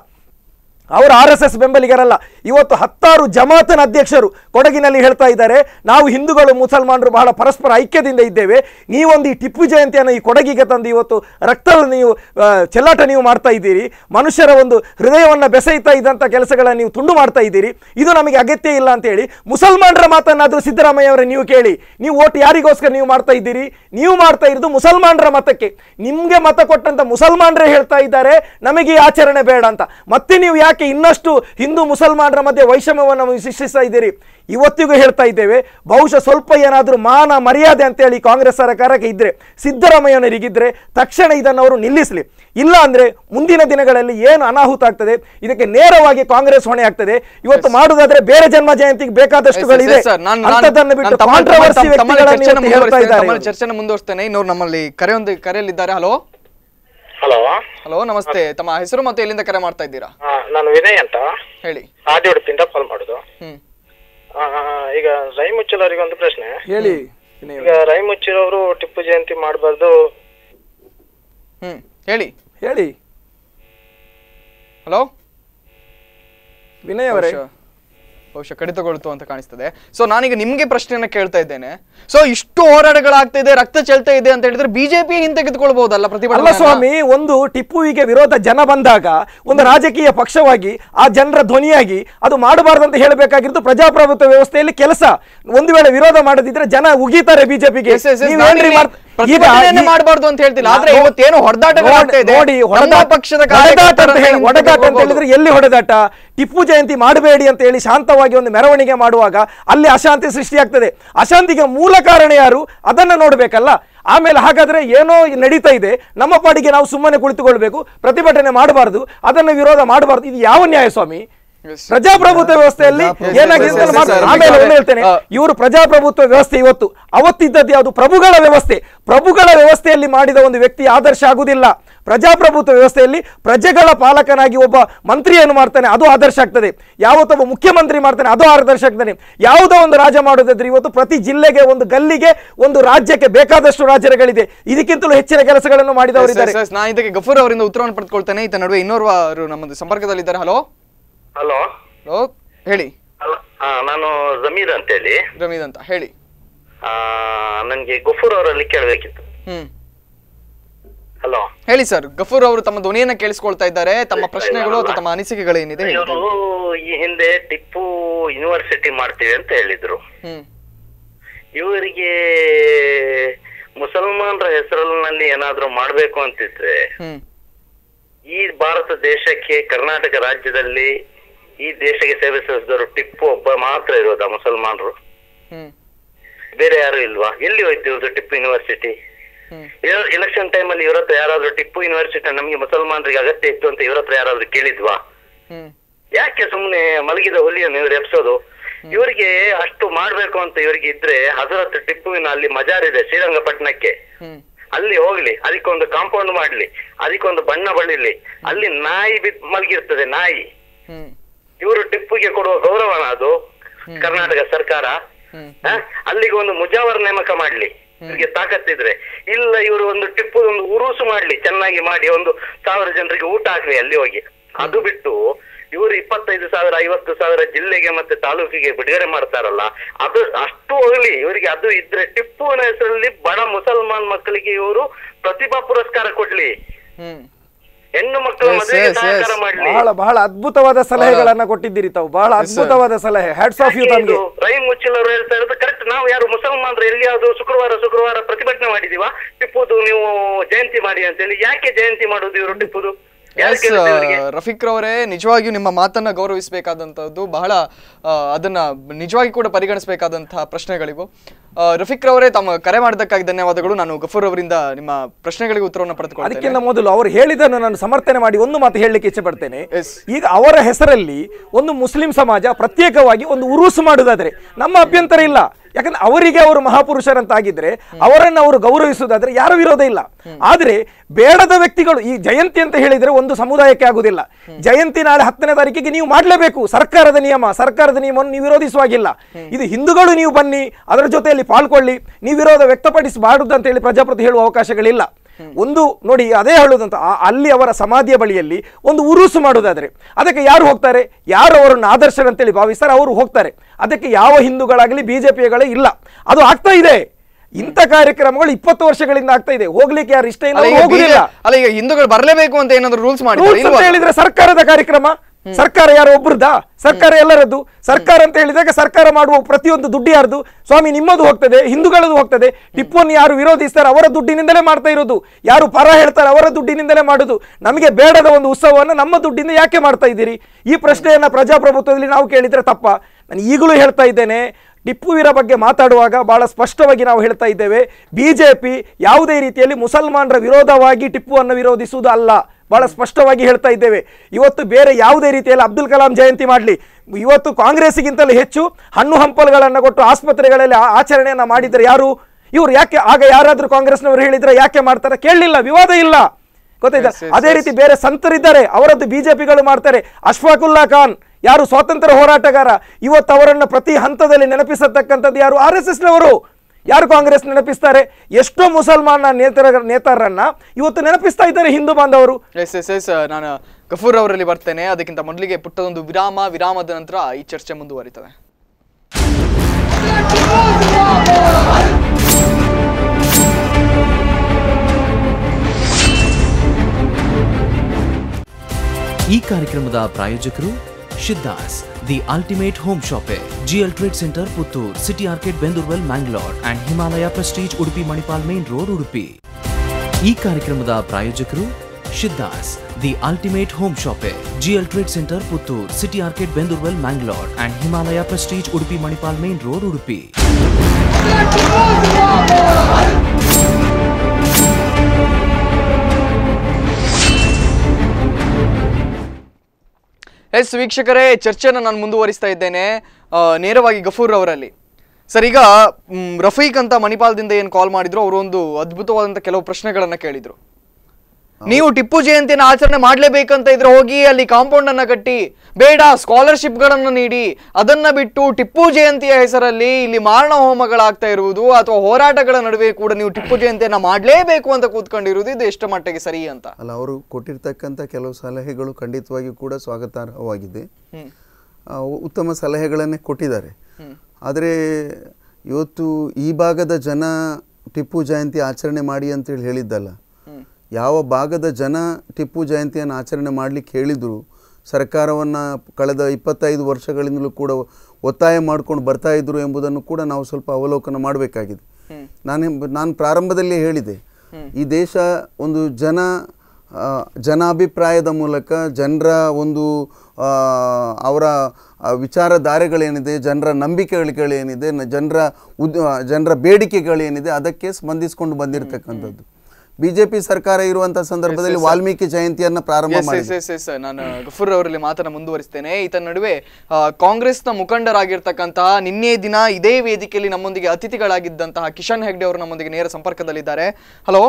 ಅವರು ಆರ್ ಎಸ್ ಎಸ್ ಬೆಂಬಲಿಗರಲ್ಲ ಇವತ್ತು ಹತ್ತಾರು ಜಮಾತನ ಅಧ್ಯಕ್ಷರು ಕೊಡಗಿನಲ್ಲಿ ಹೇಳ್ತಾ ಇದ್ದಾರೆ ನಾವು ಹಿಂದೂಗಳು ಮುಸಲ್ಮಾನರು ಬಹಳ ಪರಸ್ಪರ ಐಕ್ಯದಿಂದ ಇದ್ದೇವೆ ನೀವೊಂದು ಈ ಟಿಪ್ಪು ಜಯಂತಿಯನ್ನು ಈ ಕೊಡಗಿಗೆ ತಂದು ಇವತ್ತು ರಕ್ತ ನೀವು ಆ, ಚೆಲ್ಲಾಟ ನೀವು ಮಾಡ್ತಾ ಇದ್ದೀರಿ ಮನುಷ್ಯರ ಒಂದು ಹೃದಯವನ್ನು ಬೆಸೆಯುತ್ತಾ ಇದ್ದಂಥ ಕೆಲಸಗಳನ್ನು ನೀವು ತುಂಡು ಮಾಡ್ತಾ ಇದ್ದೀರಿ ಇದು ನಮಗೆ ಅಗತ್ಯ ಇಲ್ಲ ಅಂತ ಹೇಳಿ ಮುಸಲ್ಮಾನರ ಮಾತನ್ನಾದರೂ ಸಿದ್ದರಾಮಯ್ಯ ಅವರೇ ನೀವು ಕೇಳಿ ನೀವು ಓಟ್ ಯಾರಿಗೋಸ್ಕರ ನೀವು ಮಾಡ್ತಾ ಇದ್ದೀರಿ ನೀವು ಮಾಡ್ತಾ ಇರೋದು ಮುಸಲ್ಮಾನರ ಮತಕ್ಕೆ ನಿಮಗೆ ಮತ ಕೊಟ್ಟಂತ ಮುಸಲ್ಮಾನರೇ ಹೇಳ್ತಾ ಇದ್ದಾರೆ ನಮಗೆ ಈ ಆಚರಣೆ ಬೇಡ ಅಂತ ಮತ್ತೆ ನೀವು ಯಾಕೆ ಇನ್ನಷ್ಟು ಹಿಂದೂ ಮುಸಲ್ಮಾನರ ಮಧ್ಯೆ ವೈಷಮ್ಯವನ್ನು ನೀವು ಸೃಷ್ಟಿಸ್ತಾ ಇದ್ದೀರಿ ಇವತ್ತಿಗೂ ಹೇಳ್ತಾ ಇದ್ದೇವೆ ಬಹುಶಃ ಸ್ವಲ್ಪ ಏನಾದರೂ ಮಾನ ಮರ್ಯಾದೆ ಅಂತೇಳಿ ಕಾಂಗ್ರೆಸ್ ಸರ್ಕಾರಕ್ಕೆ ಇದ್ರೆ ಸಿದ್ದರಾಮಯ್ಯನವರಿಗಿದ್ರೆ ತಕ್ಷಣ ಇದನ್ನು ಅವರು ನಿಲ್ಲಿಸಲಿ ಇಲ್ಲ ಅಂದ್ರೆ ಮುಂದಿನ ದಿನಗಳಲ್ಲಿ ಏನು ಅನಾಹುತ ಆಗ್ತದೆ ಇದಕ್ಕೆ ನೇರವಾಗಿ ಕಾಂಗ್ರೆಸ್ ಹೊಣೆ ಆಗ್ತದೆ ಇವತ್ತು ಮಾಡುವುದಾದ್ರೆ ಬೇರೆ ಜನ್ಮ ಜಯಂತಿಗೆ ಬೇಕಾದಷ್ಟುಗಳಿದೆ ಎಸ್, ಎಸ್, ನಾನು- ನಾನು- ಅಂಥದ್ದನ್ನು ಬಿಟ್ಟು ನಾನು ತಮ್ಮ- controversy ತಮ್ಮ- ತಮ್ಮಲ್ಲಿ ವ್ಯಕ್ತಿಗಳನ್ನು ಚರ್ಚೆನ ಇವತ್ತು ಹೇಳ್ತಾ ಮುಂದುವರಿಸ್ತೇನೆ, ಇದ್ದಾರೆ ತಮ್ಮಲ್ಲಿ ಚರ್ಚೆನ ಮುಂದುವರಿಸ್ತೇನೆ ಇನ್ನೊರು ನಮ್ಮಲ್ಲಿ ಕರೆಯೊಂದು ಕರೆಯಲ್ಲಿದ್ದಾರೆ ಹಲೋ ಹಲೋ ಹಲೋ ನಮಸ್ತೆ ತಮ್ಮ ಹೆಸರು ಮತ್ತು ಎಲ್ಲಿಂದ ಕರೆ ಮಾಡ್ತಾ ಇದ್ದೀರಾ ನಾನು ವಿನಯ್ ಅಂತ ಹೇಳಿ ಆದಿಯೋಡದಿಂದ ಕಾಲ್ ಮಾಡುದು ಹ್ಮ್ ಆ, ಈಗ ರೈ ಮುಚ್ಚಲವರಿಗೆ ಒಂದು ಪ್ರಶ್ನೆ ಹೇಳಿ ವಿನಯ್ ಈಗ ರೈ ಮುಚ್ಚಿರವರು ಟಿಪ್ಪು ಜಯಂತಿ ಮಾಡಬಾರ್ದು ಹ್ಮ್ ಹೇಳಿ ಹೇಳಿ ಹಲೋ ವಿನಯ್ ಅವರೇ ಬಹುಶಃ- ಬಹುಶಃ ಕಡಿತಗೊಳ್ತು ಅಂತ ಕಾಣಿಸ್ತದೆ ಸೊ ನಾನೀಗ ನಿಮ್ಗೆ ಪ್ರಶ್ನೆಯನ್ನ ಕೇಳ್ತಾ ಇದ್ದೇನೆ ಸೊ ಇಷ್ಟು ಹೋರಾಟಗಳಾಗ್ತಾ ಇದೆ ರಕ್ತ ಚೆಲ್ತಾ ಇದೆ ಅಂತ ಹೇಳಿದ್ರೆ ಬಿಜೆಪಿ ಹಿಂತೆಗೆದುಕೊಳ್ಬಹುದಲ್ಲ ಅಲ್ಲ ಪ್ರತಿಭಟನೆ ಸ್ವಾಮಿ ಒಂದು ಟಿಪ್ಪುವಿಗೆ ವಿರೋಧ ಜನ ಬಂದಾಗ ಒಂದು ರಾಜಕೀಯ ಪಕ್ಷವಾಗಿ ಆ ಜನರ ಧ್ವನಿಯಾಗಿ ಅದು ಮಾಡಬಾರ್ದಂತ ಹೇಳಬೇಕಾಗಿರೋದು ಪ್ರಜಾಪ್ರಭುತ್ವ ವ್ಯವಸ್ಥೆಯಲ್ಲಿ ಕೆಲಸ ಒಂದು ವೇಳೆ ವಿರೋಧ ಮಾಡದಿದ್ರೆ ಜನ ಉಗಿತಾರೆ ಬಿಜೆಪಿಗೆ Yes, yes, yes. ನಾನಿಲ್ಲಿ ಪ್ರತಿಭಟನೆಯನ್ನೇ ಮಾಡಬಾರ್ದು ಅಂತ ಹೇಳ್ತಿಲ್ಲ ಆದ್ರೆ ಇವತ್ತೇನು ಹೊಡೆದಾಟಗಳಾಗ್ತಾ ಇದೆ ನೋಡಿ ನಮ್ಮ ಹೊಡೆದಾಟ ಪಕ್ಷದ ಹೊಡೆದಾಟ ಅಂತ ಹೇಳಿ ಕಾರ್ಯಕರ್ತರನ್ನ ಹೊಡೆದಾಟ ಅಂತ ಹಿಂತೆಗೆದುಕೊಳ್ಬಹುದು. ಹೇಳಿದ್ರೆ ಎಲ್ಲಿ ಹೊಡೆದಾಟ ಟಿಪ್ಪು ಜಯಂತಿ ಮಾಡಬೇಡಿ ಅಂತ ಹೇಳಿ ಶಾಂತವಾಗಿ ಒಂದು ಮೆರವಣಿಗೆ ಮಾಡುವಾಗ ಅಲ್ಲಿ ಅಶಾಂತಿ ಸೃಷ್ಟಿಯಾಗ್ತದೆ ಅಶಾಂತಿಗೆ ಮೂಲ ಕಾರಣ ಯಾರು ಅದನ್ನ ನೋಡ್ಬೇಕಲ್ಲ ಆಮೇಲೆ ಹಾಗಾದ್ರೆ ಏನೋ ನಡೀತಾ ಇದೆ ನಮ್ಮ ಪಾಡಿಗೆ ನಾವು ಸುಮ್ಮನೆ ಕುಳಿತುಕೊಳ್ಬೇಕು ಪ್ರತಿಭಟನೆ ಮಾಡಬಾರ್ದು ಅದನ್ನು ವಿರೋಧ ಮಾಡಬಾರ್ದು ಇದು ಯಾವ ನ್ಯಾಯ ಸ್ವಾಮಿ Yes. ಪ್ರಜಾಪ್ರಭುತ್ವ ವ್ಯವಸ್ಥೆಯಲ್ಲಿ Yes, ಏನಾಗಿದೆ yes, ಅಂತ yes, ಮಾಡ್ತಾರೆ. yes, ಆಮೇಲೆ yes. ಒಂದು ಹೇಳ್ತೇನೆ ಆ, ಇವರು ಪ್ರಜಾಪ್ರಭುತ್ವ ವ್ಯವಸ್ಥೆ ಇವತ್ತು ಅವತ್ತಿದ್ದದ್ದು ಯಾವುದು ಪ್ರಭುಗಳ ವ್ಯವಸ್ಥೆ ಪ್ರಭುಗಳ ವ್ಯವಸ್ಥೆಯಲ್ಲಿ ಮಾಡಿದ ಒಂದು ವ್ಯಕ್ತಿ ಆದರ್ಶ ಆಗುವುದಿಲ್ಲ ಪ್ರಜಾಪ್ರಭುತ್ವ ವ್ಯವಸ್ಥೆಯಲ್ಲಿ ಪ್ರಜೆಗಳ ಪಾಲಕನಾಗಿ ಒಬ್ಬ ಮಂತ್ರಿಯನ್ನು ಮಾಡ್ತಾನೆ ಅದು ಆದರ್ಶ ಆಗ್ತದೆ ಯಾವತ್ತೊಬ್ಬ ಮುಖ್ಯಮಂತ್ರಿ ಮಾಡ್ತಾನೆ ಅದು ಆದರ್ಶ ಆಗ್ತಾನೆ ಯಾವುದೋ ಒಂದು ರಾಜ ಮಾಡೋದಾದ್ರೆ ಇವತ್ತು ಪ್ರತಿ ಜಿಲ್ಲೆಗೆ ಒಂದು ಗಲ್ಲಿಗೆ ಒಂದು ರಾಜ್ಯಕ್ಕೆ ಬೇಕಾದಷ್ಟು ರಾಜ್ಯಗಳಿದೆ ಇದಕ್ಕಿಂತಲೂ ಹೆಚ್ಚಿನ ಕೆಲಸಗಳನ್ನು ಮಾಡಿದವರಿದ್ದಾರೆ ಎಸ್, ಎಸ್, ನಾನು ಇದಕ್ಕೆ ಗಫೂರ್ ಅವರಿಂದ ಉತ್ತರವನ್ನು ಪಡೆದುಕೊಳ್ತೇನೆ ಈತ ನಡುವೆ ಇನ್ನೋರ್ವರು ನಮ್ಮದು ಸಂಪರ್ಕದಲ್ಲಿದ್ದಾರೆ ಹಲೋ ಹಲೋ ಹಲೋ ಹೇಳಿ ಅಲ್ಲ ಹಾ ನಾನು ಜಮೀರ್ ಅಂತೇಳಿ ರಮೀದ್ ಅಂತ ಹೇಳಿ ಆ, ನನ್ಗೆ ಗುಫೂರ್ ಅವರಲ್ಲಿ ಕೇಳಬೇಕಿತ್ತು ಹ್ಮ್ ಹಲೋ ಹೇಳಿ ಸರ್ ಗಫೂರ್ ಅವರು ತಮ್ಮ ಧ್ವನಿಯನ್ನ ಕೇಳಿಸ್ಕೊಳ್ತಾ ಇದ್ದಾರೆ ತಮ್ಮ ಪ್ರಶ್ನೆಗಳು ಅಥವಾ ತಮ್ಮ ಅನಿಸಿಕೆಗಳೇನಿದೆ ಹೇಳಿ ಇವರು ಈ ಹಿಂದೆ ಟಿಪ್ಪು ಯೂನಿವರ್ಸಿಟಿ ಮಾಡ್ತೀವಿ ಅಂತ ಹೇಳಿದ್ರು ಹ್ಮ್ ಇವರಿಗೆ ಮುಸಲ್ಮಾನರ ಹೆಸರಿನಲ್ಲಿ ಏನಾದ್ರೂ ಮಾಡ್ಬೇಕು ಅಂತಿದ್ರೆ ಹ್ಮ್ ಈ ಭಾರತ ದೇಶಕ್ಕೆ ಕರ್ನಾಟಕ ರಾಜ್ಯದಲ್ಲಿ ಈ ದೇಶಕ್ಕೆ ಸೇವೆ ಸಲ್ಲಿಸಿದವರು ಟಿಪ್ಪು ಒಬ್ಬ ಮಾತ್ರ ಇರೋದಾ ಮುಸಲ್ಮಾನರು ಹ್ಮ್ ಬೇರೆ ಯಾರು ಇಲ್ವಾ ಎಲ್ಲಿ ಹೋಯ್ತು ಇವ್ರದ್ದು ಟಿಪ್ಪು ಯೂನಿವರ್ಸಿಟಿ ಹ್ಮ್ ಎಲೆಕ್ಷನ್ ಟೈಮ್ ಅಲ್ಲಿ ಇವ್ರ ಹತ್ರ ಯಾರಾದ್ರೂ ಟಿಪ್ಪು ಯೂನಿವರ್ಸಿಟಿ ನಮಗೆ ಮುಸಲ್ಮಾನರಿಗೆ ಅಗತ್ಯ ಇತ್ತು ಅಂತ ಇವ್ರ ಹತ್ರ ಯಾರಾದ್ರೂ ಕೇಳಿದ್ವಾ ಹ್ಮ್ ಯಾಕೆ ಸುಮ್ನೆ ಮಲಗಿದ ಹುಲಿಯನ್ನು ಇವ್ರು ಎಬ್ಸೋದು ಇವರಿಗೆ ಅಷ್ಟು ಮಾಡ್ಬೇಕು ಅಂತ ಇವರಿಗೆ ಇದ್ರೆ ಹಜರತ್ ಟಿಪ್ಪುವಿನ ಅಲ್ಲಿ ಮಜಾರ್ ಇದೆ ಶ್ರೀರಂಗಪಟ್ಟಣಕ್ಕೆ ಹ್ಮ್ ಅಲ್ಲಿ ಹೋಗ್ಲಿ ಅದಕ್ಕೊಂದು ಕಾಂಪೌಂಡ್ ಮಾಡ್ಲಿ ಅದಕ್ಕೊಂದು ಬಣ್ಣ ಬಳಿಲಿ ಅಲ್ಲಿ ನಾಯಿ ಬಿದ್ ಮಲಗಿರ್ತದೆ ನಾಯಿ ಹ್ಮ್ ಇವರು ಟಿಪ್ಪುಗೆ ಕೊಡುವ ಗೌರವನ ಅದು ಕರ್ನಾಟಕ ಸರ್ಕಾರ ಹ್ಮ್ ಆ? ಅಲ್ಲಿಗೆ ಒಂದು ಮುಜಾವರ್ ನೇಮಕ ಮಾಡ್ಲಿ ಇವರಿಗೆ ತಾಕತ್ತಿದ್ರೆ ಇಲ್ಲ ಇವರು ಒಂದು ಟಿಪ್ಪು ಒಂದು ಉರುಸು ಮಾಡ್ಲಿ ಚೆನ್ನಾಗಿ ಮಾಡಿ ಒಂದು ಸಾವಿರ ಜನರಿಗೆ ಊಟ ಹಾಕ್ಲಿ ಅಲ್ಲಿ ಹೋಗಿ ಅದು ಬಿಟ್ಟು ಇವರು ಇಪ್ಪತ್ತೈದು ಸಾವಿರ ಐವತ್ತು ಸಾವಿರ ಜಿಲ್ಲೆಗೆ ಮತ್ತೆ ತಾಲೂಕಿಗೆ ಬಿಡುಗಡೆ ಮಾಡ್ತಾರಲ್ಲ ಅದು ಅಷ್ಟು ಹೋಗ್ಲಿ ಇವರಿಗೆ ಅದು ಇದ್ರೆ ಟಿಪ್ಪುವಿನ ಹೆಸರಲ್ಲಿ ಬಡ ಮುಸಲ್ಮಾನ್ ಮಕ್ಕಳಿಗೆ ಇವರು ಪ್ರತಿಭಾ ಪುರಸ್ಕಾರ ಕೊಡ್ಲಿ ಹ್ಮ್ ಹೆಣ್ಣು ಮಕ್ಕಳ Yes, ಮದುವೆಗೆ yes, ಸಹಕಾರ yes. ಮಾಡ್ಲಿ ಬಹಳ ಬಹಳ ಅದ್ಭುತವಾದ ಸಲಹೆಗಳನ್ನ ಕೊಟ್ಟಿದ್ದೀರಿ ತಾವು ಬಹಳ ಅದ್ಭುತವಾದ ಸಲಹೆ ಹ್ಯಾಟ್ಸ್ ಆಫ್ ಯು ತಮಗೆ ರಹೀಂ ಮುಚ್ಚಿಲ್ ಅವರು ಹೇಳ್ತಾ ಇರೋದು ಕರೆಕ್ಟ್ ನಾವು ಯಾರು ಮುಸಲ್ಮಾನರು ಎಲ್ಲಿಯಾದ್ರೂ ಶುಕ್ರವಾರ ಶುಕ್ರವಾರ ಪ್ರತಿಭಟನೆ ಮಾಡಿದೀವಾ ಟಿಪ್ಪುದು ನೀವು ಜಯಂತಿ ಮಾಡಿ ಅಂತೇಳಿ ಯಾಕೆ ಜಯಂತಿ ಮಾಡುದು ಇವರು ಟಿಪ್ಪುದು ಯಾರು ಎಸ್ ಕೇಳಿದ್ರು ಇವರಿಗೆ? ರಫೀಕ್ ರವರೇ ನಿಜವಾಗಿಯೂ ನಿಮ್ಮ ಮಾತನ್ನ ಗೌರವಿಸಬೇಕಾದಂತದ್ದು ಬಹಳ ಆ, ಅದನ್ನ ನಿಜವಾಗಿ ಕೂಡ ಪರಿಗಣಿಸಬೇಕಾದಂತಹ ಪ್ರಶ್ನೆಗಳಿವು ಆ, ರಫೀಕ್ ರವರೇ ತಮ್ಮ ಕರೆ ಮಾಡಿದ್ದಕ್ಕಾಗಿ ಧನ್ಯವಾದಗಳು ನಾನು ಗಫೂರ್ ಅವರಿಂದ ನಿಮ್ಮ ಪ್ರಶ್ನೆಗಳಿಗೆ ಉತ್ತರವನ್ನು ಪಡೆದುಕೊಳ್ತೇನೆ ಅದಕ್ಕಿಂತ ಮೊದಲು ಅವರು ಹೇಳಿದ್ದನ್ನು ನಾನು ಸಮರ್ಥನೆ ಮಾಡಿ ಒಂದು ಮಾತು ಹೇಳಲಿಕ್ಕೆ ಇಚ್ಛೆ ಪಡ್ತೇನೆ Yes. ಈಗ ಅವರ ಹೆಸರಲ್ಲಿ ಒಂದು ಮುಸ್ಲಿಂ ಸಮಾಜ ಪ್ರತ್ಯೇಕವಾಗಿ ಒಂದು ಉರುಸು ಮಾಡುವುದಾದ್ರೆ ನಮ್ಮ ಅಭ್ಯಂತರ ಇಲ್ಲ ಯಾಕಂದ್ರೆ ಅವರಿಗೆ ಅವರು ಮಹಾಪುರುಷರಂತಾಗಿದ್ರೆ ಅವರನ್ನು ಅವರು ಗೌರವಿಸುವುದಾದ್ರೆ ಯಾರ ವಿರೋಧ ಇಲ್ಲ ಆದ್ರೆ ಬೇಡದ ವ್ಯಕ್ತಿಗಳು ಈ ಜಯಂತಿ ಅಂತ ಹೇಳಿದ್ರೆ ಒಂದು ಸಮುದಾಯಕ್ಕೆ ಆಗುದಿಲ್ಲ ಜಯಂತಿ ನಾಳೆ ಹತ್ತನೇ ತಾರೀಕಿಗೆ ನೀವು ಮಾಡಲೇಬೇಕು ಸರ್ಕಾರದ ನಿಯಮ ಸರ್ಕಾರದ ನಿಯಮವನ್ನು ನೀವು ವಿರೋಧಿಸುವಾಗಿಲ್ಲ ಇದು ಹಿಂದೂಗಳು ನೀವು ಬನ್ನಿ ಅದರ ಜೊತೆಯಲ್ಲಿ ಪಾಲ್ಗೊಳ್ಳಿ ನೀವು ವಿರೋಧ ವ್ಯಕ್ತಪಡಿಸಬಾರದು ಅಂತ ಹೇಳಿ ಪ್ರಜಾಪ್ರತಿ ಹೇಳುವ ಅವಕಾಶಗಳಿಲ್ಲ ಒಂದು ನೋಡಿ ಅದೇ ಹೇಳುದಂತ ಆ- ಅಲ್ಲಿ ಅವರ ಸಮಾಧಿಯ ಬಳಿಯಲ್ಲಿ ಒಂದು ಉರುಸು ಮಾಡುವುದಾದ್ರೆ ಅದಕ್ಕೆ ಯಾರು ಹೋಗ್ತಾರೆ ಯಾರು ಅವರನ್ನು ಆದರ್ಶರಂತೇಳಿ ಭಾವಿಸ್ತಾರೆ ಅವರು ಹೋಗ್ತಾರೆ ಅದಕ್ಕೆ ಯಾವ ಹಿಂದೂಗಳಾಗಲಿ ಬಿಜೆಪಿಗಳೇ ಇಲ್ಲ ಅದು ಆಗ್ತಾ ಇದೆ ಇಂಥ ಕಾರ್ಯಕ್ರಮಗಳು ಇಪ್ಪತ್ತು ವರ್ಷಗಳಿಂದ ಆಗ್ತಾ ಇದೆ ಹೋಗ್ಲಿಕ್ಕೆ ಯಾರು ಇಷ್ಟ ಇಲ್ಲ ಅಲ್ಲ ಅವ್ರು ಈಗ ಹೋಗುದಿಲ್ಲ BJP ಅಲ್ಲ ಈಗ ಹಿಂದೂಗಳು ಬರಲೇಬೇಕು ಅಂತ ಏನಾದ್ರು ರೂಲ್ಸ್ ಮಾಡಿ ರೂಲ್ಸ್ ಅಂತ ಹೇಳಿದ್ರೆ ಸರ್ಕಾರದ ಕಾರ್ಯಕ್ರಮ ಸರ್ಕಾರ ಯಾರು ಒಬ್ರದಾ ಸರ್ಕಾರ ಎಲ್ಲರದ್ದು ಸರ್ಕಾರ ಅಂತ ಹೇಳಿದಾಗ ಸರ್ಕಾರ ಮಾಡುವ ಪ್ರತಿಯೊಂದು ದುಡ್ಡು ಯಾರ್ದು ಸ್ವಾಮಿ ನಿಮ್ಮದು ಹೋಗ್ತದೆ ಹಿಂದೂಗಳದ್ದು ಹೋಗ್ತದೆ ಟಿಪ್ಪುವನ್ನು ಯಾರು ವಿರೋಧಿಸ್ತಾರೆ ಅವರ ದುಡ್ಡಿನಿಂದಲೇ ಮಾಡ್ತಾ ಇರೋದು ಯಾರು ಪರ ಹೇಳ್ತಾರೆ ಅವರ ದುಡ್ಡಿನಿಂದಲೇ ಮಾಡುದು ನಮಗೆ ಬೇಡದ ಒಂದು ಉತ್ಸವವನ್ನು ನಮ್ಮ ದುಡ್ಡಿಂದ ಯಾಕೆ ಮಾಡ್ತಾ ಇದ್ದೀರಿ ಈ ಪ್ರಶ್ನೆಯನ್ನ ಪ್ರಜಾಪ್ರಭುತ್ವದಲ್ಲಿ ನಾವು ಕೇಳಿದ್ರೆ ತಪ್ಪ ನಾನು ಈಗಲೂ ಹೇಳ್ತಾ ಇದ್ದೇನೆ ಟಿಪ್ಪುವಿನ ಬಗ್ಗೆ ಮಾತಾಡುವಾಗ ಬಹಳ ಸ್ಪಷ್ಟವಾಗಿ ನಾವು ಹೇಳ್ತಾ ಇದ್ದೇವೆ ಬಿಜೆಪಿ ಯಾವುದೇ ರೀತಿಯಲ್ಲಿ ಮುಸಲ್ಮಾನರ ವಿರೋಧವಾಗಿ ಟಿಪ್ಪುವನ್ನು ವಿರೋಧಿಸುವುದು ಅಲ್ಲ ಬಹಳ ಸ್ಪಷ್ಟವಾಗಿ ಹೇಳ್ತಾ ಇದ್ದೇವೆ ಇವತ್ತು ಬೇರೆ ಯಾವುದೇ ರೀತಿಯಲ್ಲಿ ಅಬ್ದುಲ್ ಕಲಾಂ ಜಯಂತಿ ಮಾಡಲಿ ಇವತ್ತು ಕಾಂಗ್ರೆಸ್ಗಿಂತಲೂ ಹೆಚ್ಚು ಹಣ್ಣು ಹಂಪಲುಗಳನ್ನು ಕೊಟ್ಟು ಆಸ್ಪತ್ರೆಗಳಲ್ಲಿ ಆ- ಆಚರಣೆಯನ್ನ ಮಾಡಿದ್ರೆ ಯಾರು ಇವರು ಯಾಕೆ ಆಗ ಯಾರಾದ್ರೂ ಕಾಂಗ್ರೆಸ್ನವರು ಹೇಳಿದ್ರೆ ಯಾಕೆ ಮಾಡ್ತಾರೆ ಕೇಳಲಿಲ್ಲ ವಿವಾದ ಇಲ್ಲ ಗೊತ್ತಾಯ್ತಾ ಅದೇ ರೀತಿ ಬೇರೆ ಸಂತರಿದ್ದಾರೆ ಅವರದ್ದು ಬಿಜೆಪಿಗಳು ಮಾಡ್ತಾರೆ ಅಶ್ಫಾಕುಲ್ಲಾ ಖಾನ್ ಯಾರು ಸ್ವಾತಂತ್ರ್ಯ ಹೋರಾಟಗಾರ ಇವತ್ತು ಅವರನ್ನು ಪ್ರತಿ ಹಂತದಲ್ಲಿ ನೆನಪಿಸತಕ್ಕಂಥದ್ದು ಯಾರು ಆರ್ ಎಸ್ ಎಸ್ನವರು ಯಾರು ಕಾಂಗ್ರೆಸ್ ನೆನಪಿಸ್ತಾರೆ ಎಷ್ಟೋ ಮುಸಲ್ಮಾನ ನೇತರ ನೇತಾರರನ್ನ ಇವತ್ತು ನೆನಪಿಸ್ತಾ ಇದ್ದಾರೆ ಹಿಂದೂ ಬಾಂಧವರು ಎಸ್ ಎಸ್ ಎಸ್ ನಾನು ಗಫೂರ್ ಅವರಲ್ಲಿ ಬರ್ತೇನೆ ಅದಕ್ಕಿಂತ ಮೊದಲಿಗೆ ಪುಟ್ಟದೊಂದು ವಿರಾಮ ವಿರಾಮದ ನಂತರ ಈ ಚರ್ಚೆ ಮುಂದುವರಿತದೆ ಈ ಕಾರ್ಯಕ್ರಮದ ಪ್ರಾಯೋಜಕರು ಶಿದ್ದಾಸ್ the ultimate home shoppe GL trade centre Puttur city arcade ಬೆಂದೂರ್ವೆಲ್ Mangalore and Himalaya prestige Udupi Manipal main road Udupi ಈ ಕಾರ್ಯಕ್ರಮದ ಪ್ರಾಯೋಜಕರು ಶಿದ್ದಾಸ್ the ultimate home shoppe GL trade centre Puttur city arcade ಬೆಂದೂರ್ವೆಲ್ Mangalore and Himalaya prestige Udupi Manipal main road Udupi yes ವೀಕ್ಷಕರೇ ಚರ್ಚೆನ ನಾನು ಮುಂದುವರಿಸ್ತಾ ಇದ್ದೇನೆ ಆ, ನೇರವಾಗಿ ಗಫೂರ್ ಅವರಲ್ಲಿ ಸರ್ ಈಗ ಮ್, ರಫೀಕ್ ಅಂತ ಮಣಿಪಾಲದಿಂದ ಏನು ಕಾಲ್ ಮಾಡಿದ್ರು ಅವರು ಒಂದು ಅದ್ಭುತವಾದಂಥ ಕೆಲವು ಪ್ರಶ್ನೆಗಳನ್ನು ಕೇಳಿದರು ನೀವು ಟಿಪ್ಪು ಜಯಂತಿಯನ್ನು ಆಚರಣೆ ಮಾಡ್ಲೇಬೇಕಂತ ಇದ್ರೆ ಹೋಗಿ ಅಲ್ಲಿ ಕಾಂಪೌಂಡ್ ಅನ್ನ ಕಟ್ಟಿ ಬೇಡ ಸ್ಕಾಲರ್ಶಿಪ್ ಗಳನ್ನ ನೀಡಿ ಅದನ್ನ ಬಿಟ್ಟು ಟಿಪ್ಪು ಜಯಂತಿಯ ಹೆಸರಲ್ಲಿ ಇಲ್ಲಿ ಮಾರಣ ಹೋಮಗಳಾಗ್ತಾ ಇರುವುದು ಅಥವಾ ಹೋರಾಟಗಳ ನಡುವೆ ಕೂಡ ನೀವು ಟಿಪ್ಪು ಜಯಂತಿಯನ್ನ ಮಾಡ್ಲೇಬೇಕು ಅಂತ ಕೂತ್ಕೊಂಡಿರುವುದು ಇದು ಎಷ್ಟು ಮಟ್ಟಿಗೆ ಸರಿ ಅಂತ ಅಲ್ಲ ಅವರು ಕೊಟ್ಟಿರ್ತಕ್ಕಂಥ ಕೆಲವು ಸಲಹೆಗಳು ಖಂಡಿತವಾಗಿಯೂ ಕೂಡ ಸ್ವಾಗತಾರ್ಹವಾಗಿದೆ ಆ, ಉ- ಉತ್ತಮ ಸಲಹೆಗಳನ್ನೇ ಕೊಟ್ಟಿದ್ದಾರೆ ಆದರೆ ಇವತ್ತು ಈ ಭಾಗದ ಜನ ಟಿಪ್ಪು ಜಯಂತಿ ಆಚರಣೆ ಮಾಡಿ ಅಂತೇಳಿ ಹೇಳಿದ್ದಲ್ಲ ಯಾವ ಭಾಗದ ಜನ ಟಿಪ್ಪು ಜಯಂತಿಯನ್ನು ಆಚರಣೆ ಮಾಡಲಿಕ್ಕೆ ಹೇಳಿದರು ಸರ್ಕಾರವನ್ನು ಕಳೆದ ಇಪ್ಪತ್ತೈದು ವರ್ಷಗಳಿಂದಲೂ ಕೂಡ ಒತ್ತಾಯ ಮಾಡ್ಕೊಂಡು ಬರ್ತಾ ಇದ್ರು ಎಂಬುದನ್ನು ಕೂಡ ನಾವು ಸ್ವಲ್ಪ ಅವಲೋಕನ ಮಾಡಬೇಕಾಗಿದೆ ನಾನು ನಾನು ಪ್ರಾರಂಭದಲ್ಲಿ ಹೇಳಿದೆ ಈ ದೇಶ ಒಂದು ಜನ ಆ, ಜನಾಭಿಪ್ರಾಯದ ಮೂಲಕ ಜನರ ಒಂದು ಆ, ಅವರ ಆ, ವಿಚಾರಧಾರೆಗಳೇನಿದೆ ಜನರ ನಂಬಿಕೆಗಳೇನಿದೆ ನ- ಜನರ ಉದ್ ಜನರ ಬೇಡಿಕೆಗಳೇನಿದೆ ಅದಕ್ಕೆ ಸ್ಪಂದಿಸಿಕೊಂಡು ಬಂದಿರತಕ್ಕಂಥದ್ದು ಬಿ ಜೆ ಪಿ ಸರ್ಕಾರ ಇರುವಂಥ ಸಂದರ್ಭದಲ್ಲಿ ವಾಲ್ಮೀಕಿ ಜಯಂತಿಯನ್ನು ಪ್ರಾರಂಭ ಎಸ್ ಮಾಡಿದೆ ಎಸ್ ಎಸ್ ಎಸ್ ನಾನು ಗಫೂರ್ ಅವರಲ್ಲಿ ಮಾತನ್ನ ಮುಂದುವರಿಸ್ತೇನೆ ಈತನ ನಡುವೆ ಆ, ಕಾಂಗ್ರೆಸ್ನ ಮುಖಂಡರಾಗಿರ್ತಕ್ಕಂತಹ ನಿನ್ನೆ ದಿನ ಇದೇ ವೇದಿಕೆಯಲ್ಲಿ ನಮ್ಮೊಂದಿಗೆ ಅತಿಥಿಗಳಾಗಿದ್ದಂತಹ ಕಿಶನ್ ಹೆಗ್ಡೆ ಅವರು ನಮ್ಮೊಂದಿಗೆ ನೇರ ಸಂಪರ್ಕದಲ್ಲಿದ್ದಾರೆ ಹಲೋ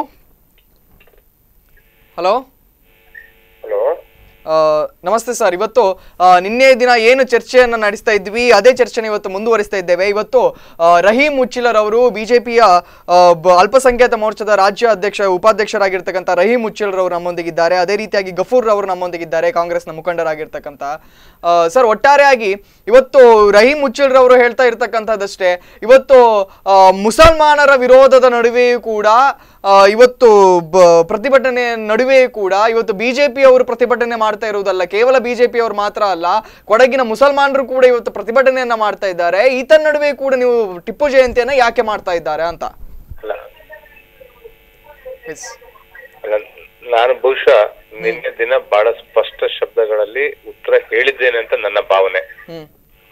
ಹಲೋ ಹಲೋ ಆ, ನಮಸ್ತೆ ಸರ್ ಇವತ್ತು ಆ, ನಿನ್ನೆ ದಿನ ಏನು ಚರ್ಚೆಯನ್ನ ನಡೆಸ್ತಾ ಇದ್ವಿ ಅದೇ ಚರ್ಚೆನ ಇವತ್ತು ಮುಂದುವರಿಸ್ತಾ ಇದ್ದೇವೆ ಇವತ್ತು ಆ, ರಹೀಂ ಉಚ್ಚಿಲರ್ ಅವರು ಬಿಜೆಪಿಯ ಅಲ್ಪಸಂಖ್ಯಾತ ಮೋರ್ಚಾದ ರಾಜ್ಯ ಅಧ್ಯಕ್ಷ ಉಪಾಧ್ಯಕ್ಷರಾಗಿರ್ತಕ್ಕಂಥ ರಹೀಂ ಉಚ್ಚಿಲರ್ ಅವರು ನಮ್ಮೊಂದಿಗಿದ್ದಾರೆ ಅದೇ ರೀತಿಯಾಗಿ ಗಫೂರ್ ಅವರು ನಮ್ಮೊಂದಿಗಿದ್ದಾರೆ ಕಾಂಗ್ರೆಸ್ನ ಮುಖಂಡರಾಗಿರ್ತಕ್ಕಂಥ ಆ, ಸರ್ ಒಟ್ಟಾರೆಯಾಗಿ ಇವತ್ತು ರಹೀಂ ಉಚ್ಚಿಲರ್ ಅವರು ಹೇಳ್ತಾ ಇರ್ತಕ್ಕಂಥದ್ದಷ್ಟೇ ಇವತ್ತು ಆ, ಮುಸಲ್ಮಾನರ ವಿರೋಧದ ನಡುವೆಯೂ ಕೂಡ ಆ, ಇವತ್ತು ಬ- ಪ್ರತಿಭಟನೆ ನಡುವೆ ಕೂಡ ಇವತ್ತು ಬಿಜೆಪಿ ಅವರು ಪ್ರತಿಭಟನೆ ಮಾಡ್ತಾ ಇರುವುದಲ್ಲ ಕೇವಲ ಬಿಜೆಪಿ ಅವರು ಮಾತ್ರ ಅಲ್ಲ ಕೊಡಗಿನ ಮುಸಲ್ಮಾನರು ಕೂಡ ಇವತ್ತು ಪ್ರತಿಭಟನೆಯನ್ನ ಮಾಡ್ತಾ ಇದ್ದಾರೆ ಈತನ ನಡುವೆ ಕೂಡ ನೀವು ಟಿಪ್ಪು ಜಯಂತಿಯನ್ನ ಯಾಕೆ ಮಾಡ್ತಾ ಇದ್ದಾರೆ ಅಂತ ಅಲ್ಲ ಅಲ್ಲ ನಾನು ಬಹುಶಃ ನಿನ್ನೆ ದಿನ ಬಹಳ ಸ್ಪಷ್ಟ ಶಬ್ದಗಳಲ್ಲಿ ಉತ್ತರ ಹೇಳಿದ್ದೇನೆ ಅಂತ ನನ್ನ ಭಾವನೆ ಹ್ಮ್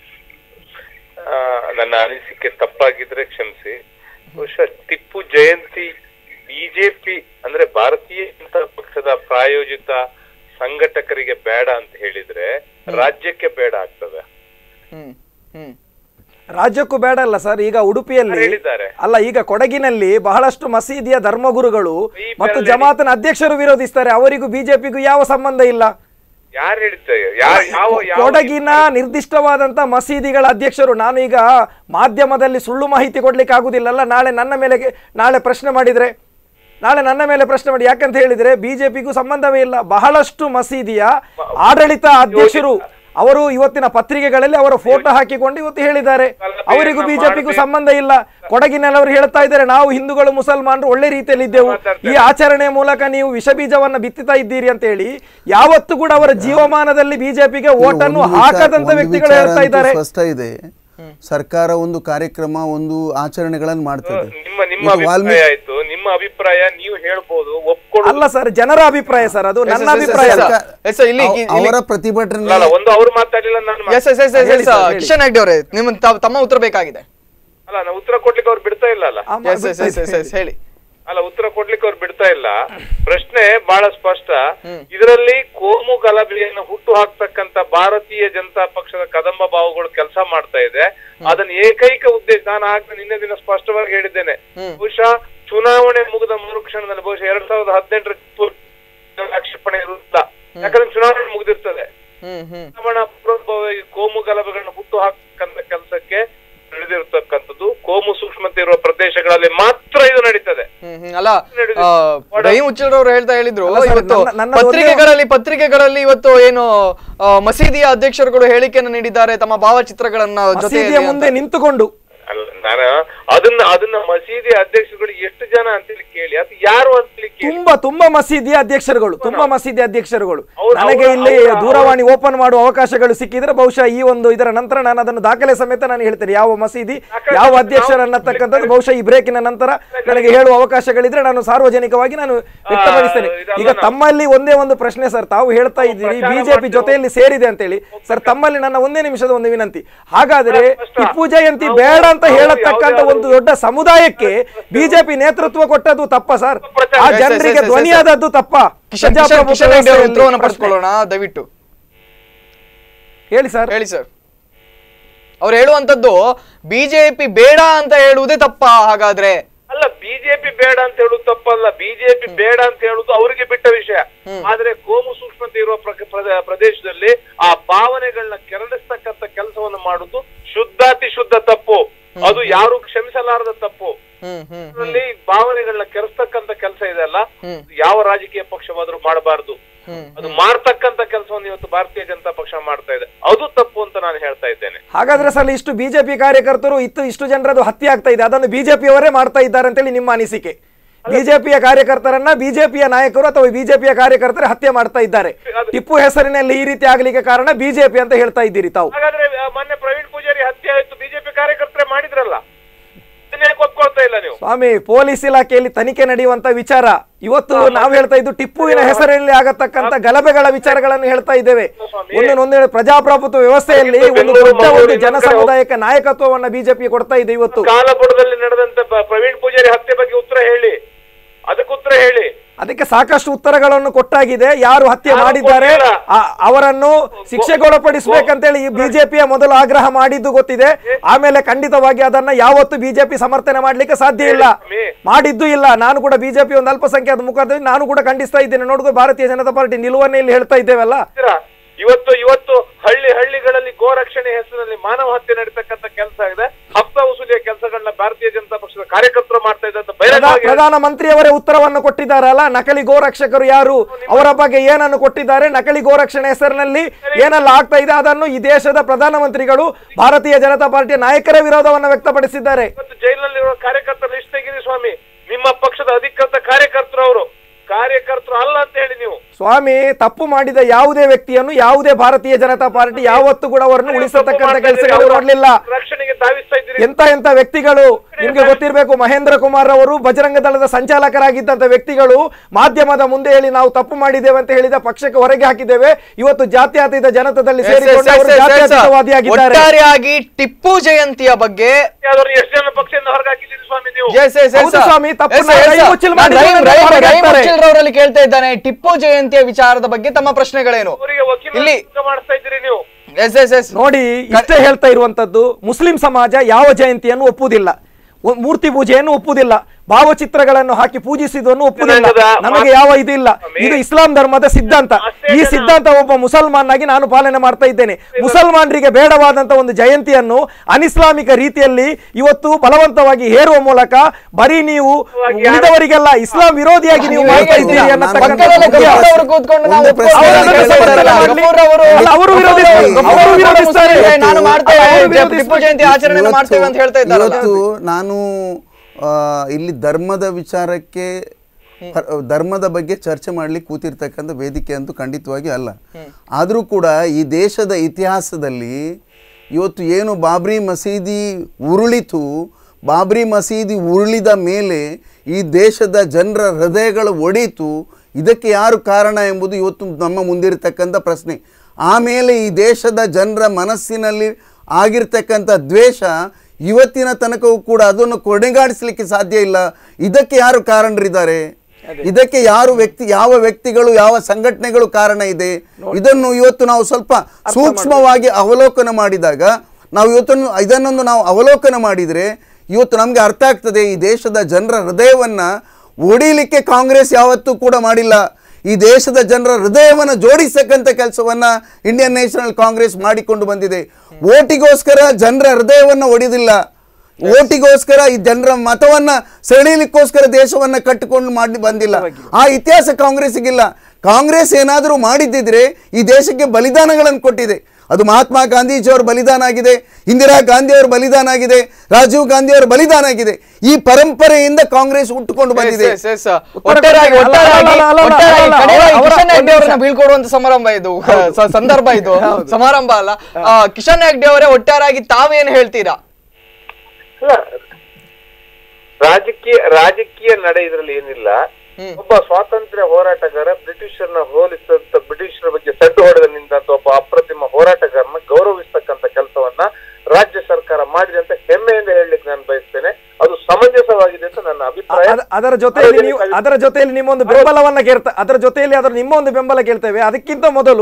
ಆ, ನನ್ನ ಅನಿಸಿಕೆ ತಪ್ಪಾಗಿದ್ರೆ ಕ್ಷಮಿಸಿ ಬಹುಶಃ ಟಿಪ್ಪು ಜಯಂತಿ ಬಿಜೆಪಿ ಅಂದ್ರೆ ಭಾರತೀಯ ಜನತಾ ಪಕ್ಷದ ಪ್ರಾಯೋಜಿತ ಸಂಘಟಕರಿಗೆ ಬೇಡ ಅಂತ ಹೇಳಿದ್ರೆ ರಾಜ್ಯಕ್ಕೆ ಬೇಡ ಆಗ್ತದೆ ಹ್ಮ್ ಹ್ಮ್ ರಾಜ್ಯಕ್ಕೂ ಬೇಡ ಅಲ್ಲ ಸರ್ ಈಗ ಉಡುಪಿಯಲ್ಲಿ ಹೇಳಿದ್ದಾರೆ. ಅಲ್ಲ ಈಗ ಕೊಡಗಿನಲ್ಲಿ ಬಹಳಷ್ಟು ಮಸೀದಿಯ ಧರ್ಮಗುರುಗಳು ಈ ಮತ್ತು ಬೆರಳಿಗೆ- ಜಮಾತನ ಅಧ್ಯಕ್ಷರು ವಿರೋಧಿಸ್ತಾರೆ ಅವರಿಗೂ ಬಿಜೆಪಿಗೂ ಯಾವ ಸಂಬಂಧ ಇಲ್ಲ ಯಾರು ಹೇಳಿದ್ದಾರೆ ಯಾರು ಯಾವ ಯಾವ ಕೊಡಗಿನ ನಿರ್ದಿಷ್ಟವಾದಂತ ಮಸೀದಿಗಳ ಅಧ್ಯಕ್ಷರು ನಾನು ಈಗ ಮಾಧ್ಯಮದಲ್ಲಿ ಸುಳ್ಳು ಮಾಹಿತಿ ಕೊಡ್ಲಿಕ್ಕೆ ಆಗುದಿಲ್ಲಲ್ಲ ನಾಳೆ ನನ್ನ ಮೇಲೆ ನಾಳೆ ಪ್ರಶ್ನೆ ಮಾಡಿದ್ರೆ ನಾಳೆ ನನ್ನ ಮೇಲೆ ಪ್ರಶ್ನೆ ಮಾಡಿ ಯಾಕಂತ ಹೇಳಿದ್ರೆ ಬಿಜೆಪಿಗೂ ಸಂಬಂಧವೇ ಇಲ್ಲ ಬಹಳಷ್ಟು ಮಸೀದಿಯ ಆಡಳಿತ ಅಧ್ಯಕ್ಷರು ಅವರು ಇವತ್ತಿನ ಪತ್ರಿಕೆಗಳಲ್ಲಿ ಅವರ ಫೋಟೋ ಹಾಕಿಕೊಂಡು ಇವತ್ತು ಹೇಳಿದ್ದಾರೆ ಅವರಿಗೂ ಬಿಜೆಪಿಗೂ ಸಂಬಂಧ ಇಲ್ಲ ಕೊಡಗಿನಲ್ಲಿ ಅವರು ಹೇಳ್ತಾ ಇದ್ದಾರೆ ನಾವು ಹಿಂದೂಗಳು ಮುಸಲ್ಮಾನರು ಒಳ್ಳೆ ರೀತಿಯಲ್ಲಿ ಇದ್ದೆವು ಈ ಆಚರಣೆಯ ಮೂಲಕ ನೀವು ವಿಷ ಬೀಜವನ್ನ ಬಿತ್ತುತ್ತಾ ಇದ್ದೀರಿ ಅಂತ ಹೇಳಿ ಯಾವತ್ತೂ ಕೂಡ ಅವರ ಜೀವಮಾನದಲ್ಲಿ ಬಿಜೆಪಿಗೆ ಓಟನ್ನು ಒಂದು ವಿಚಾರ- ಹಾಕದಂತ ಒಂದು ವ್ಯಕ್ತಿಗಳು ವಿಚಾರ ಹೇಳ್ತಾ ಅಂತೂ ಇದ್ದಾರೆ ಸ್ಪಷ್ಟ ಇದೆ ಸರ್ಕಾರ ಒಂದು ಕಾರ್ಯಕ್ರಮ ಒಂದು ಆಚರಣೆಗಳನ್ನು ಮಾಡ್ತದೆ ನಿಮ್ಮ ನಿಮ್ಮ ಈಗ ಅಭಿಪ್ರಾಯ ವಾಲ್ಮೀಕಿ ಆಯ್ತು ನಿಮ್ಮ ಅಭಿಪ್ರಾಯ ನೀವು ಹೇಳ್ಬೋದು ಒಪ್ಕೊಳ್ಳೋದು ಅಲ್ಲ ಸರ್ ಜನರ ಅಭಿಪ್ರಾಯ ಸರ್ ಅದು ನನ್ನ ಎಸ್, ಎಸ್, ಅಭಿಪ್ರಾಯ ಎಸ್, ಅಲ್ಲ. ಎಸ್, ಎಸ್, ಇಲ್ಲಿ ಅವ- ಇಲ್ಲಿ- ಅವರ ಪ್ರತಿಭಟನೆ ಅಲ್ಲ ಒಂದು ಅವ್ರು ಮಾತಾಡಲಿಲ್ಲ ನಾನು ಎಸ್ ಎಸ್ ಎಸ್ ಎಸ್ ಹೇಳಿ ಎಸ್ ಸರ್, ಹೇಳಿ. ಕಿಶನ್ ಹೆಗ್ಡೆ ಅವರೇ ನಿಮ್ಮ ತ- ತಮ್ಮ ಉತ್ತರ ಬೇಕಾಗಿದೆ ಅಲ್ಲ ನಾನು ಉತ್ತರ ಕೊಡ್ಲಿಕ್ಕೆ ಅವ್ರು ಬಿಡ್ತಾ ಇಲ್ಲ ಅಲ್ಲ ಆ, yes yes yes yes yes ಹೇಳಿ ಅಲ್ಲ ಉತ್ತರ ಕೊಡ್ಲಿಕ್ಕೆ ಅವ್ರು ಬಿಡ್ತಾ ಇಲ್ಲ ಪ್ರಶ್ನೆ ಬಹಳ ಸ್ಪಷ್ಟ ಇದರಲ್ಲಿ ಕೋಮು ಗಲಭೆಯನ್ನು ಹುಟ್ಟು ಹಾಕ್ತಕ್ಕಂತ ಭಾರತೀಯ ಜನತಾ ಪಕ್ಷದ ಕದಂಬ ಭಾವಗಳು ಕೆಲಸ ಮಾಡ್ತಾ ಇದೆ ಅದನ್ನ ಏಕೈಕ ಉದ್ದೇಶ ನಾನು ಆಗ್ಲೇ ನಿನ್ನೆ ದಿನ ಸ್ಪಷ್ಟವಾಗಿ ಹೇಳಿದ್ದೇನೆ ಬಹುಶಃ ಚುನಾವಣೆ ಮುಗಿದ ಮರುಕ್ಷಣದಲ್ಲಿ ಬಹುಶಃ ಎರಡ್ ಸಾವಿರದ ಹದಿನೆಂಟರ ಆಕ್ಷೇಪಣೆ ಇರುವುದಿಲ್ಲ ಯಾಕಂದ್ರೆ ಚುನಾವಣೆ ಮುಗಿದಿರ್ತದೆ ಹ್ಮ್ ಹ್ಮ್ ಚುನಾವಣಾ ಪೂರ್ವಭಾವಿ ಕೋಮು ಗಲಭೆಗಳನ್ನು ಹುಟ್ಟು ಹಾಕಂತ ಕೆಲಸಕ್ಕೆ ನಡೆದಿರ್ತಕ್ಕಂಥದ್ದು ಕೋಮು ಸೂಕ್ಷ್ಮತೆ ಇರುವ ಪ್ರದೇಶಗಳಲ್ಲಿ ಮಾತ್ರ ಇದು ನಡೀತದೆ ಹ್ಮ್ ಹ್ಮ್. ಅಲ್ಲ ಆ, ರಹೀಂ ಉಚ್ಚಿಲ್ ಅವರು ಹೇಳ್ತಾ ಹೇಳಿದ್ರು ಅಲ್ಲ ಸರ್, ಇವತ್ತು ನನ್ನ- ನನ್ನದು ಒಂದೇ- ಪತ್ರಿಕೆಗಳಲ್ಲಿ ಪತ್ರಿಕೆಗಳಲ್ಲಿ ಇವತ್ತು ಏನು ಆ, ಮಸೀದಿಯ ಅಧ್ಯಕ್ಷರುಗಳು ಹೇಳಿಕೆಯನ್ನು ನೀಡಿದ್ದಾರೆ ತಮ್ಮ ಭಾವಚಿತ್ರಗಳನ್ನ ಮಸೀದಿಯ ಜೊತೆಯಲ್ಲಿ ಮುಂದೆ ನಿಂತುಕೊಂಡು ಅಲ್ಲ ನಾನು ಅದನ್ನ ಅದನ್ನ ಮಸೀದಿ ಅಧ್ಯಕ್ಷರುಗಳು ಎಷ್ಟು ಜನ ಅಂತೇಳಿ ಕೇಳಿ ಅದು ಯಾರು ಅಂತೇಳಿ ಕೇಳಿ ತುಂಬಾ ತುಂಬಾ ಮಸೀದಿಯ ಅಧ್ಯಕ್ಷರುಗಳು ತುಂಬಾ ಮಸೀದಿ ಅಧ್ಯಕ್ಷರುಗಳು ಅವ್ರು- ನನಗೆ ಅವ್ರು- ಇಲ್ಲಿ ಅವ್ರು- ದೂರವಾಣಿ ಓಪನ್ ಮಾಡುವ ಅವಕಾಶಗಳು ಸಿಕ್ಕಿದ್ರೆ ಬಹುಶಃ ಈ ಒಂದು ಇದರ ನಂತರ ನಾನು ಅದನ್ನು ದಾಖಲೆ ಸಮೇತ ನಾನು ಹೇಳ್ತೇನೆ ಯಾವ ಮಸೀದಿ ಯಾವ ಅಧ್ಯಕ್ಷರು ಅನ್ನತಕ್ಕಂಥದ್ದು ಬಹುಶಃ ಈ ಬ್ರೇಕಿನ ನಂತರ ನನಗೆ ಹೇಳುವ ಅವಕಾಶಗಳಿದ್ರೆ ನಾನು ಸಾರ್ವಜನಿಕವಾಗಿ ನಾನು ವ್ಯಕ್ತಪಡಿಸ್ತೇನೆ ಈಗ ತಮ್ಮಲ್ಲಿ ಒಂದೇ ಒಂದು ಪ್ರಶ್ನೆ ಸರ್ ತಾವು ಹೇಳ್ತಾ ಇದ್ದೀರಿ ಬಿಜೆಪಿ ಜೊತೆಯಲ್ಲಿ ಸೇರಿದೆ ಅಂತೇಳಿ ಸರ್ ತಮ್ಮಲ್ಲಿ ನನ್ನ ಒಂದೇ ನಿಮಿಷದ ಒಂದು ವಿನಂತಿ ಹಾಗಾದ್ರೆ ಟಿಪ್ಪು ಜಯಂತಿ ಬೇಡ ಅಂತ ಹೇಳತಕ್ಕಂತ ಒಂದು ದೊಡ್ಡ ಸಮುದಾಯಕ್ಕೆ ಬಿಜೆಪಿ ನೇತೃತ್ವ ಕೊಟ್ಟದ್ದು ತಪ್ಪ ಸರ್ ಆ ಜನರಿಗೆ ಧ್ವನಿಯಾದದ್ದು ತಪ್ಪ ಕಿಶನ್ ಕಿಶನ್ ಪ್ರಜಾಪ್ರಭುತ್ವ ಕಿಶನ್ ಹೆಗ್ಡೆ ಅವರ ವ್ಯವಸ್ಥೆಯಲ್ಲಿ ಉತ್ತರವನ್ನು ಪ್ರಶ್ನೆ. ಪಡೆದುಕೊಳ್ಳೋಣ ದಯವಿಟ್ಟು ಹೇಳಿ ಸರ್ ಹೇಳಿ ಸರ್ ಅವ್ರು ಹೇಳುವಂತದ್ದು ಬಿಜೆಪಿ ಬೇಡ ಅಂತ ಹೇಳುವುದೇ ತಪ್ಪ ಹಾಗಾದ್ರೆ ಅಲ್ಲ ಬಿಜೆಪಿ ಬೇಡ ಅಂತ ಹೇಳುದು ತಪ್ಪಲ್ಲ ಬಿಜೆಪಿ ಬೇಡ ಅಂತ ಹೇಳುದು ಅವರಿಗೆ ಬಿಟ್ಟ ವಿಷಯ ಆದ್ರೆ ಕೋಮು ಸೂಕ್ಷ್ಮತೆ ಇರುವ ಪ್ರ- ಪ್ರ- ಪ್ರದೇಶದಲ್ಲಿ ಆ ಭಾವನೆಗಳನ್ನ ಕೆರಳಿಸ್ತಕ್ಕಂತ ಕೆಲಸವನ್ನು ಮಾಡುದು ಶುದ್ಧಾತಿ ಶುದ್ಧ ತಪ್ಪು ಅದು ಯಾರು ಕ್ಷಮಿಸಲಾರದ ತಪ್ಪು ಹ್ಮ್ ಹ್ಮ್ ಇದರಲ್ಲಿ ಭಾವನೆಗಳನ್ನ ಕೆರಸ್ತಕ್ಕಂತ ಕೆಲಸ ಇದೆಲ್ಲ ಯಾವ ರಾಜಕೀಯ ಪಕ್ಷವಾದ್ರೂ ಮಾಡಬಾರ್ದು ಅದು ಮಾಡ್ತಕ್ಕಂತ ಕೆಲಸವನ್ನು ಇವತ್ತು ಭಾರತೀಯ ಜನತಾ ಪಕ್ಷ ಮಾಡ್ತಾ ಇದೆ ಅದು ತಪ್ಪು ಅಂತ ನಾನು ಹೇಳ್ತಾ ಇದ್ದೇನೆ ಹಾಗಾದ್ರೆ ಸರ್ ಇಷ್ಟು ಬಿಜೆಪಿ ಕಾರ್ಯಕರ್ತರು ಇತ್ತು ಇಷ್ಟು ಜನರದು ಹತ್ಯೆ ಆಗ್ತಾ ಇದೆ ಅದನ್ನು ಬಿಜೆಪಿಯವರೇ ಮಾಡ್ತಾ ಇದ್ದಾರೆ ಅಂತೇಳಿ ನಿಮ್ಮ ಅನಿಸಿಕೆ ಬಿಜೆಪಿಯ ಕಾರ್ಯಕರ್ತರನ್ನ ಬಿಜೆಪಿಯ ನಾಯಕರು ಅಥವಾ ಬಿಜೆಪಿಯ ಕಾರ್ಯಕರ್ತರು ಹತ್ಯೆ ಮಾಡ್ತಾ ಇದ್ದಾರೆ ಟಿಪ್ಪು ಹೆಸರಿನಲ್ಲಿ ಈ ರೀತಿ ಆಗ್ಲಿಕ್ಕೆ ಕಾರಣ ಬಿಜೆಪಿ ಅಂತ ಹೇಳ್ತಾ ಇದ್ದೀರಿ ತಾವು ಹಾಗಾದ್ರೆ ಆ, ಮೊನ್ನೆ ಪ್ರವೀಣ್ ಪೂಜಾರಿ ಹತ್ಯೆ ಆಯ್ತು ಬಿಜೆಪಿ ಕಾರ್ಯಕರ್ತರೇ ಮಾಡಿದ್ರಲ್ಲ ಇದನ್ನ ಯಾಕೆ ಒಪ್ಕೊಳ್ತಾ ಇಲ್ಲ ನೀವು ಸ್ವಾಮಿ ಪೊಲೀಸ್ ಇಲಾಖೆಯಲ್ಲಿ ತನಿಖೆ ನಡೆಯುವಂತ ವಿಚಾರ ಇವತ್ತು ನಾವು ಹೇಳ್ತಾ ಇದ್ದು ಟಿಪ್ಪುವಿನ ಹೆಸರಿನಲ್ಲಿ ಆಗತಕ್ಕಂತ ಗಲಭೆಗಳ ವಿಚಾರಗಳನ್ನು ಹೇಳ್ತಾ ಇದ್ದೇವೆ ಒಂದು ಒಂದು ವೇಳೆ ಪ್ರಜಾಪ್ರಭುತ್ವ ವ್ಯವಸ್ಥೆಯಲ್ಲಿ ಒಂದು ದೊಡ್ಡ ಒಂದು ಜನ ಸಮುದಾಯಕ್ಕೆ ನಾಯಕತ್ವವನ್ನ ಬಿಜೆಪಿ ಕೊಡ್ತಾ ಇದೆ ಇವತ್ತು ಕಾಲಪುರದಲ್ಲಿ ನಡೆದಂತ ಪ- ಪ್ರವೀಣ್ ಪೂಜಾರಿ ಹತ್ಯೆ ಬಗ್ಗೆ ಉತ್ತರ ಹೇಳಿ ಅದಕ್ಕೆ ಉತ್ತರ ಹೇಳಿ ಅದಕ್ಕೆ ಸಾಕಷ್ಟು ಉತ್ತರಗಳನ್ನು ಕೊಟ್ಟಾಗಿದೆ ಯಾರು ಹತ್ಯೆ ಯಾರು ಮಾಡಿದ್ದಾರೆ ಕೊಟ್ಟಿಲ್ಲ. ಆ- ಅವರನ್ನು ಶಿಕ್ಷೆಗೊಳಪಡಿಸಬೇಕಂತೇಳಿ ಬಿಜೆಪಿಯ ಮೊದಲು ಆಗ್ರಹ ಮಾಡಿದ್ದು ಗೊತ್ತಿದೆ ಆಮೇಲೆ ಖಂಡಿತವಾಗಿ ಅದನ್ನ ಯಾವತ್ತು ಬಿಜೆಪಿ ಸಮರ್ಥನೆ ಮಾಡ್ಲಿಕ್ಕೆ ಸಾಧ್ಯ ಇಲ್ಲ ಸ್ವಾಮಿ. ಮಾಡಿದ್ದು ಇಲ್ಲ ನಾನು ಕೂಡ ಬಿಜೆಪಿ ಒಂದು ಅಲ್ಪಸಂಖ್ಯಾತ ಮುಖಾಂತರ ನಾನು ಕೂಡ ಖಂಡಿಸ್ತಾ ಇದ್ದೇನೆ ನೋಡುವ ಭಾರತೀಯ ಜನತಾ ಪಾರ್ಟಿ ನಿಲುವನ್ನೇ ಇಲ್ಲಿ ಹೇಳ್ತಾ ಇದ್ದೇವಲ್ಲ ಗೊತ್ತೀರಾ? ಇವತ್ತು ಇವತ್ತು ಹಳ್ಳಿ ಹಳ್ಳಿಗಳಲ್ಲಿ ಗೋರಕ್ಷಣೆ ಹೆಸರಿನಲ್ಲಿ ಮಾನವ ಹತ್ಯೆ ನಡೀತಕ್ಕಂತ ಕೆಲಸ ಆಗಿದೆ ಹಪ್ತ ವಸೂಲಿಯ ಕೆಲಸಗಳನ್ನ ಭಾರತೀಯ ಜನತಾ ಪಕ್ಷದ ಕಾರ್ಯಕರ್ತರು ಮಾಡ್ತಾ ಇದ್ದಾರೆ ಅಂತ ಪ್ರಧಾ- ಬಹಿರಂಗವಾಗಿ ಪ್ರಧಾನಮಂತ್ರಿಯವರೇ ಉತ್ತರವನ್ನು ಕೊಟ್ಟಿದ್ದಾರಲ್ಲ ನಕಲಿ ಗೋರಕ್ಷಕರು ಯಾರು ಅವರ ಬಗ್ಗೆ ಏನನ್ನು ಕೊಟ್ಟಿದ್ದಾರೆ ನಕಲಿ ಗೋರಕ್ಷಣೆ ಹೆಸರಿನಲ್ಲಿ ಏನೆಲ್ಲ ಆಗ್ತಾ ಇದೆ ಅದನ್ನು ಈ ದೇಶದ ಪ್ರಧಾನಮಂತ್ರಿಗಳು ಭಾರತೀಯ ಜನತಾ ಪಾರ್ಟಿಯ ನಾಯಕರ ವಿರೋಧವನ್ನು ವ್ಯಕ್ತಪಡಿಸಿದ್ದಾರೆ ಇವತ್ತು ಜೈಲಿನಲ್ಲಿರುವ ಕಾರ್ಯಕರ್ತರ ಲಿಸ್ಟ್ ತೆಗೀರಿ ಸ್ವಾಮಿ ನಿಮ್ಮ ಪಕ್ಷದ ಅಧಿಕೃತ ಕಾರ್ಯಕರ್ತರು ಅವರು ಕಾರ್ಯಕರ್ತರು ಅಲ್ಲ ಅಂತ ಹೇಳಿ ನೀವು ಸ್ವಾಮಿ ತಪ್ಪು ಮಾಡಿದ ಯಾವುದೇ ವ್ಯಕ್ತಿಯನ್ನು ಯಾವುದೇ ಭಾರತೀಯ ಜನತಾ ಪಾರ್ಟಿ ಯಾವತ್ತೂ ಕೂಡ ಅವರನ್ನು ಉಳಿಸತಕ್ಕಂತ ಕೆಲಸಗಳು ಮಾಡಲಿಲ್ಲ ರಕ್ಷಣೆಗೆ ಧಾವಿಸ್ತಾ ಇದ್ದೀರಿ ಎಂತ ಎಂತ ವ್ಯಕ್ತಿಗಳು ನಿಮ್ಗೆ ಗೊತ್ತಿರಬೇಕು ಮಹೇಂದ್ರ ಕುಮಾರ್ ಅವರು ಬಜರಂಗ ದಳದ ಸಂಚಾಲಕರಾಗಿದ್ದಂತ ವ್ಯಕ್ತಿಗಳು ಮಾಧ್ಯಮದ ಮುಂದೆ ಹೇಳಿ ನಾವು ತಪ್ಪು ಮಾಡಿದ್ದೇವೆ ಅಂತ ಹೇಳಿದ ಪಕ್ಷಕ್ಕೆ ಹೊರಗೆ ಹಾಕಿದ್ದೇವೆ ಇವತ್ತು ಜಾತ್ಯತೀತ ಜನತದಲ್ಲಿ ಸೇರಿಕೊಂಡು ಅವರು ಜಾತ್ಯತೀತವಾದಿಯಾಗಿದ್ದಾರೆ ಒಟ್ಟಾರೆಯಾಗಿ ಟಿಪ್ಪು ಜಯಂತಿಯ ಬಗ್ಗೆ ಯಾವ್ದಾದ್ರು ಎಷ್ಟು ಜನ ಪಕ್ಷದಿಂದ ಹೊರಗೆ ಹಾಕಿದ್ದೀರಿ ಸ್ವಾಮಿ ನೀವು Yes, yes, yes, ಹೌದು sir. ಸ್ವಾಮಿ, ತಪ್ಪು Yes, ನಾವು yes, ರೈ sir. ಮುಚ್ಚಲು ನಾನು ಮಾಡಿದ್ದೇವೆ ರೈ- ಅಂತ ರೈ- ಹೊರಗೆ ರೈ ಹಾಕ್ತಾರೆ. ಮುಚ್ಚಲ್ರವರಲ್ಲಿ ಕೇಳ್ತಾ ಇದ್ದಾನೆ ಟಿಪ್ಪು ಜಯಂತಿಯ ವಿಚಾರದ ಬಗ್ಗೆ ತಮ್ಮ ಪ್ರಶ್ನೆಗಳೇನು ಅವರಿಗೆ ವಕೀಲ ಇಲ್ಲಿ ಮಾಡ್ತಾ ಇದ್ದೀರಿ ನೀವು ಎಸ್ ಎಸ್ ಎಸ್ ನೋಡಿ ಇಷ್ಟೇ ಹೇಳ್ತಾ ಇರುವಂತದ್ದು ಮುಸ್ಲಿಂ ಸಮಾಜ ಯಾವ ಜಯಂತಿಯನ್ನು ಒಪ್ಪುವುದಿಲ್ಲ ಒ- ಮೂರ್ತಿ ಪೂಜೆಯನ್ನು ಒಪ್ಪುವುದಿಲ್ಲ ಭಾವಚಿತ್ರಗಳನ್ನು ಹಾಕಿ ಪೂಜಿಸಿದನ್ನು ಒಪ್ಪುವುದಿಲ್ಲ ಇದರಿಂದ ನಮಗೆ ಯಾವ ಇದು ಇಲ್ಲ ಇದು ಇಸ್ಲಾಂ ಧರ್ಮದ ಸಿದ್ಧಾಂತ ಅಷ್ಟೇ ಈ ಜನ- ಸಿದ್ಧಾಂತ ಒಬ್ಬ ಮುಸಲ್ಮಾನ್ ಆಗಿ ನಾನು ಪಾಲನೆ ಮಾಡ್ತಾ ಇದ್ದೇನೆ ಮುಸಲ್ಮಾನರಿಗೆ ಬೇಡವಾದಂತ ಒಂದು ಜಯಂತಿಯನ್ನು ಅನಿಸ್ಲಾಮಿಕ ರೀತಿಯಲ್ಲಿ ಇವತ್ತು ಬಲವಂತವಾಗಿ ಹೇರುವ ಮೂಲಕ ಬರೀ ನೀವು ಉಳಿದವರಿಗೆಲ್ಲ ಇಸ್ಲಾಂ ವಿರೋಧಿಯಾಗಿ ನೀವು ನೀವು ಮಾಡ್ತಾ ಹೇಗೆ ಇದ್ದೀರಿ ಇದ್ದೀರಾ? ಅನ್ನತಕ್ಕಂಥ ಪಕ್ಕದಲ್ಲೇ ಮುಖ್ಯ. ಗಫೂರ್ ಅವರು ಕೂತ್ಕೊಂಡು ನಾವು ಒಂದು ಪ್ರಶ್ನೆ ಒಪ್ಕೊಳ್ಳೋದು ಅವರನ್ನು ಅಂತ ಹೇಳ್ತಾ ಸಮರ್ಥನೆ ಇದ್ದಾರಲ್ಲ. ಮಾಡ್ಲಿ. ಗಫೂರ್ ಅವರು- ಅಲ್ಲ, ಅವರು ವಿರೋಧಿಸ್ತಾರೆ. ಗಫೂರ್ ಅವರು ಅವರು ವಿರೋಧಿಸ್ತಾರೆ. ಮುಸ್ಲಿಮರೇ, ನಾನು ಮಾಡ್ತೇವೆ ಅವರು ಟಿಪ್ಪು ವಿರೋಧಿಸ್ತಾರೆ. ಜಯಂತಿ ಆಚರಣೆ ಮಾಡ್ತೇವೆ ಅಂತ ಹೇಳ್ತಾ ಇದ್ದಾರಲ್ಲ ಇವತ್ತು ನಾನು ಆ, ಇಲ್ಲಿ ಧರ್ಮದ ವಿಚಾರಕ್ಕೆ ಹ- ಧರ್ಮದ ಬಗ್ಗೆ ಚರ್ಚೆ ಮಾಡ್ಲಿಕ್ಕೆ ಕೂತಿರ್ತಕ್ಕಂಥ ವೇದಿಕೆ ಅಂತೂ ಖಂಡಿತವಾಗಿ ಅಲ್ಲ ಆದರೂ ಕೂಡ ಈ ದೇಶದ ಇತಿಹಾಸದಲ್ಲಿ ಇವತ್ತು ಏನು ಬಾಬ್ರಿ ಮಸೀದಿ ಉರುಳಿತು ಬಾಬ್ರಿ ಮಸೀದಿ ಉರುಳಿದ ಮೇಲೆ ಈ ದೇಶದ ಜನರ ಹೃದಯಗಳು ಒಡೀತು ಇದಕ್ಕೆ ಯಾರು ಕಾರಣ ಎಂಬುದು ಇವತ್ತು ನಮ್ಮ ಮುಂದಿರತಕ್ಕಂಥ ಪ್ರಶ್ನೆ ಆಮೇಲೆ ಈ ದೇಶದ ಜನರ ಮನಸ್ಸಿನಲ್ಲಿ ಆಗಿರ್ತಕ್ಕಂಥ ದ್ವೇಷ ಇವತ್ತಿನ ತನಕವೂ ಕೂಡ ಅದನ್ನು ಕೊನೆಗಾಡಿಸ್ಲಿಕ್ಕೆ ಸಾಧ್ಯ ಇಲ್ಲ ಇದಕ್ಕೆ ಯಾರು ಕಾರಣರಿದ್ದಾರೆ ಇದಕ್ಕೆ ಯಾರು ವ್ಯಕ್ತಿ ಯಾವ ವ್ಯಕ್ತಿಗಳು ಯಾವ ಸಂಘಟನೆಗಳು ಕಾರಣ ಇದೆ ಇದನ್ನು ಇವತ್ತು ನಾವು ಸ್ವಲ್ಪ ಸೂಕ್ಷ್ಮವಾಗಿ ಅವಲೋಕನ ಮಾಡಿದಾಗ ನಾವು ಇವತ್ತನ್ನು ಇದನ್ನೊಂದು ನಾವು ಅವಲೋಕನ ಮಾಡಿದರೆ ಇವತ್ತು ನಮಗೆ ಅರ್ಥ ಆಗ್ತದೆ ಈ ದೇಶದ ಜನರ ಹೃದಯವನ್ನು ಒಡಿಲಿಕ್ಕೆ ಕಾಂಗ್ರೆಸ್ ಯಾವತ್ತೂ ಕೂಡ ಮಾಡಿಲ್ಲ ಈ ದೇಶದ ಜನರ ಹೃದಯವನ್ನು ಜೋಡಿಸಕ್ಕಂಥ ಕೆಲಸವನ್ನ ಇಂಡಿಯನ್ ನ್ಯಾಷನಲ್ ಕಾಂಗ್ರೆಸ್ ಮಾಡಿಕೊಂಡು ಬಂದಿದೆ ಓಟಿಗೋಸ್ಕರ ಜನರ ಹೃದಯವನ್ನು ಒಡೆದಿಲ್ಲ ಓಟಿಗೋಸ್ಕರ ಈ ಜನರ ಮತವನ್ನ ಸೆಳೀಲಿಕ್ಕೋಸ್ಕರ ದೇಶವನ್ನ ಕಟ್ಟಿಕೊಂಡು ಮಾಡಿ ಬಂದಿಲ್ಲ ಆ ಇತಿಹಾಸ ಕಾಂಗ್ರೆಸ್ಸಿಗಿಲ್ಲ ಕಾಂಗ್ರೆಸ್ ಏನಾದರೂ ಮಾಡಿದ್ದಿದ್ರೆ ಈ ದೇಶಕ್ಕೆ ಬಲಿದಾನಗಳನ್ನು ಕೊಟ್ಟಿದೆ ಅದು ಮಹಾತ್ಮ ಗಾಂಧೀಜಿಯವರ ಬಲಿದಾನ ಆಗಿದೆ ಇಂದಿರಾ ಗಾಂಧಿಯವರ ಬಲಿದಾನ ಆಗಿದೆ ರಾಜೀವ್ ಗಾಂಧಿಯವರ ಬಲಿದಾನ ಆಗಿದೆ ಈ ಪರಂಪರೆಯಿಂದ ಕಾಂಗ್ರೆಸ್ ಹುಟ್ಟುಕೊಂಡು ಬಂದಿದೆ ಎಸ್, ಎಸ್, ಎಸ್. ಒಟ್ಟಾರೆಯಾಗಿ ಒಟ್ಟಾರೆಯಾಗಿ ಅಲ್ಲ, ಅಲ್ಲ, ಅಲ್ಲ, ಒಟ್ಟಾರೆಯಾಗಿ ಅಲ್ಲ, ಕಡೆಯಾಗಿ ಅವರ- ಕಿಶನ್ ಹೆಗ್ಡೆ ಒಂದು ಅವರನ್ನ ಬೀಳ್ಕೊಡುವಂತ ಸಮಾರಂಭ ಇದು ಸ- ಸಂದರ್ಭ ಇದು ಸಮಾರಂಭ ಅಲ್ಲ ಆ, ಕಿಶನ್ ಹೆಗ್ಡೆ ಅವರೇ ಒಟ್ಟಾರೆಯಾಗಿ ತಾವೇನು ಹೇಳ್ತೀರಾ ಅಲ್ಲ ರಾಜಕೀಯ ರಾಜಕೀಯ ನಡೆ ಇದರಲ್ಲಿ ಏನಿಲ್ಲ ಒಬ್ಬ ಸ್ವಾತಂತ್ರ್ಯ ಹೋರಾಟಗಾರ ಬ್ರಿಟಿಷರ್ನ ಹೋಲಿಸಿದಂತ ಬ್ರಿಟಿಷರ ಬಗ್ಗೆ ಸಡ್ಡು ಹೊಡೆದ ನಿಂತ ಒಬ್ಬ ಅಪ್ರತಿಮ ಹೋರಾಟಗಾರನ ಗೌರವಿಸ್ತಕ್ಕಂತ ಕೆಲಸವನ್ನ ರಾಜ್ಯ ಸರ್ಕಾರ ಮಾಡಿದೆ ಅಂತ ಹೆಮ್ಮೆಯಿಂದ ಹೇಳಲಿಕ್ಕೆ ನಾನು ಬಯಸ್ತೇನೆ ಅದು ಸಮಂಜಸವಾಗಿದೆ ಅಂತ ನನ್ನ ಅಭಿಪ್ರಾಯ ಅದ- ಅದರ ಜೊತೆಯಲ್ಲಿ ನೀವು ಅದರ ಜೊತೆಯಲ್ಲಿ ನಿಮ್ಮೊಂದು ಬೆಂಬಲವನ್ನ ಕೇಳ್ತಾ ಅದರ ಜೊತೆಯಲ್ಲಿ ಅದರ ನಿಮ್ಮ ಒಂದು ಬೆಂಬಲ ಕೇಳ್ತೇವೆ ಅದಕ್ಕಿಂತ ಮೊದಲು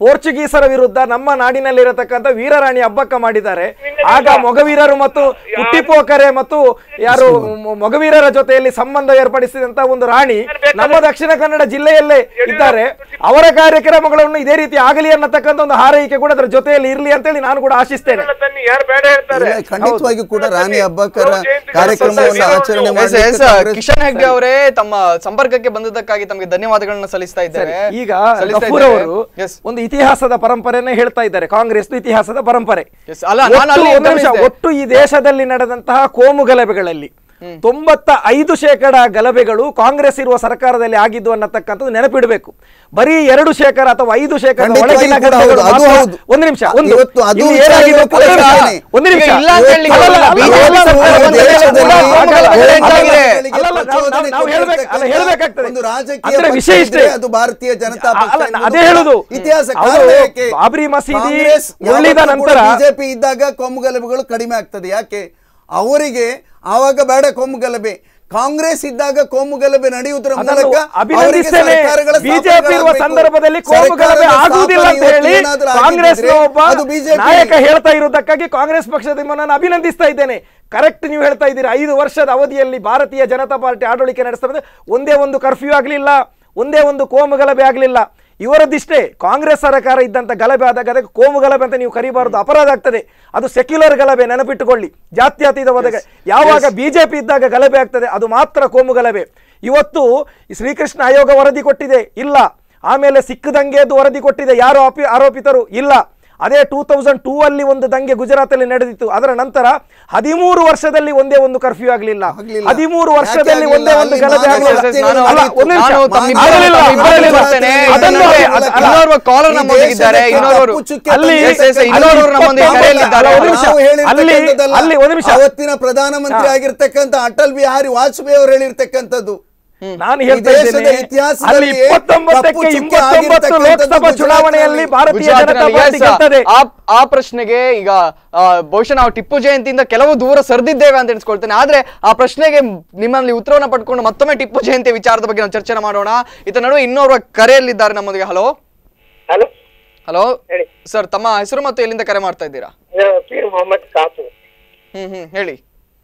ಪೋರ್ಚುಗೀಸರ ವಿರುದ್ಧ ನಮ್ಮ ನಾಡಿನಲ್ಲಿರತಕ್ಕಂಥ ವೀರರಾಣಿ ಹಬ್ಬಕ್ಕ ಮಾಡಿದ್ದಾರೆ ಆಗ ಮೊಗವೀರರು ಮತ್ತು ಹುಟ್ಟಿಪೋಕರೆ ಮತ್ತು ಯಾರು ಮೊ- ಮೊಗವೀರರ ಜೊತೆಯಲ್ಲಿ ಸಂಬಂಧ ಏರ್ಪಡಿಸಿದಂತ ಒಂದು ರಾಣಿ ನಮ್ಮ ದಕ್ಷಿಣ ಕನ್ನಡ ಜಿಲ್ಲೆಯಲ್ಲೇ ಇದ್ದಾರೆ ಅವರ ಕಾರ್ಯಕ್ರಮಗಳನ್ನು ಇದೇ ರೀತಿ ಆಗಲಿ ಅನ್ನತಕ್ಕಂಥ ಒಂದು ಹಾರೈಕೆ ಕೂಡ ಅದರ ಜೊತೆಯಲ್ಲಿ ಇರಲಿ ಅಂತೇಳಿ ನಾನು ಕೂಡ ಆಶಿಸ್ತೇನೆ ತನ್ನಿ ಯಾರು ಬೇಡ ಹೇಳ್ತಾರೆ ಇಲ್ಲ, ಖಂಡಿತವಾಗಿಯೂ ಕೂಡ ರಾಣಿ ಹಬ್ಬಕ್ಕರ ಗೌರವ ಜಯಂತಿ ಕಾರ್ಯಕ್ರಮವನ್ನು ಕಾರ್ಯಕ್ರಮ ಆಚರಣೆ ಎಸ್, ಎಸ್, ಮಾಡಲಿಕ್ಕೆ ಎಸ್, ಕಾಂಗ್ರೆಸ್ ಕಿಶನ್ ಹೆಗ್ಡೆ ಅವರೇ ತಮ್ಮ ಸಂಪರ್ಕಕ್ಕೆ ಬಂದದಕ್ಕಾಗಿ ತಮಗೆ ಧನ್ಯವಾದಗಳನ್ನ ಸಲ್ಲಿಸ್ತಾ ಇದ್ದಾರೆ ಈಗ ಸಲ್ಲಿಸ್ತಾ ಗಫೂರ್ ಇದ್ದಾರೆ. ಅವರು Yes. ಒಂದು ಇತಿಹಾಸದ ಪರಂಪರೆಯನ್ನ ಹೇಳ್ತಾ ಇದ್ದಾರೆ ಕಾಂಗ್ರೆಸ್ ಇತಿಹಾಸದ ಪರಂಪರೆ Yes, ಅಲ್ಲ, ನಾನು ಒಟ್ಟು- ಅಲ್ಲಿ ಒಂದು ನಿಮಿಷ, ಗಮನಿಸಿದೆ. ಒಟ್ಟು ಈ ದೇಶದಲ್ಲಿ ನಡೆದಂತಹ ಕೋಮು ಗಲಭೆಗಳಲ್ಲಿ ತೊಂಬತ್ತ ಐದು ಶೇಕಡ ಗಲಭೆಗಳು ಕಾಂಗ್ರೆಸ್ ಇರುವ ಸರ್ಕಾರದಲ್ಲಿ ಆಗಿದ್ದು ಅನ್ನತಕ್ಕಂಥದ್ದು ನೆನಪಿಡಬೇಕು ಬರೀ ಎರಡು ಶೇಕಡ ಅಥವಾ ಐದು ಶೇಕಡ ಖಂಡಿತವಾಗಿ ಒಳಗಿನ ಕೂಡ ಗಲಭೆಗಳು ಹೌದು, ಅದು ಮಾತ್ರ- ಹೌದು. ಒಂದು ನಿಮಿಷ ಒಂದು ಇವತ್ತು ಅದು ಇಲ್ಲಿ ವಿಚಾರ ಏನಾಗಿದೆ ಇವತ್ತು ಒಂದು ನಿಮಿಷ, ಹೇಳ್ತೇನೆ. ಒಂದು ನಿಮಿಷ ಈಗ ಇಲ್ಲ ಅಂತ ಹೇಳಲಿಕ್ಕೆ ಅಲ್ಲ, ಅಲ್ಲ, ಬರೋಲ್ಲ. ಅಲ್ಲ, BJP ಅಲ್ಲ, ಅಲ್ಲ, ಸರ್ಕಾರ ಅಲ್ಲ, ದೇಶದಲ್ಲಿ ಅಲ್ಲ, ಕೋಮು ಅಲ್ಲ, ಗಲಭೆಗಳಾಗಿದೆ. ಅಲ್ಲ, ಅಲ್ಲ, ನಾವು- ನಾವು- ನಾವು ಹೇಳ್ಬೇಕು- ಅಲ್ಲ, ಹೇಳ್ಬೇಕಾಗ್ತದೆ. ಒಂದು ರಾಜಕೀಯ ಅಂದ್ರೆ ಪಕ್ಷ ವಿಷಯ ಇದ್ರೆ ಇಷ್ಟೇ ಅದು ಭಾರತೀಯ ಜನತಾ ಅಲ್ಲ, ಪಕ್ಷ ಅಲ್ಲ, ಎನ್ನುವುದು ಅದೇ ಹೇಳುದು. ಇತಿಹಾಸ ಅವರು ಕಾರಣ ಏಕೆ? ಬಾಬ್ರಿ ಮಸೀದಿ ಕಾಂಗ್ರೆಸ್ ಉರುಳಿದ ಯಾವತ್ತೂ ಕೂಡ ನಂತರ ಬಿಜೆಪಿ ಇದ್ದಾಗ ಕೊಮ್ಮು ಗಲಭೆಗಳು ಕಡಿಮೆ ಆಗ್ತದೆ ಯಾಕೆ ಅವರಿಗೆ ಆವಾಗ ಬೇಡ ಕೊಮ್ಮು ಗಲಭೆ ಕಾಂಗ್ರೆಸ್ ಇದ್ದಾಗ ಕೋಮು ಗಲಭೆ ನಡೆಯುವುದರ ಅದನ್ನು ಮೂಲಕ ಅಭಿನಂದಿಸ್ತೇನೆ. ಅವರಿಗೆ ಸರ್ಕಾರಗಳ ಬಿಜೆಪಿ ಇರುವ ಸ್ಥಾಪನೆಗಳಾಗಬೇಕು. ಸಂದರ್ಭದಲ್ಲಿ ಕೋಮು ಗಲಭೆ ಸರ್ಕಾರದ ಆಗುವುದಿಲ್ಲ ಅಂತ ಸ್ಥಾಪನೆ ಹೇಳಿ ಏನಾದರೂ ಕಾಂಗ್ರೆಸ್ ಆಗಿದ್ದರೆ ಒಬ್ಬ ಅದು ಬಿಜೆಪಿ ನಾಯಕ ಹೇಳ್ತಾ ಇರುವುದಕ್ಕಾಗಿ ಕಾಂಗ್ರೆಸ್ ಪಕ್ಷದ ನಿಮ್ಮನ್ನು ಅಭಿನಂದಿಸ್ತಾ ಇದ್ದೇನೆ ಕರೆಕ್ಟ್ ನೀವು ಹೇಳ್ತಾ ಇದ್ದೀರಿ ಐದು ವರ್ಷದ ಅವಧಿಯಲ್ಲಿ ಭಾರತೀಯ ಜನತಾ ಪಾರ್ಟಿ ಆಡಳಿಕೆ ನಡೆಸ್ತಾ ಬಂದ್ರೆ ಒಂದೇ ಒಂದು ಕರ್ಫ್ಯೂ ಆಗಲಿಲ್ಲ ಒಂದೇ ಒಂದು ಕೋಮು ಗಲಭೆ ಆಗಲಿಲ್ಲ ಇವರದ್ದಿಷ್ಟೇ ಕಾಂಗ್ರೆಸ್ ಸರ್ಕಾರ ಇದ್ದಂತ ಗಲಭೆ ಆದಾಗ ಅದಕ್ಕೆ ಕೋಮು ಗಲಭೆ ಅಂತ ನೀವು ಕರಿಬಾರದು ಅಪರಾಧ ಆಗ್ತದೆ ಅದು ಸೆಕ್ಯುಲರ್ ಗಲಭೆ ನೆನಪಿಟ್ಟುಕೊಳ್ಳಿ ಜಾತ್ಯತೀತವಾದ ಯಾವಾಗ ಬಿಜೆಪಿ ಇದ್ದಾಗ ಗಲಭೆ ಆಗ್ತದೆ ಅದು ಮಾತ್ರ ಕೋಮು ಗಲಭೆ ಇವತ್ತು ಈ ಶ್ರೀಕೃಷ್ಣ ಆಯೋಗ ವರದಿ ಕೊಟ್ಟಿದೆ ಇಲ್ಲ ಆಮೇಲೆ ಸಿಖ್ ದಂಗೆದು ವರದಿ ಕೊಟ್ಟಿದೆ ಯಾರು ಆಪಿ ಆರೋಪಿತರು ಇಲ್ಲ ಅದೇ ಟೂ ತೌಸಂಡ್ ಟೂ ಅಲ್ಲಿ ಒಂದು ದಂಗೆ ಗುಜರಾತಲ್ಲಿ ನಡೆದಿತ್ತು ಅದರ ನಂತರ ಹದಿಮೂರು ವರ್ಷದಲ್ಲಿ ಒಂದೇ ಒಂದು ಕರ್ಫ್ಯೂ ಆಗಲಿಲ್ಲ ಆಗ್ಲಿಲ್ಲ. ಹದಿಮೂರು ಯಾಕೆ ವರ್ಷದಲ್ಲಿ ಆಗ್ಲಿಲ್ಲ? ಒಂದೇ ಒಂದು ಅಲ್ಲಿ ಗಲಭೆ ಮಾನವ ಆಗಲಿಲ್ಲ ಹತ್ಯೆಗಳು ನಾನು- ಅಲ್ಲ, ನಡೆಯಿತು. ಒಂದು ನಿಮಿಷ. ನಾನು ತಮ್ಮಿಬ್ಬರ- ಆಗಲಿಲ್ಲ. ತಮ್ಮಿಬ್ಬರಲ್ಲಿ ಆಗಲಿಲ್ಲ. ಬರ್ತೇನೆ. ಅದನ್ನು- ಇದನ್ನು ಅದ- ಅದ- ಇನ್ನೋರ್ವ caller ನಮ್ಮೊಂದಿಗೆ ಇದ್ದಾರೆ. ಇನ್ನೋರ್ವರು ಅಲ್ಲಿ ಎಸ್, ಎಸ್, ಇನ್ನೋರ್ವರು ನಮ್ಮೊಂದಿಗೆ ಕರೆಯಲ್ಲಿದ್ದಾರೆ. ಅಲ್ಲ, ಒಂದು ನಿಮಿಷ. ನಾವು ಅಲ್ಲಿ ಹೇಳಿರ್ತಕ್ಕಂಥದ್ದಲ್ಲ. ಅಲ್ಲಿ ಒಂದು ನಿಮಿಷ ಅವತ್ತಿನ ಪ್ರಧಾನಮಂತ್ರಿ ಹಾ. ಆಗಿರ್ತಕ್ಕಂಥ ಅಟಲ್ ಬಿಹಾರಿ ವಾಜಪೇಯಿ ಅವರು ಹೇಳಿರ್ತಕ್ಕಂಥದ್ದು ನಾನು ಈ ಹೇಳ್ತಾ ದೇಶದ ಇದ್ದೇನೆ ಇತಿಹಾಸದಲ್ಲಿ ಅಲ್ಲಿ ಇಪ್ಪತ್ತೊಂಬತ್ತಕ್ಕೆ ಕಪ್ಪು ಚುಕ್ಕೆ ಇಪ್ಪತ್ತೊಂಬತ್ತು ಆಗಿರ್ತಕ್ಕಂಥದ್ದು ಲೋಕಸಭಾ ಚುನಾವಣೆಯಲ್ಲಿ ಭಾರತೀಯ ಜನತಾ ಗುಜರಾತ್ನಲ್ಲಿ ಪಾರ್ಟಿ yes, ಗೆಲ್ತದೆ ಆ ಆ ಪ್ರಶ್ನೆಗೆ ಈಗ ಆ, ಬಹುಶಃ ನಾವು ಟಿಪ್ಪು ಜಯಂತಿಯಿಂದ ಕೆಲವು ದೂರ ಸರಿದಿದ್ದೇವೆ ಅಂತ ಎಣಿಸ್ಕೊಳ್ತೇನೆ ಆದ್ರೆ ಆ ಪ್ರಶ್ನೆಗೆ ನಿಮ್ಮಲ್ಲಿ ಉತ್ತರವನ್ನ ಪಡ್ಕೊಂಡು ಮತ್ತೊಮ್ಮೆ ಟಿಪ್ಪು ಜಯಂತಿ ವಿಚಾರದ ಬಗ್ಗೆ ನಾವು ಚರ್ಚೆ ಮಾಡೋಣ ಇತ ನಡುವೆ ಇನ್ನೋರ್ವ ಕರೆಯಲ್ಲಿದ್ದಾರೆ ನಮ್ಮೊಂದಿಗೆ ಹಲೋ ಹಲೋ ಹಲೋ ಹೇಳಿ. ಸರ್ ತಮ್ಮ ಹೆಸರು ಮತ್ತು ಎಲ್ಲಿಂದ ಕರೆ ಮಾಡ್ತಾ ಇದ್ದೀರಾ ನಾನು ಪೀರ್ ಮೊಹಮ್ಮದ್ ಕಾಪು ಹ್ಮ್ ಹ್ಮ್ ಹೇಳಿ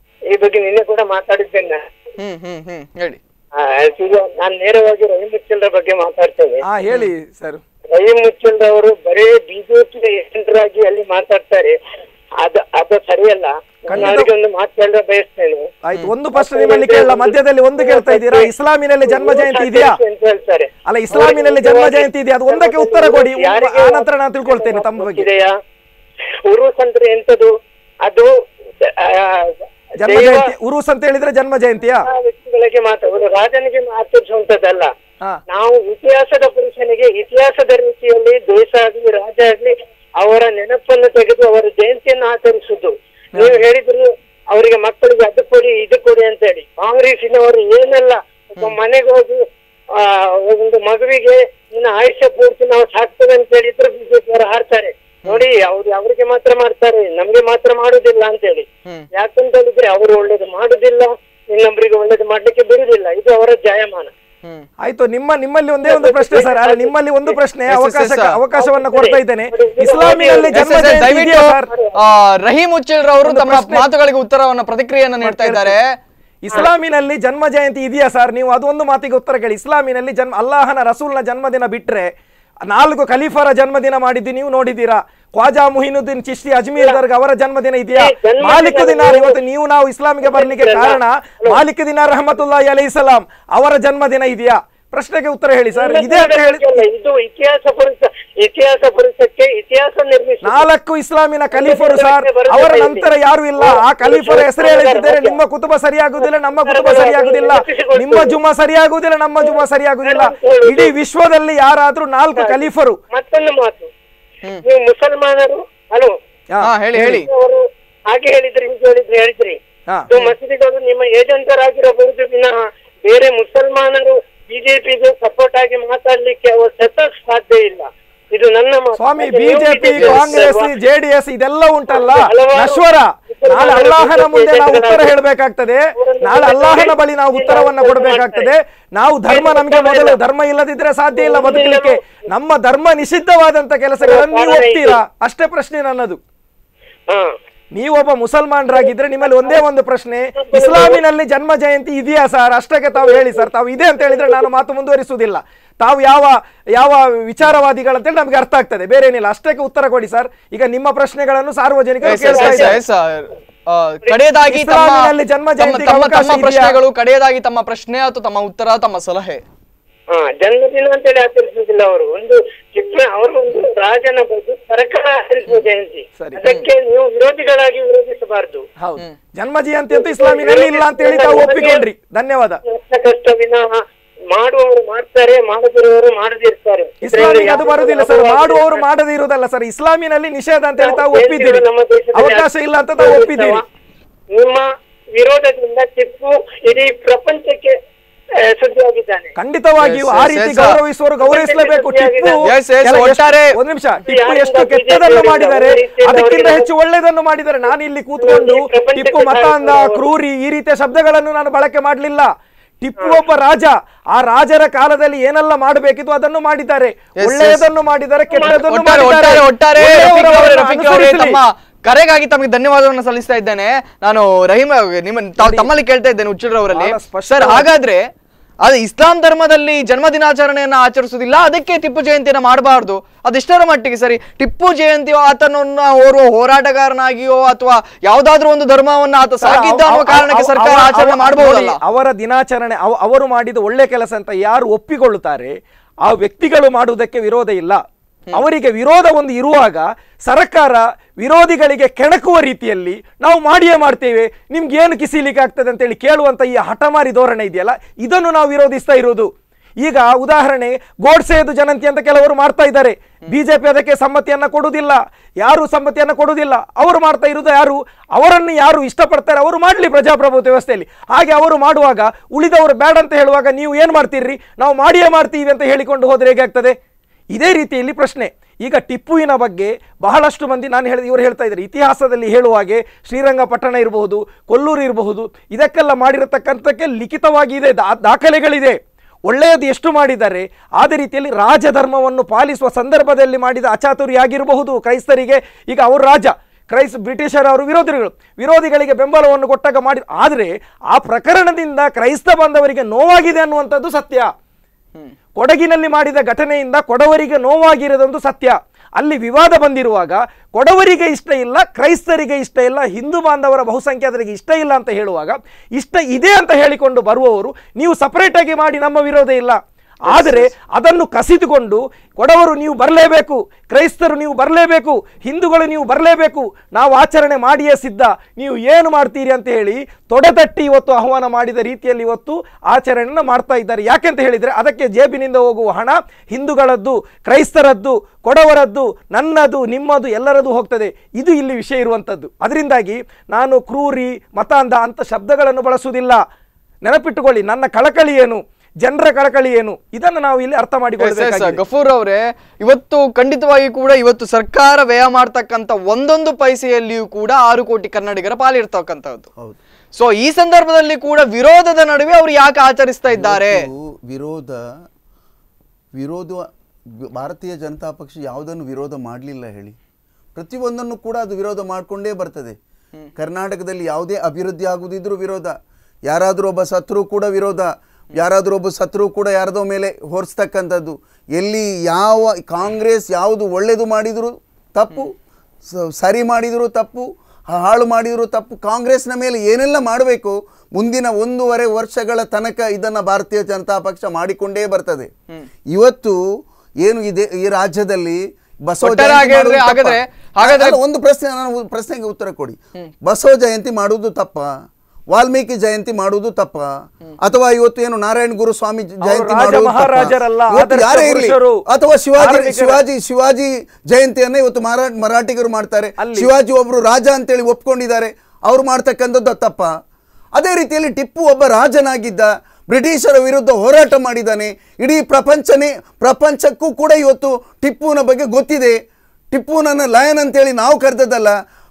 ಈ ಬಗ್ಗೆ ನಿನ್ನೆ ಕೂಡ ಮಾತಾಡಿದ್ದೇನೆ ನಾನು. ಹ್ಮ್ ಹ್ಮ್ ಹ್ಮ್ ಹೇಳಿ ಆ, ಈಗ ನಾನು ನೇರವಾಗಿ ರಹೀಂ ಮುಚ್ಚಲ್ರ ಬಗ್ಗೆ ಮಾತಾಡ್ತೇನೆ ಹಾ ಹೇಳಿ ಸರ್ ರಹೀಂ ಮುಚ್ಚಲ್ ಅವರು ಬರೀ ಬಿಜೆಪಿ ಏಜೆಂಟರಾಗಿ ಅಲ್ಲಿ ಮಾತಾಡ್ತಾರೆ ಅದ ಅದು ಸರಿಯಲ್ಲ ನಾನು ಖಂಡಿತ. ಅವರಿಗೆ ಒಂದು ಮಾತು ಹೇಳ ಬಯಸ್ತೇನೆ ಆಯ್ತು ಒಂದು ಪ್ರಶ್ನೆ ನಿಮ್ಮಲ್ಲಿ ಕೇಳಲ್ಲ ಮಧ್ಯದಲ್ಲಿ ಒಂದು ಕೇಳ್ತಾ ಇದ್ದೀರಾ ಇಸ್ಲಾಮಿನಲ್ಲಿ ಜನ್ಮ ಜಯಂತಿ ಇದೆಯಾ ಅಂತ ಹೇಳ್ತಾರೆ ಅಲ್ಲ ಇಸ್ಲಾಮಿನಲ್ಲಿ ಜನ್ಮ ಜಯಂತಿ ಇದೆಯಾ ಅದು ಒಂದಕ್ಕೆ ಉತ್ತರ ಕೊಡಿ ಯಾರಿಗೆ ಆ ನಂತರ ನಾನು ತಿಳ್ಕೊಳ್ತೇನೆ ತಮ್ಮ ಬಗ್ಗೆ ಇದೆಯಾ ಉರುಸ್ ಅಂದ್ರೆ ಎಂತದು ಅದು ಆ, ಜನ್ಮ ದೇವ- ಜಯಂತಿ ಉರುಸ್ ಅಂತ ಹೇಳಿದ್ರೆ ಜನ್ಮ ಜಯಂತಿಯಾ ಆ ವ್ಯಕ್ತಿಗಳಿಗೆ ಮಾತ್ರ ಒಂದು ರಾಜನಿಗೆ ಆಚರಿಸುವಂತದ್ದಲ್ಲ ಹಾ. ನಾವು ಇತಿಹಾಸದ ಪುರುಷನಿಗೆ ಇತಿಹಾಸದ ರೀತಿಯಲ್ಲಿ ದೇಶ ಆಗ್ಲಿ ರಾಜ ಆಗ್ಲಿ ಅವರ ನೆನಪನ್ನು ತೆಗೆದು ಅವರ ಜಯಂತಿಯನ್ನು ಆಚರಿಸುದು ನೀವು ಹೇಳಿದ್ರು ಅವರಿಗೆ ಮಕ್ಕಳಿಗೆ ಅದು ಕೊಡಿ ಇದು ಕೊಡಿ ಅಂತ ಹೇಳಿ ಕಾಂಗ್ರೆಸ್ಸಿನವರು ಏನೆಲ್ಲ ಒಬ್ಬ ಮನೆಗೆ ಹೋಗಿ ಆ ಒಂದು ಮಗುವಿಗೆ ಇನ್ನು ಆಯುಷ್ಯ ಪೂರ್ತಿ ನಾವು ಸಾಕ್ತೇವೆ ಅಂತ ಹೇಳಿದ್ರೆ ಬಿಜೆಪಿ ಅವರು ಹಾಡ್ತಾರೆ ನೋಡಿ ಅವ್ರು ಅವರಿಗೆ ಮಾತ್ರ ಮಾಡ್ತಾರೆ ನಮ್ಗೆ ಮಾತ್ರ ಮಾಡುದಿಲ್ಲ ಅಂತ ಹೇಳಿ ಯಾಕಂತ ಹೇಳಿದ್ರೆ ಅವರು ಒಳ್ಳೇದು ಮಾಡುದಿಲ್ಲ ಇನ್ನೊಬ್ಬರಿಗೆ ಒಳ್ಳೇದು ಮಾಡ್ಲಿಕ್ಕೆ ಬಿಡುದಿಲ್ಲ ಇದು ಅವರ ಜಾಯಮಾನ ಹ್ಮ್ ಆಯ್ತು ನಿಮ್ಮ ನಿಮ್ಮಲ್ಲಿ ಒಂದೇ ಒಂದು ಪ್ರಶ್ನೆ ಸರ್ ಅಲ್ಲ ನಿಮ್ಮಲ್ಲಿ ಒಂದು ಪ್ರಶ್ನೆ ಎಸ್, ಎಸ್, ಅವಕಾಶ ಎಸ್, ಸರ್. ಅವಕಾಶವನ್ನ ಕೊಡ್ತಾ ಇದ್ದೇನೆ ಇಸ್ಲಾಮಿನಲ್ಲಿ ಎಸ್, ಜನ್ಮ ಎಸ್, ಎಸ್, ಜಯಂತಿ ದಯವಿಟ್ಟು ಇದೆಯಾ ಸರ್ ಆ, ರಹೀಂ ಉಚ್ಚಿಲ್ ಅವರು ಒಂದು ತಮ್ಮ ಪ್ರಶ್ನೆ- ಮಾತುಗಳಿಗೆ ಉತ್ತರವನ್ನ ಪ್ರತಿಕ್ರಿಯೆಯನ್ನ ನೀಡ್ತಾ ಇದ್ದಾರೆ ಇಸ್ಲಾಮಿನಲ್ಲಿ ಜನ್ಮ ಜಯಂತಿ ಇದೆಯಾ ಸರ್ ನೀವು ಅದೊಂದು ಮಾತಿಗೆ ಉತ್ತರ ಕೇಳಿ ಇಸ್ಲಾಮಿನಲ್ಲಿ ಜನ್ಮ ಅಲ್ಲಾಹನ ರಸೂಲ್ನ ಜನ್ಮದಿನ ಬಿಟ್ರೆ ನಾಲ್ಕು ಖಲೀಫರ ಜನ್ಮದಿನ ಮಾಡಿದ್ದು ನೀವು ನೋಡಿದ್ದೀರಾ ಖ್ವಾಜಾ ಮುಹಿನುದ್ದೀನ್ ಚಿಶ್ತಿ ಅಜ್ಮೀರ್ ದರ್ಗ ಅವರ ಜನ್ಮದಿನ ಇದೆಯಾ ಈ ಜನ್ಮದಿನ ಮಾಲಿಕ್ ದಿನಾರ್ ನೀವು- ಇವತ್ತು ನೀವು ನಾವು ಇಸ್ಲಾಮಿಗೆ ಬರ್ಲಿಕ್ಕೆ ಕಾರಣ ಮಾಲಿಕ್ ದಿನಾರ್ ರಹಮತುಲ್ಲಾಹಿ ಅಲೈ ಸಲಾಂ ಅವರ ಜನ್ಮದಿನ ಇದೆಯಾ ಪ್ರಶ್ನೆಗೆ ಉತ್ತರ ಹೇಳಿ ಸರ್ ಇದೆ ಅಂತ ಹೇಳಿ ಇದು ಇತಿಹಾಸ ಪುರುಷ ಇತಿಹಾಸ ಪುರುಷಕ್ಕೆ ಇತಿಹಾಸ ನಿರ್ಮಿಸ ನಾಲ್ಕು ಇಸ್ಲಾಮಿನ ಖಲೀಫರು ಸರ್ ಅವರ ನಂತರ ಯಾರು ಇಲ್ಲ ಆ ಖಲೀಫರ ಹೆಸರು ಹೇಳಿದ್ದಾರೆ ನಿಮ್ಮ ಕುಟುಂಬ ಸರಿಯಾಗುದಿಲ್ಲ ನಮ್ಮ ಕುಟುಂಬ ಸರಿಯಾಗುದಿಲ್ಲ ನಿಮ್ಮ ಜುಮ್ಮ ಸರಿಯಾಗುವುದಿಲ್ಲ ನಮ್ಮ ಜುಮ್ಮ ಸರಿಯಾಗುವುದಿಲ್ಲ ಇಡೀ ವಿಶ್ವದಲ್ಲಿ ಯಾರಾದ್ರೂ ನಾಲ್ಕು ಖಲೀಫರು ಮತ್ತೊಂದು ಮಾತು ನೀವು ಮುಸಲ್ಮಾನರು ಹಲೋ ಹಾ, ಹಾ ಹೇಳಿ ಹೇಳಿ ಅವರು ಹಾಗೆ ಹೇಳಿದ್ರಿ ಹೀಗೆ ಹೇಳಿದ್ರಿ ಹೇಳಿದ್ರಿ ಹಾ. ಇದು ಮಸೀದಿಗಳು ನಿಮ್ಮ ಏಜೆಂಟರಾಗಿರಬಹುದು ವಿನಃ ಬೇರೆ ಮುಸಲ್ಮಾನರು ಬಿಜೆಪಿಗೆ ಸಪೋರ್ಟ್ ಆಗಿ ಮಾತಾಡ್ಲಿಕ್ಕೆ ಅವರು ಸತಕ್ ಸಾಧ್ಯ ಇಲ್ಲ ಇದು ನನ್ನ ಮಾತು. ಸ್ವಾಮಿ ಮತ್ತೆ ನೀವು ಬಿಜೆಪಿ BJP ಕಾಂಗ್ರೆಸ್ ಅಲ್ವಾ? ಜೆಡಿಎಸ್ ಇದೆಲ್ಲ ಉಂಟಲ್ಲ ಹಲವಾರು ನಶ್ವರ ನಾಳೆ ಅಲ್ಲಾಹನ ಮುಂದೆ ನಾವು ಉತ್ತರ ಹೇಳಬೇಕಾಗ್ತದೆ ನಾಳೆ ಅಲ್ಲಾಹನ ಬಳಿ ನಾವು ಉತ್ತರವನ್ನ ಕೊಡಬೇಕಾಗ್ತದೆ ನಾವು ಧರ್ಮ ನಮಗೆ ಮೊದಲು ಧರ್ಮ ಇಲ್ಲದಿದ್ರೆ ಸಾಧ್ಯ ಇಲ್ಲ ಬದುಕಲಿಕ್ಕೆ ನಮ್ಮ ಧರ್ಮ ನಿಷಿದ್ಧವಾದಂತ ಕೆಲಸಗಳನ್ನು ನೀವು ಒಪ್ತೀರಾ ಅಷ್ಟೇ ಪ್ರಶ್ನೆ ನನ್ನದು ಹಾ ನೀವೊಬ್ಬ ಮುಸಲ್ಮಾನರಾಗಿದ್ರೆ ನಿಮ್ಮಲ್ಲಿ ಒಂದೇ ಒಂದು ಪ್ರಶ್ನೆ ಇಸ್ಲಾಮಿನಲ್ಲಿ ಜನ್ಮ ಜಯಂತಿ ಇದೆಯಾ ಸರ್ ಅಷ್ಟಕ್ಕೆ ತಾವು ಹೇಳಿ ಸರ್ ತಾವು ಇದೆ ಅಂತ ಹೇಳಿದ್ರೆ ನಾನು ಮಾತು ಮುಂದುವರಿಸುವುದಿಲ್ಲ ತಾವು ಯಾವ ಯಾವ ವಿಚಾರವಾದಿಗಳಂತೇಳಿ ನಮ್ಗೆ ಅರ್ಥ ಆಗ್ತದೆ ಬೇರೆ ಏನಿಲ್ಲ ಅಷ್ಟಕ್ಕೆ ಉತ್ತರ ಕೊಡಿ ಸರ್ ಈಗ ನಿಮ್ಮ ಪ್ರಶ್ನೆಗಳನ್ನು ಸಾರ್ವಜನಿಕರು ಎಸ್, ಎಸ್, ಕೇಳ್ತಾ ಎಸ್, ಇದ್ದಾರೆ ಎಸ್, ಆ, ಕಡೆಯದಾಗಿ ತಮ್ಮ ಇಸ್ಲಾಮಿನಲ್ಲಿ ಜನ್ಮ ತಮ್ಮ ಜಯಂತಿಗೆ ತಮ್ಮ ಅವಕಾಶ ತಮ್ಮ ಇದೆಯಾ? ಪ್ರಶ್ನೆಗಳು ಕಡೆಯದಾಗಿ ತಮ್ಮ ಪ್ರಶ್ನೆ ಅಥವಾ ತಮ್ಮ ಉತ್ತರ ತಮ್ಮ ಸಲಹೆ ಹಾ ಜನ್ಮದಿನ ಅಂತೇಳಿ ಆಚರಿಸುವುದಿಲ್ಲ ಅವರು ಒಂದು ಚಿಕ್ಕ ಅವರು ಒಂದು ರಾಜನ ಬಗ್ಗೆ ಸರ್ಕಾರ ಆಚರಿಸುವ ಜಯಂತಿ ಸರಿ. ಅದಕ್ಕೆ ನೀವು ವಿರೋಧಿಗಳಾಗಿ ವಿರೋಧಿಸಬಾರದು ಹೌದು ಜನ್ಮ ಜಯಂತಿ ಅಂತ ಇಸ್ಲಾಮಿನಲ್ಲಿ ಇಲ್ಲ ಅಂತ ಹೇಳಿ ತಾವು ಒಪ್ಪಿಕೊಂಡ್ರಿ ಧನ್ಯವಾದ ಕಷ್ಟ ಕಷ್ಟ ವಿನಃ ಮಾಡುವವರು ಮಾಡ್ತಾರೆ ಮಾಡದಿರುವವರು ಮಾಡದಿರ್ತಾರೆ ಇಸ್ಲಾಮಿಗೆ ಅದು ಬರುದಿಲ್ಲ ಸರ್ ಮಾಡುವವರು ಮಾಡದೇ ಇರುವುದಲ್ಲ ಸರ್ ಇಸ್ಲಾಮಿನಲ್ಲಿ ನಿಷೇಧ ಅಂತ ಹೇಳಿ ತಾವು ಒಪ್ಪಿದ್ದೀರಿ ನಮ್ಮ ದೇಶದಲ್ಲಿ ಅವಕಾಶ ಇಲ್ಲ ಅಂತ ತಾವು ಒಪ್ಪಿದ್ದೀರಿ ನಿಮ್ಮ ವಿರೋಧದಿಂದ ಟಿಪ್ಪು ಇಡೀ ಪ್ರಪಂಚಕ್ಕೆ ಆ, ಸುದ್ದಿಯಾಗಿದ್ದಾನೆ ಖಂಡಿತವಾಗಿಯೂ ಆ Yes, ರೀತಿ yes, ಗೌರವಿಸುವವರು ಗೌರವಿಸಲೇಬೇಕು ಟಿಪ್ಪು Yes, yes, ಕೆಲ- ಎಷ್ಟು- ಒಟ್ಟಾರೆ- ಒಂದು ನಿಮಿಷ ಟಿಪ್ಪು ಎಷ್ಟು ಕೆಟ್ಟದನ್ನು ಮಾಡಿದ್ದಾರೆ ಅದಕ್ಕಿಂತ ಹೆಚ್ಚು ಒಳ್ಳೆಯದನ್ನು ಮಾಡಿದ್ದಾರೆ ನಾನು ಇಲ್ಲಿ ಕೂತ್ಕೊಂಡು ಟಿಪ್ಪು ಮತ ಅಂದ ಕ್ರೂರಿ ಈ ರೀತಿಯ ಶಬ್ದಗಳನ್ನು ನಾನು ಬಳಕೆ ಮಾಡಲಿಲ್ಲ ಟಿಪ್ಪು ಒಬ್ಬ ರಾಜ ಆ ರಾಜರ ಕಾಲದಲ್ಲಿ ಏನೆಲ್ಲ ಮಾಡಬೇಕಿತ್ತು ಅದನ್ನು ಮಾಡಿದ್ದಾರೆ yes. ಒಳ್ಳೆಯದನ್ನು ಮಾಡಿದ್ದಾರೆ ಕೆಟ್ಟದನ್ನು ಒಟ್ಟಾರೆ ಒಟ್ಟಾರೆ ಒಟ್ಟಾರೆ ರಫೀಕ್ ಅವರೇ, ಒಳ್ಳೆಯವರನ್ನು ರಫೀಕ್ ಅವರೇ, ಅನುಸರಿಸಲಿ. ತಮ್ಮ ಕರೆಗಾಗಿ ತಮಗೆ ಧನ್ಯವಾದವನ್ನು ಸಲ್ಲಿಸ್ತಾ ಇದ್ದೇನೆ ನಾನು ರಹೀಮ್ ನಿಮ್ಮ ತಾವು ತಮ್ಮಲ್ಲಿ ಕೇಳ್ತಾ ಇದ್ದೇನೆ ಹುಚ್ಚೂರವರಲ್ಲಿ ಬಹಳ ಸ್ಪಷ್ಟ- ಸರ್ ಹಾಗಾದ್ರೆ ಅದು ಇಸ್ಲಾಂ ಧರ್ಮದಲ್ಲಿ ಜನ್ಮ ದಿನಾಚರಣೆಯನ್ನ ಆಚರಿಸುವುದಿಲ್ಲ ಅದಕ್ಕೆ ಟಿಪ್ಪು ಜಯಂತಿಯನ್ನ ಮಾಡಬಾರ್ದು ಅದೆಷ್ಟರ ಮಟ್ಟಿಗೆ ಸರಿ ಟಿಪ್ಪು ಜಯಂತಿಯೋ ಆತನನ್ನ ಓರ್ವ ಹೋರಾಟಗಾರನಾಗಿಯೋ ಅಥವಾ ಯಾವ್ದಾದ್ರೂ ಒಂದು ಧರ್ಮವನ್ನ ಆತ ಸಾಗಿದ್ದ ಅನ್ನುವ ಅವ- ಕಾರಣಕ್ಕೆ ಅವ- ಸರ್ಕಾರ ಅವ- ಆಚರಣೆ ಅವ- ಮಾಡಬಹುದಲ್ಲ ನೋಡಿ, ಅವರ ದಿನಾಚರಣೆ ಅವ- ಅವರು ಮಾಡಿದ ಒಳ್ಳೆ ಕೆಲಸ ಅಂತ ಯಾರು ಒಪ್ಪಿಕೊಳ್ಳುತ್ತಾರೆ ಆ ವ್ಯಕ್ತಿಗಳು ಮಾಡುವುದಕ್ಕೆ ವಿರೋಧ ಇಲ್ಲ ಅವರಿಗೆ ವಿರೋಧ ಒಂದು ಇರುವಾಗ ಸರ್ಕಾರ ವಿರೋಧಿಗಳಿಗೆ ಕೆಣಕುವ ರೀತಿಯಲ್ಲಿ ನಾವು ಮಾಡಿಯೇ ಮಾಡ್ತೇವೆ ನಿಮ್ಗೆ ಏನು ಕಿಸಿಲಿಕ್ಕೆ ಆಗ್ತದೆ ಅಂತೇಳಿ ಕೇಳುವಂತ ಈ ಹಠಮಾರಿ ಧೋರಣೆ ಇದೆಯಲ್ಲ ಇದನ್ನು ನಾವು ವಿರೋಧಿಸ್ತಾ ಇರೋದು ಈಗ ಉದಾಹರಣೆ ಗೋಡ್ಸೆಯದು ಜನಂತಿ ಅಂತ ಕೆಲವರು ಮಾಡ್ತಾ ಇದ್ದಾರೆ ಬಿಜೆಪಿ ಅದಕ್ಕೆ ಸಮ್ಮತಿಯನ್ನ ಕೊಡುವುದಿಲ್ಲ ಯಾರು ಸಮ್ಮತಿಯನ್ನ ಕೊಡುವುದಿಲ್ಲ ಅವರು ಮಾಡ್ತಾ ಇರುವುದು ಯಾರು ಅವರನ್ನು ಯಾರು ಇಷ್ಟಪಡ್ತಾರೆ ಅವರು ಮಾಡಲಿ ಪ್ರಜಾಪ್ರಭುತ್ವ ವ್ಯವಸ್ಥೆಯಲ್ಲಿ ಹಾಗೆ ಅವರು ಮಾಡುವಾಗ ಉಳಿದವರು ಬೇಡ ಅಂತ ಹೇಳುವಾಗ ನೀವು ಏನು ಮಾಡ್ತೀರಿ ನಾವು ಮಾಡಿಯೇ ಮಾಡ್ತೀವಿ ಅಂತ ಹೇಳಿಕೊಂಡು ಹೋದ್ರೆ ಹೇಗೆ ಆಗ್ತದೆ ಇದೇ ರೀತಿಯಲ್ಲಿ ಪ್ರಶ್ನೆ ಈಗ ಟಿಪ್ಪುವಿನ ಬಗ್ಗೆ ಬಹಳಷ್ಟು ಮಂದಿ ನಾನು ಹೇಳಿದ ಇವರು ಹೇಳ್ತಾ ಇದ್ದಾರೆ ಇತಿಹಾಸದಲ್ಲಿ ಹೇಳುವ ಹಾಗೆ ಶ್ರೀರಂಗಪಟ್ಟಣ ಇರಬಹುದು ಕೊಲ್ಲೂರು ಇರಬಹುದು ಇದಕ್ಕೆಲ್ಲ ಮಾಡಿರತಕ್ಕಂಥಕ್ಕೆ ಲಿಖಿತವಾಗಿ ಇದೆ ದಾ- ದಾಖಲೆಗಳಿದೆ ಒಳ್ಳೆಯದು ಎಷ್ಟು ಮಾಡಿದ್ದಾರೆ ಆದ ರೀತಿಯಲ್ಲಿ ರಾಜಧರ್ಮವನ್ನು ಪಾಲಿಸುವ ಸಂದರ್ಭದಲ್ಲಿ ಮಾಡಿದ ಅಚಾತುರ್ಯ ಆಗಿರಬಹುದು ಕ್ರೈಸ್ತರಿಗೆ ಈಗ ಅವರು ರಾಜ ಕ್ರೈಸ್ ಬ್ರಿಟಿಷರ್ ಅವರು ವಿರೋಧಿಗಳು ವಿರೋಧಿಗಳಿಗೆ ಬೆಂಬಲವನ್ನು ಕೊಟ್ಟಾಗ ಮಾಡಿ ಆದರೆ ಆ ಪ್ರಕರಣದಿಂದ ಕ್ರೈಸ್ತ ಬಾಂಧವರಿಗೆ ನೋವಾಗಿದೆ ಅನ್ನುವಂಥದ್ದು ಸತ್ಯ ಕೊಡಗಿನಲ್ಲಿ ಮಾಡಿದ ಘಟನೆಯಿಂದ ಕೊಡವರಿಗೆ ನೋವಾಗಿರೋದೊಂದು ಸತ್ಯ ಅಲ್ಲಿ ವಿವಾದ ಬಂದಿರುವಾಗ ಕೊಡವರಿಗೆ ಇಷ್ಟ ಇಲ್ಲ ಕ್ರೈಸ್ತರಿಗೆ ಇಷ್ಟ ಇಲ್ಲ ಹಿಂದೂ ಬಾಂಧವರ ಬಹುಸಂಖ್ಯಾತರಿಗೆ ಇಷ್ಟ ಇಲ್ಲ ಅಂತ ಹೇಳುವಾಗ ಇಷ್ಟ ಇದೆ ಅಂತ ಹೇಳಿಕೊಂಡು ಬರುವವರು ನೀವು ಸಪರೇಟ್ ಆಗಿ ಮಾಡಿ ನಮ್ಮ ವಿರೋಧ ಇಲ್ಲ ಆದರೆ ಅದನ್ನು ಕಸಿದುಕೊಂಡು ಕೊಡವರು ನೀವು ಬರಲೇಬೇಕು ಕ್ರೈಸ್ತರು ನೀವು ಬರಲೇಬೇಕು ಹಿಂದೂಗಳು ನೀವು ಬರಲೇಬೇಕು ನಾವು ಆಚರಣೆ ಮಾಡಿಯೇ ಸಿದ್ಧ ನೀವು ಏನು ಮಾಡ್ತೀರಿ ಅಂತ ಹೇಳಿ ತೊಡೆತಟ್ಟಿ ಇವತ್ತು ಆಹ್ವಾನ ಮಾಡಿದ ರೀತಿಯಲ್ಲಿ ಇವತ್ತು ಆಚರಣೆಯನ್ನು ಮಾಡ್ತಾ ಇದ್ದಾರೆ ಯಾಕೆಂತ ಹೇಳಿದರೆ ಅದಕ್ಕೆ ಜೇಬಿನಿಂದ ಹೋಗುವ ಹಣ ಹಿಂದೂಗಳದ್ದು ಕ್ರೈಸ್ತರದ್ದು ಕೊಡವರದ್ದು ನನ್ನದು ನಿಮ್ಮದು ಎಲ್ಲರದ್ದು ಹೋಗ್ತದೆ ಇದು ಇಲ್ಲಿ ವಿಷಯ ಇರುವಂಥದ್ದು ಅದರಿಂದಾಗಿ ನಾನು ಕ್ರೂರಿ ಮತಾಂಧ ಅಂತ ಶಬ್ದಗಳನ್ನು ಬಳಸುವುದಿಲ್ಲ ನೆನಪಿಟ್ಟುಕೊಳ್ಳಿ ನನ್ನ ಕಳಕಳಿ ಏನು ಜನರ ಕಳಕಳಿ ಏನು ಇದನ್ನು ನಾವು ಇಲ್ಲಿ ಅರ್ಥ ಎಸ್, ಎಸ್, ಮಾಡಿಕೊಳ್ಳಬೇಕಾಗಿದೆ ಗಫೂರ್ ಅವರೇ ಇವತ್ತು ಖಂಡಿತವಾಗಿ ಕೂಡ ಇವತ್ತು ಸರ್ಕಾರ ವ್ಯಯ ಮಾಡ್ತಕ್ಕಂಥ ಒಂದೊಂದು ಪೈಸೆಯಲ್ಲಿಯೂ ಕೂಡ ಆರು ಕೋಟಿ ಕನ್ನಡಿಗರ ಪಾಲಿರ್ತಕ್ಕಂಥದ್ದು ಹೌದು ಸೊ ಈ ಸಂದರ್ಭದಲ್ಲಿ ಕೂಡ ವಿರೋಧದ ನಡುವೆ ಅವರು ಯಾಕೆ ಆಚರಿಸ್ತಾ ಇದ್ದಾರೆ ಇವತ್ತು ವಿರೋಧ ವಿರೋಧ ಭಾರತೀಯ ಜನತಾ ಪಕ್ಷ ಯಾವುದನ್ನು ವಿರೋಧ ಮಾಡಲಿಲ್ಲ ಹೇಳಿ ಪ್ರತಿಯೊಂದನ್ನು ಕೂಡ ಅದು ವಿರೋಧ ಮಾಡಿಕೊಂಡೇ ಬರ್ತದೆ ಕರ್ನಾಟಕದಲ್ಲಿ ಯಾವುದೇ ಅಭಿವೃದ್ಧಿ ಆಗುದಿದ್ರೂ ವಿರೋಧ ಯಾರಾದರೂ ಒಬ್ಬ ಸತ್ರು ಕೂಡ ವಿರೋಧ ಯಾರಾದರೂ ಒಬ್ಬ ಸತ್ರು ಕೂಡ ಯಾರದೋ ಮೇಲೆ ಹೊರಿಸ್ತಕ್ಕಂಥದ್ದು ಎಲ್ಲಿ ಯಾವ ಕಾಂಗ್ರೆಸ್ ಯಾವುದು ಒಳ್ಳೆಯದು ಮಾಡಿದರೂ ತಪ್ಪು ಸ- ಸರಿ ಮಾಡಿದರೂ ತಪ್ಪು ಹಾಳು ಮಾಡಿದರೂ ತಪ್ಪು ಕಾಂಗ್ರೆಸ್ನ ಮೇಲೆ ಏನೆಲ್ಲ ಮಾಡಬೇಕು ಮುಂದಿನ ಒಂದೂವರೆ ವರ್ಷಗಳ ತನಕ ಇದನ್ನು ಭಾರತೀಯ ಜನತಾ ಪಕ್ಷ ಮಾಡಿಕೊಂಡೇ ಬರ್ತದೆ ಇವತ್ತು ಏನು ಇದೆ ಈ ರಾಜ್ಯದಲ್ಲಿ ಬಸವ ಒಟ್ಟಾರೆ ಜಯಂತಿ ಹಾಗಾದ್ರೆ- ಮಾಡುವುದು ತಪ್ಪಾ? ಹಾಗಾದ್ರೆ- ಹಾಗಾದ್ರೆ- ಅಲ್ಲ, ಒಂದು ಪ್ರಶ್ನೆ ನಾನು ಉ- ಪ್ರಶ್ನೆಗೆ ಉತ್ತರ ಕೊಡಿ ಬಸವ ಜಯಂತಿ ಮಾಡುವುದು ತಪ್ಪ ವಾಲ್ಮೀಕಿ ಜಯಂತಿ ಮಾಡುವುದು ತಪ್ಪ ಅಥವಾ ಇವತ್ತು ಏನು ನಾರಾಯಣ ಗುರು ಸ್ವಾಮಿ ಜ- ಜಯಂತಿ ರಾಜ ಮಾಡುವುದು ತಪ್ಪಾ? ಮಹಾರಾಜರಲ್ಲ, ಇವತ್ತು ಆದರ್ಶ ಯಾರೇ ಇರ್ಲಿ ಪುರುಷರು, ಅಥವಾ ಶಿವಾಜಿ ಧಾರ್ಮಿಕರ- ಶಿವಾಜಿ ಶಿವಾಜಿ ಜಯಂತಿಯನ್ನ ಇವತ್ತು ಮರಾ ಮರಾಠಿಗರು ಮಾಡ್ತಾರೆ ಅಲ್ಲಿ- ಶಿವಾಜಿ ಒಬ್ರು ರಾಜ ಅಂತೇಳಿ ಒಪ್ಕೊಂಡಿದ್ದಾರೆ ಅವ್ರು ಮಾಡ್ತಕ್ಕಂಥದ್ದು ತಪ್ಪ ಅದೇ ರೀತಿಯಲ್ಲಿ ಟಿಪ್ಪು ಒಬ್ಬ ರಾಜನಾಗಿದ್ದ ಬ್ರಿಟಿಷರ ವಿರುದ್ಧ ಹೋರಾಟ ಮಾಡಿದ್ದಾನೆ ಇಡೀ ಪ್ರಪಂಚನೇ ಪ್ರಪಂಚಕ್ಕೂ ಕೂಡ ಇವತ್ತು ಟಿಪ್ಪುವಿನ ಬಗ್ಗೆ ಗೊತ್ತಿದೆ ಟಿಪ್ಪುನನ್ನ ಲಯನ್ ಅಂತೇಳಿ ನಾವು ಕರೆದದ್ದಲ್ಲ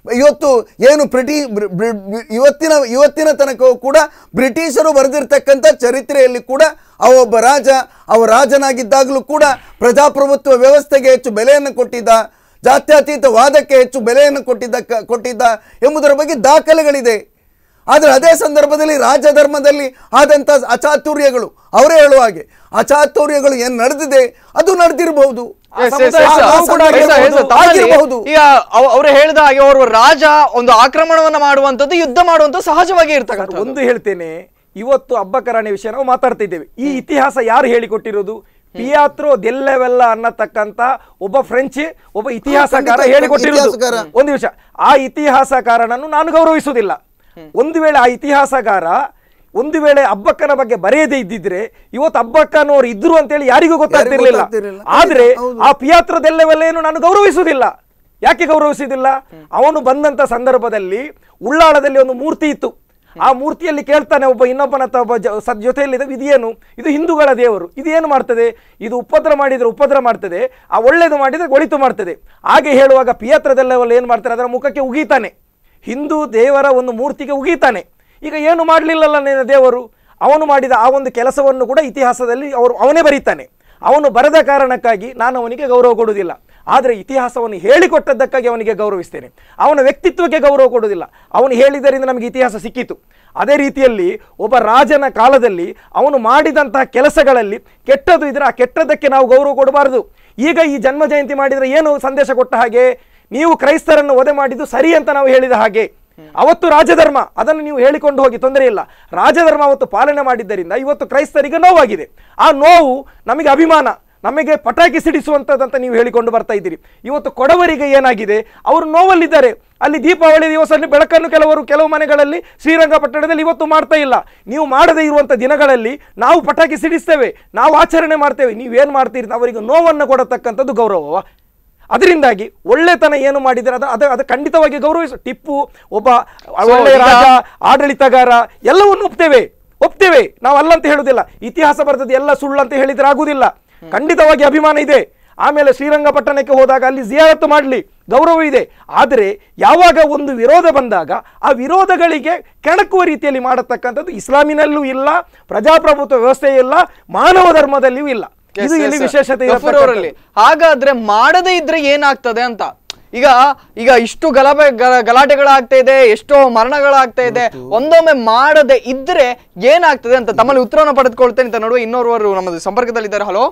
ಇವತ್ತು ಏನು ಬ್ರಿಟಿ ಬ್ರಿ- ಬ್ರಿ- ಬ್ರಿ- ಇವತ್ತಿನ ಇವತ್ತಿನ ತನಕ ಕೂಡ ಬ್ರಿಟಿಷರು ಬರೆದಿರ್ತಕ್ಕಂಥ ಚರಿತ್ರೆಯಲ್ಲಿ ಕೂಡ ಅವ ಒಬ್ಬ ರಾಜ ಅವ ರಾಜನಾಗಿದ್ದಾಗಲೂ ಕೂಡ ಪ್ರಜಾಪ್ರಭುತ್ವ ವ್ಯವಸ್ಥೆಗೆ ಹೆಚ್ಚು ಬೆಲೆಯನ್ನು ಕೊಟ್ಟಿದ್ದ ಜಾತ್ಯತೀತ ವಾದಕ್ಕೆ ಹೆಚ್ಚು ಬೆಲೆಯನ್ನು ಕೊಟ್ಟಿದ್ದ ಕ- ಕೊಟ್ಟಿದ್ದ ಎಂಬುದರ ಬಗ್ಗೆ ದಾಖಲೆಗಳಿದೆ ಆದರೆ ಅದೇ ಸಂದರ್ಭದಲ್ಲಿ ರಾಜಧರ್ಮದಲ್ಲಿ ಆದಂಥ ಅಚಾತುರ್ಯಗಳು ಅವರೇ ಹೇಳುವ ಹಾಗೆ ಅಚಾತುರ್ಯಗಳು ಏನು ನಡೆದಿದೆ ಅದು ನಡೆದಿರಬಹುದು Yes, yes, yes, sir. ನಾವು ಕೂಡ Yes, sir, yes, sir. ತಮ್ಮಲ್ಲಿ ಆಗಿರಬಹುದು ಈಗ ಅವರು ಹೇಳಿದ ಹಾಗೆ ಅವರು ರಾಜ ಒಂದು ಆಕ್ರಮಣವನ್ನ ಮಾಡುವಂತದ್ದು ಯುದ್ಧ ಮಾಡುವಂತದ್ದು ಸಹಜವಾಗಿ ಇರ್ತಕ್ಕಂಥ ಒಂದು ಹೇಳ್ತೇನೆ ಇವತ್ತು ಹಬ್ಬಕರಾಣಿ ವಿಷಯ ನಾವು ಮಾತಾಡ್ತಾ ಇದ್ದೇವೆ ಈ ಇತಿಹಾಸ ಯಾರು ಹೇಳಿಕೊಟ್ಟಿರೋದು ಪಿಯಾತ್ರೋ ದೆಲ್ಲೆವೆಲ್ಲ ಅನ್ನತಕ್ಕಂತ ಒಬ್ಬ ಫ್ರೆಂಚ್ ಒಬ್ಬ ಇತಿಹಾಸಕಾರ ಖಂಡಿತ, ಹೇಳಿಕೊಟ್ಟಿರೋದು ಇತಿಹಾಸಕಾರ. ಒಂದು ನಿಮಿಷ ಆ ಇತಿಹಾಸಕಾರನನ್ನು ನಾನು ಗೌರವಿಸುವುದಿಲ್ಲ ಒಂದು ವೇಳೆ ಆ ಇತಿಹಾಸಗಾರ ಒಂದು ವೇಳೆ ಅಬ್ಬಕ್ಕನ ಬಗ್ಗೆ ಬರೆಯದೇ ಇದ್ದಿದ್ರೆ ಇವತ್ತು ಅಬ್ಬಕ್ಕನವ್ರು ಇದ್ರು ಅಂತೇಳಿ ಯಾರಿಗೂ ಗೊತ್ತಾಗ್ತಿರ್ಲಿಲ್ಲ ಗೊತ್ತಾಗ್ತಿರ್ಲಿಲ್ಲ. ಆದ್ರೆ ಹೌದು. ಆ ಪಿಯಾತ್ರದೆಲ್ಲೆವೆಲ್ಲೇನು ನಾನು ಗೌರವಿಸುವುದಿಲ್ಲ ಯಾಕೆ ಗೌರವಿಸುವುದಿಲ್ಲ ಅವನು ಬಂದಂತ ಸಂದರ್ಭದಲ್ಲಿ ಉಳ್ಳಾಳದಲ್ಲಿ ಒಂದು ಮೂರ್ತಿ ಇತ್ತು ಆ ಮೂರ್ತಿಯಲ್ಲಿ ಕೇಳ್ತಾನೆ ಒಬ್ಬ ಇನ್ನೊಬ್ಬನ ಹತ್ರ ಒಬ್ಬ ಜ- ಸದ್ ಜೊತೆಯಲ್ಲಿದೆ ಇದೇನು ಇದು ಹಿಂದೂಗಳ ದೇವರು ಇದು ಏನು ಮಾಡ್ತದೆ ಇದು ಉಪದ್ರ ಮಾಡಿದ್ರೆ ಉಪದ್ರ ಮಾಡ್ತದೆ ಆ ಒಳ್ಳೇದು ಮಾಡಿದ್ರೆ ಒಳಿತು ಮಾಡ್ತದೆ ಹಾಗೆ ಹೇಳುವಾಗ ಪಿಯತ್ರದೆಲ್ಲವಲ್ಲ ಏನು ಮಾಡ್ತಾರೆ ಅದರ ಮುಖಕ್ಕೆ ಉಗೀತಾನೆ ಹಿಂದೂ ದೇವರ ಒಂದು ಮೂರ್ತಿಗೆ ಉಗೀತಾನೆ ಈಗ ಏನು ಮಾಡಲಿಲ್ಲಲ್ಲ ನಿನ್ನ ದೇವರು ಅವನು ಮಾಡಿದ ಆ ಒಂದು ಕೆಲಸವನ್ನು ಕೂಡ ಇತಿಹಾಸದಲ್ಲಿ ಅವರು ಅವನೇ ಬರೀತಾನೆ ಅವನು ಬರದ ಕಾರಣಕ್ಕಾಗಿ ನಾನು ಅವನಿಗೆ ಗೌರವ ಕೊಡುವುದಿಲ್ಲ ಆದರೆ ಇತಿಹಾಸವನ್ನು ಹೇಳಿಕೊಟ್ಟದ್ದಕ್ಕಾಗಿ ಅವನಿಗೆ ಗೌರವಿಸ್ತೇನೆ ಅವನ ವ್ಯಕ್ತಿತ್ವಕ್ಕೆ ಗೌರವ ಕೊಡುವುದಿಲ್ಲ ಅವನು ಹೇಳಿದ್ದರಿಂದ ನಮಗೆ ಇತಿಹಾಸ ಸಿಕ್ಕಿತು ಅದೇ ರೀತಿಯಲ್ಲಿ ಒಬ್ಬ ರಾಜನ ಕಾಲದಲ್ಲಿ ಅವನು ಮಾಡಿದಂತಹ ಕೆಲಸಗಳಲ್ಲಿ ಕೆಟ್ಟದ್ದು ಇದ್ರೆ ಆ ಕೆಟ್ಟದ್ದಕ್ಕೆ ನಾವು ಗೌರವ ಕೊಡಬಾರದು ಈಗ ಈ ಜನ್ಮ ಜಯಂತಿ ಮಾಡಿದರೆ ಏನು ಸಂದೇಶ ಕೊಟ್ಟ ಹಾಗೆ ನೀವು ಕ್ರೈಸ್ತರನ್ನು ವಧೆ ಮಾಡಿದ್ದು ಸರಿ ಅಂತ ನಾವು ಹೇಳಿದ ಹಾಗೆ ಅವತ್ತು ರಾಜಧರ್ಮ ಅದನ್ನು ನೀವು ಹೇಳಿಕೊಂಡು ಹೋಗಿ ತೊಂದರೆ ಇಲ್ಲ ರಾಜಧರ್ಮ ಅವತ್ತು ಪಾಲನೆ ಮಾಡಿದ್ದರಿಂದ ಇವತ್ತು ಕ್ರೈಸ್ತರಿಗೆ ನೋವಾಗಿದೆ ಆ ನೋವು ನಮಗೆ ಅಭಿಮಾನ ನಮಗೆ ಪಟಾಕಿ ಸಿಡಿಸುವಂಥದ್ದಂತ ನೀವು ಹೇಳಿಕೊಂಡು ಬರ್ತಾ ಇದ್ದೀರಿ ಇವತ್ತು ಕೊಡವರಿಗೆ ಏನಾಗಿದೆ ಅವರು ನೋವಲ್ಲಿದ್ದಾರೆ ಅಲ್ಲಿ ದೀಪಾವಳಿ ದಿವಸದಲ್ಲಿ ಬೆಳಕನ್ನು ಕೆಲವರು ಕೆಲವು ಮನೆಗಳಲ್ಲಿ ಶ್ರೀರಂಗಪಟ್ಟಣದಲ್ಲಿ ಇವತ್ತು ಮಾಡ್ತಾ ಇಲ್ಲ ನೀವು ಮಾಡದೇ ಇರುವಂಥ ದಿನಗಳಲ್ಲಿ ನಾವು ಪಟಾಕಿ ಸಿಡಿಸ್ತೇವೆ ನಾವು ಆಚರಣೆ ಮಾಡ್ತೇವೆ ನೀವೇನು ಮಾಡ್ತೀರಿ ಅವರಿಗೆ ನೋವನ್ನು ಕೊಡತಕ್ಕಂಥದ್ದು ಗೌರವವ ಅದರಿಂದಾಗಿ ಒಳ್ಳೆತನ ಏನು ಮಾಡಿದರೆ ಅದು ಅದು ಅದು ಖಂಡಿತವಾಗಿ ಗೌರವಿಸ ಟಿಪ್ಪು ಒಬ್ಬ ಒಳ್ಳೆಯ ಈಗ- ರಾಜ ಆಡಳಿತಗಾರ ಎಲ್ಲವನ್ನು ಒಪ್ತೇವೆ ಒಪ್ತೇವೆ ನಾವು ಅಲ್ಲ ಅಂತ ಹೇಳುದಿಲ್ಲ ಇತಿಹಾಸ ಬರ್ತದೆ ಎಲ್ಲ ಸುಳ್ಳು ಅಂತ ಹೇಳಿದ್ರೆ ಆಗುದಿಲ್ಲ ಖಂಡಿತವಾಗಿ ಅಭಿಮಾನ ಇದೆ ಆಮೇಲೆ ಶ್ರೀರಂಗಪಟ್ಟಣಕ್ಕೆ ಹೋದಾಗ ಅಲ್ಲಿ ಜಿಯಾರತ್ತು ಮಾಡಲಿ ಗೌರವ ಇದೆ ಆದರೆ ಯಾವಾಗ ಒಂದು ವಿರೋಧ ಬಂದಾಗ ಆ ವಿರೋಧಗಳಿಗೆ ಕೆಣಕುವ ರೀತಿಯಲ್ಲಿ ಮಾಡತಕ್ಕಂಥದ್ದು ಇಸ್ಲಾಮಿನಲ್ಲೂ ಇಲ್ಲ ಪ್ರಜಾಪ್ರಭುತ್ವ ವ್ಯವಸ್ಥೆ ಇಲ್ಲ ಮಾನವ ಧರ್ಮದಲ್ಲಿಯೂ ಇಲ್ಲ ಇದು ಇಲ್ಲಿ ವಿಶೇಷತೆ ಗಫೂರ್ ಅವರಲ್ಲಿ ಇರತಕ್ಕಂಥದ್ದು. ಹಾಗಾದ್ರೆ ಮಾಡದೇ ಇದ್ರೆ ಏನಾಗ್ತದೆ ಅಂತ ಈಗ ಈಗ ಇಷ್ಟು ಗಲಭೆ ಗ- ಗಲಾಟೆಗಳಾಗ್ತಾ ಇದೆ ಎಷ್ಟೋ ಮರಣಗಳಾಗ್ತಾ ಇದೆ ಒಂದೊಮ್ಮೆ ಮಾಡದೆ ಇದ್ರೆ ಏನಾಗ್ತದೆ ಅಂತ ತಮ್ಮಲ್ಲಿ ಉತ್ತರವನ್ನು ಪಡೆದುಕೊಳ್ತೇನೆ ಅಂತ ನೋಡುವ ಇನ್ನೋರ್ವರು ನಮ್ಮದು ಸಂಪರ್ಕದಲ್ಲಿದ್ದಾರೆ ಹಲೋ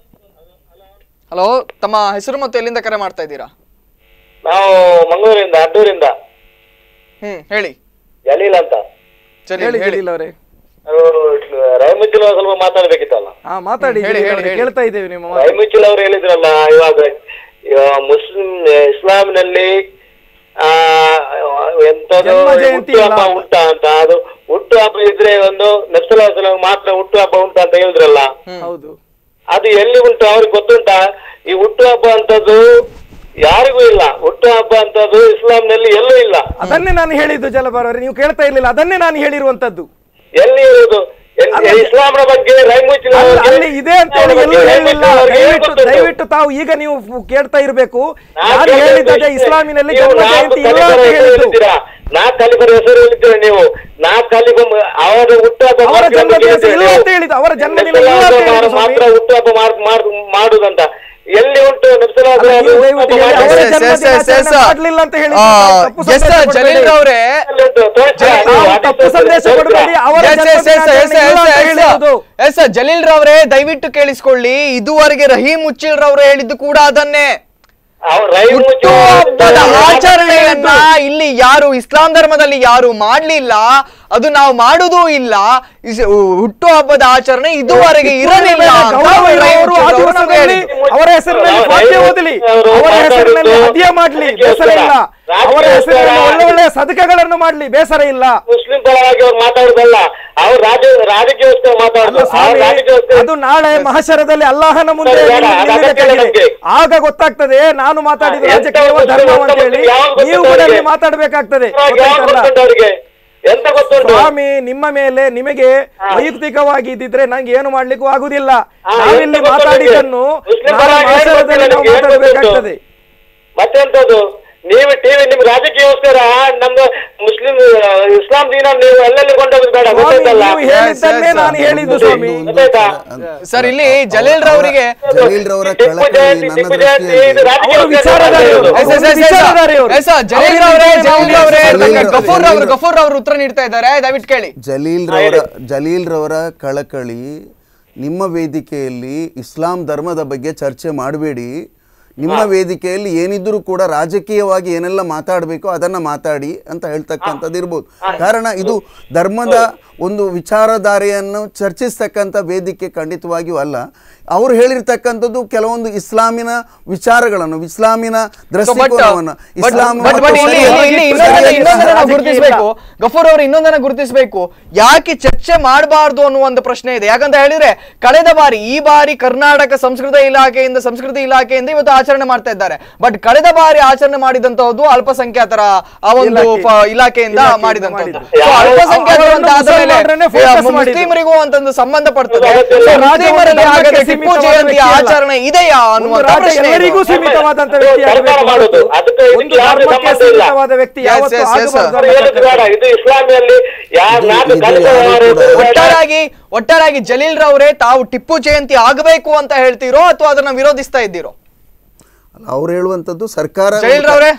ಹಲೋ ತಮ್ಮ ಹೆಸರು ಮತ್ತು ಎಲ್ಲಿಂದ ಕರೆ ಮಾಡ್ತಾ ಇದ್ದೀರಾ ನಾವು ಮಂಗಳೂರಿಂದ ಅಡ್ಡೂರಿಂದ ಹ್ಮ್ ಹೇಳಿ ಜಲೀಲ್ ಅಂತ ಸರಿ ಹೇಳಿ ಹೇಳಿ ಜಲೀಲ್ ಅವರೇ ರೈಮುಚ್ಚಿಲ್ ಸ್ವಲ್ಪ ಮಾತಾಡ್ಬೇಕಿತ್ತಲ್ಲ ಹಾ ಮಾತಾಡಿ ಹೇಳಿ, ಜಲೀಲ್ ಹೇಳಿ, ಅವರೇ, ಹೇಳಿ. ಕೇಳ್ತಾ ಇದ್ದೇವೆ ನಿಮ್ಮ ಮಾತು. ರೈಮುಚ್ಚಿಲ್ ಅವರು ಹೇಳಿದ್ರಲ್ಲ ಇವಾಗ ಇವಾಗ ಮುಸ್ಲಿಂ ಇಸ್ಲಾಂನಲ್ಲಿ ಆ ಎಂತದು ಜನ್ಮ ಜಯಂತಿ ಇಲ್ಲ ಹುಟ್ಟುಹಬ್ಬ ಅಂತ. ಉಂಟಾ ಅಂತ ಅದು ಹುಟ್ಟು ಹಬ್ಬ ಇದ್ರೆ ಒಂದು ನಕ್ಸಲ ಮಾತ್ರ ಹುಟ್ಟು ಹಬ್ಬ ಉಂಟಾ ಅಂತ ಹೇಳಿದ್ರಲ್ಲ ಹೌದು ಅದು ಎಲ್ಲಿ ಉಂಟು ಅವ್ರಿಗೆ ಗೊತ್ತುಂಟಾ ಈ ಹುಟ್ಟು ಹಬ್ಬ ಅಂತದ್ದು ಯಾರಿಗೂ ಇಲ್ಲ ಹುಟ್ಟು ಹಬ್ಬ ಅಂತದ್ದು ಇಸ್ಲಾಂನಲ್ಲಿ ಎಲ್ಲೂ ಇಲ್ಲ ಅದನ್ನೇ ನಾನು ಹೇಳಿದ್ದು ಜಲಬಾರ್ ಅವರೇ ನೀವು ಕೇಳ್ತಾ ಇರ್ಲಿಲ್ಲ ಅದನ್ನೇ ನಾನು ಹೇಳಿರುವಂತದ್ದು ಎಲ್ಲಿ ಇರುವುದು ಎಲ್ಲಿ- ಅಲ್ಲ, ಇಸ್ಲಾಂನ ಬಗ್ಗೆ ರೈಮುಚ್ಚಿಲ್ ಅಲ್ಲ, ಅವರಿಗೆ- ಅಲ್ಲಿ ಇದೆ ಅಂತ ಹೇಳಿ ಇಸ್ಲಾಂನ ಎಲ್ಲೂ ಬಗ್ಗೆ ಹೇಳಿಲ್ಲ ರೈಮುಚ್ಚಿಲ್ ಅವರಿಗೆ ದಯವಿಟ್ಟು ಗೊತ್ತುಂಟು. ದಯವಿಟ್ಟು ತಾವು ಈಗ ನೀವು ಫು- ಕೇಳ್ತಾ ಇರಬೇಕು ನಾನ್ ಯಾರು ಕೇಳ್ಬೇಕು ಹೇಳಿದ್ದಾರೆ ಇಷ್ಟೇ. ಇಸ್ಲಾಮಿನಲ್ಲಿ ನೀವು ಜನ್ಮ ನಾಲ್ಕು ಜಯಂತಿ ಇಲ್ಲ ಕಲಿಬರ ಅಂತ ಹೆಸರು ಹೇಳಿದ್ದು ಹೇಳಿದ್ದೀರಾ. ನಾಲ್ಕು ಕಲಿಬರ ಹೆಸರು ಹೇಳಿದ್ದೀರಾ ನೀವು ನಾಲ್ಕು ಕಲಿಬ ಅವರ ಹುಟ್ಟುಹಬ್ಬ ಅವರ ಮಾತ್ರ ಜನ್ಮ ಬಗ್ಗೆ ದಿವಸ ಇಲ್ಲ ನೀವು. ಅಂತ ಹೇಳಿದ್ದು, ಅವರ ಜನ್ಮದಿನ ನಬ್ಸಲ ಇಲ್ಲ ಅಂತ ಮಾತ್ರ- ಹೇಳಿದ್ದು ಸ್ವಾಮಿ. ಮಾತ್ರ ಹುಟ್ಟುಹಬ್ಬ ಮಾಡ್- ಮಾಡ್- ಮಾಡುದಂತ ಎಲ್ಲಿ ಉಂಟು ನಬ್ಸಲ ಅಲ್ಲ, ನೀವು ದಯವಿಟ್ಟು ಹೇಳಿ, ಅವರ ಎಸ್, ಎಸ್, ಎಸ್, ಎಸ್, ಜನ್ಮದಿನಾಚರಣೆ ಎಸ್. ಮಾಡ್ಲಿಲ್ಲ ಅಂತ ಹೇಳಿ ಆ, ತಪ್ಪು ಎಸ್ ಸಂದೇಶ ಸರ್, ಜಲೀಲ್ ಕೊಡಬೇಡಿ. ಅವರೇ ನಾವು ತಪ್ಪು ಸಂದೇಶ ಕೊಡಬೇಡಿ ಅವರ ಎಸ್, ಎಸ್, ಎಸ್, ಎಸ್, ಜನ್ಮದಿನಾಚರಣೆ ಎಸ್, ಇಲ್ಲ ಅಂತ ಎಸ್, ಹೇಳಿರೋದು. ಎಸ್ ಸರ್, ಜಲೀಲ್ ರವರೇ ದಯವಿಟ್ಟು ಕೇಳಿಸ್ಕೊಳ್ಳಿ ಇದುವರೆಗೆ ರಹೀಂ ಉಚ್ಚಿಲ್ ರವರು ಹೇಳಿದ್ದು ಕೂಡ ಅದನ್ನೇ ಹುಟ್ಟುಹಬ್ಬದ ಆಚರಣೆಯನ್ನ ಇಲ್ಲಿ ಯಾರು ಇಸ್ಲಾಂ ಧರ್ಮದಲ್ಲಿ ಯಾರು ಮಾಡ್ಲಿಲ್ಲ ಅದು ನಾವು ಮಾಡುವುದೂ ಇಲ್ಲ ಇಸ್- ಹುಟ್ಟು ಹಬ್ಬದ ಆಚರಣೆ ಇದುವರೆಗೆ ಇರಲಿಲ್ಲ ಅಂತ ಗೌರವ ರಹೀಂ ಇರುವವರು ಆ ಉಚ್ಚಿಲ್ ರವರು ನಮ್ಗೆ ದಿವಸದಲ್ಲಿ ಹೇಳಿದ್ರು. ಅವರ ಹೆಸರಿನಲ್ಲಿ ವಾಕ್ಯ ಓದಲಿ ಅವರ ಹೆಸರಿನಲ್ಲಿ ಹದ್ಯ ಮಾಡ್ಲಿ ಬೇಸರ ಇಲ್ಲ ಅವರ ಹೆಸರಿನಲ್ಲಿ ಒಳ್ಳೆ ಒಳ್ಳೆಯ ಸದಕಗಳನ್ನು ಮಾಡ್ಲಿ ಬೇಸರ ಇಲ್ಲ ಮುಸ್ಲಿಂ ಪರವಾಗಿ ಅವ್ರು ಮಾತಾಡುದಲ್ಲ ಅವ್ರು ರಾಜ ರಾಜಕೀಯಗೋಸ್ಕರ ಅಲ್ಲ ಮಾತಾಡುದು ಅವ್ರು ಸ್ವಾಮಿ ರಾಜಕೀಯಗೋಸ್ಕರ ಅದು ನಾಳೆ ಮಹಶರದಲ್ಲಿ ಅಲ್ಲಾಹನ ಮುಂದೆ ಸರಿ, ಬೇಡ, ನಿಲ್ಲಿ- ಅದು ನಿಲ್ಲಬೇಕಾಗಿದೆ. ಅಗತ್ಯ ಇಲ್ಲ ನಮ್ಗೆ. ಆಗ ಗೊತ್ತಾಗ್ತದೆ ನಾನು ಮಾತಾಡಿದ ಎಂತ ರಾಜಕೀಯ ಗೊತ್ತು, ಧರ್ಮ ಎಂತ ಅಂತ ಹೇಳಿ ಗೊತ್ತು, ಯಾವ್ದು ಗೊತ್ತು ನೀವು ಕೂಡ ಅವ್ರಿಗೆ? ಅಲ್ಲಿ ಮಾತಾಡ್ಬೇಕಾಗ್ತದೆ ಯಾವಾಗ ಗೊತ್ತಾಯ್ತಲ್ಲ? ಗೊತ್ತುಂಟು ಅವ್ರಿಗೆ ಎಂತ ಗೊತ್ತುಂಟು ಸ್ವಾಮಿ ನಿಮ್ಮ ಮೇಲೆ ನಿಮಗೆ ವೈಯಕ್ತಿಕವಾಗಿ ಇದ್ದಿದ್ರೆ ನಂಗೆ ಏನು ಮಾಡ್ಲಿಕ್ಕೂ ಆಗುದಿಲ್ಲ ಹಾ, ನಾವಿಲ್ಲಿ ಎಂತ ಗೊತ್ತು ಮಾತಾಡಿದ್ದನ್ನು ಮುಸ್ಲಿಂ ನಾಳೆ ಪರವಾಗಿ ಮಹಶರದಲ್ಲಿ ನಾವು ನಿಮ್ಗೆ ಏನು ಗೊತ್ತುಂಟು? ಮಾತಾಡ್ಬೇಕಾಗ್ತದೆ ಮತ್ತೆಂತದ್ದು ನೀವು ಟಿವಿ ನಿಮ್ ರಾಜಕೀಯಗೋಸ್ಕರ ನಮ್ದು ಮುಸ್ಲಿಂ ಆ, ಇಸ್ಲಾಂ ದೀನ ನೀವು ಅಲ್ಲೆಲ್ಲಿ ಕೊಂಡೋಗೋದು ಬೇಡ ಸ್ವಾಮಿ, ಗೊತ್ತಾಯ್ತಲ್ಲ ನೀವು ಹೇಳಿದ್ದನ್ನೇ yes, ನಾನು yes. ಹೇಳಿದ್ದು ಸ್ವಾಮಿ ಗೊತ್ತಾಯ್ತಾ ಸರ್ ಇಲ್ಲಿ ಜಲೀಲ್ ರವರಿಗೆ ಜಲೀಲ್ ರವರ ಟಿಪ್ಪು ಕಳಕಳಿ ಜಯಂತಿ ನನ್ನ ಟಿಪ್ಪು ಜಯಂತಿ ದೃಷ್ಟಿಯಲ್ಲಿ ಇದು ರಾಜಕೀಯ ಅವರು ವಿಚಾರಧಾರೆಯವರು. ಉದ್ದೇಶ ಎಸ್, ಎಸ್, ಎಸ್, ಎಸ್, ವಿಚಾರಧಾರೆ ಇವರು. ಎಸ್, ಸರ್, ಜಲೀಲ್ ರವರೇ ಜಲೀಲ್ ರವರೇ ಜಲೀಲ್ ಗಫೂರ್ ಜಲೀಲ್ ಅವರು ಗಫೂರ್ ಅವರು ಉತ್ತರ ನೀಡ್ತಾ ಇದ್ದಾರೆ ದಯವಿಟ್ಟು ಕೇಳಿ ಜಲೀಲ್ ರವರ ಜಲೀಲ್ ರವರ ಕಳಕಳಿ ನಿಮ್ಮ ವೇದಿಕೆಯಲ್ಲಿ ಇಸ್ಲಾಂ ಧರ್ಮದ ಬಗ್ಗೆ ಚರ್ಚೆ ಮಾಡಬೇಡಿ ನಿಮ್ಮ ವೇದಿಕೆಯಲ್ಲಿ ಏನಿದ್ರೂ ಕೂಡ ರಾಜಕೀಯವಾಗಿ ಏನೆಲ್ಲ ಮಾತಾಡಬೇಕು ಅದನ್ನ ಮಾತಾಡಿ ಅಂತ ಹೇಳ್ತಕ್ಕಂಥದ್ದು ಇರ್ಬೋದು ಕಾರಣ ಇದು ಧರ್ಮದ ಒಂದು ವಿಚಾರಧಾರೆಯನ್ನು ಚರ್ಚಿಸ್ತಕ್ಕಂಥ ವೇದಿಕೆ ಖಂಡಿತವಾಗಿಯೂ ಅಲ್ಲ ಅವರು ಹೇಳಿರ್ತಕ್ಕಂಥದ್ದು ಕೆಲವೊಂದು ಇಸ್ಲಾಮಿನ ವಿಚಾರಗಳನ್ನು ಇಸ್ಲಾಮಿನ ದೃಷ್ಟಿಕೋನವನ್ನು ಇಸ್ಲಾಂ ಬಟ್ ಬಟ್ ಮತ್ತು ಇಲ್ಲಿ ಸರಿಯಾಗಿ- ಇಲ್ಲಿ ಇನ್ನೊಂದನ್ನ ಸರಿಯಾಗಿ ಇನ್ನೊಂದನ್ನ ನಾವು ರಾಜಕೀಯ ಗುರುತಿಸಬೇಕು ಗಫೂರ್ ಅವರು ಇನ್ನೊಂದನ್ನ ಗುರುತಿಸಬೇಕು ಯಾಕೆ ಚರ್ಚೆ ಮಾಡಬಾರ್ದು ಅನ್ನುವ ಒಂದು ಪ್ರಶ್ನೆ ಇದೆ ಯಾಕಂತ ಹೇಳಿದ್ರೆ ಕಳೆದ ಬಾರಿ ಈ ಬಾರಿ ಕರ್ನಾಟಕ ಸಂಸ್ಕೃತ ಇಲಾಖೆಯಿಂದ ಸಂಸ್ಕೃತಿ ಇಲಾಖೆಯಿಂದ ಇವತ್ತು ಆಚರಣೆ ಮಾಡ್ತಾ ಇದ್ದಾರೆ ಬಟ್ ಕಳೆದ ಬಾರಿ ಆಚರಣೆ ಮಾಡಿದಂತಹದ್ದು ಅಲ್ಪಸಂಖ್ಯಾತರ ಆ ಒಂದು ಇಲಾಖೆ- ಫ- ಇಲಾಖೆಯಿಂದ ಇಲಾಖೆಯಿಂದ ಮಾಡಿದಂತಹದ್ದು ಮಾಡಿದ್ದು. So, ಅಲ್ಪಸಂಖ್ಯಾತರು ಅಂತ ಆದ್ಮೇಲೆ ಮುಸಲ್ಮಾನರನ್ನೇ focus ಮಾಡಿದ್ದು. ಮುಸ್ಲಿಮರಿಗೂ ಅಂತಂದು ಸಂಬಂಧ ಪಡ್ತದೆ ಹೌದು, So, ರಾಜ್ಯ ಮುಸ್ಲಿಮರಲ್ಲಿ ಒಂದು ಹಾಗಾದ್ರೆ ಧರ್ಮಕ್ಕೆ ಟಿಪ್ಪು ಸೀಮಿತವಾದ ಜಯಂತಿ ವ್ಯಕ್ತಿ ಅಲ್ಲ. ಆಚರಣೆ ಇದೆಯಾ ಒಂದು ಅನ್ನುವಂತ ರಾಜ್ಯ ಪ್ರಶ್ನೆ ಇದೆ. ಎಲ್ಲರಿಗೂ ಸೀಮಿತವಾದಂತ ವ್ಯಕ್ತಿ ಸರ್ಕಾರ ಆಗಬೇಕು ಮಾಡೋದು. ಹೊರತು ಅದಕ್ಕೆ ಇದಕ್ಕೆ ಒಂದು ಯಾವುದೇ ಧರ್ಮಕ್ಕೆ ಸಂಬಂಧ ಇಲ್ಲ. ಸೀಮಿತವಾದ ವ್ಯಕ್ತಿ Yes, ಯಾವತ್ತೂ yes, yes, ಆಗಬಾರ್ದು ಅವ್ರು ಹೇಳೋದು ಬೇಡ ಅನ್ನತಕ್ಕಂಥದ್ದು. ಇದು ಇಸ್ಲಾಮಿಯಲ್ಲಿ ಯಾರು ಇದು- ನಾಲ್ಕು ಇದು ಕಲಿತ ಯಾರು ವ್ಯವಹಾರ ಕೂಡ- ಇರೋದು ಬೇಡ. ಒಟ್ಟಾರಾಗಿ ಒಟ್ಟಾರಾಗಿ ಜಲೀಲ್ ರವರೇ ತಾವು ಟಿಪ್ಪು ಜಯಂತಿ ಆಗಬೇಕು ಅಂತ ಹೇಳ್ತೀರೋ ಅಥವಾ ಅದನ್ನ ವಿರೋಧಿಸ್ತಾ ಇದ್ದೀರೋ ಅಲ್ಲ, ಅವ್ರು ಹೇಳುವಂಥದ್ದು ಸರ್ಕಾರ ಜಲೀಲ್ ರವರೇ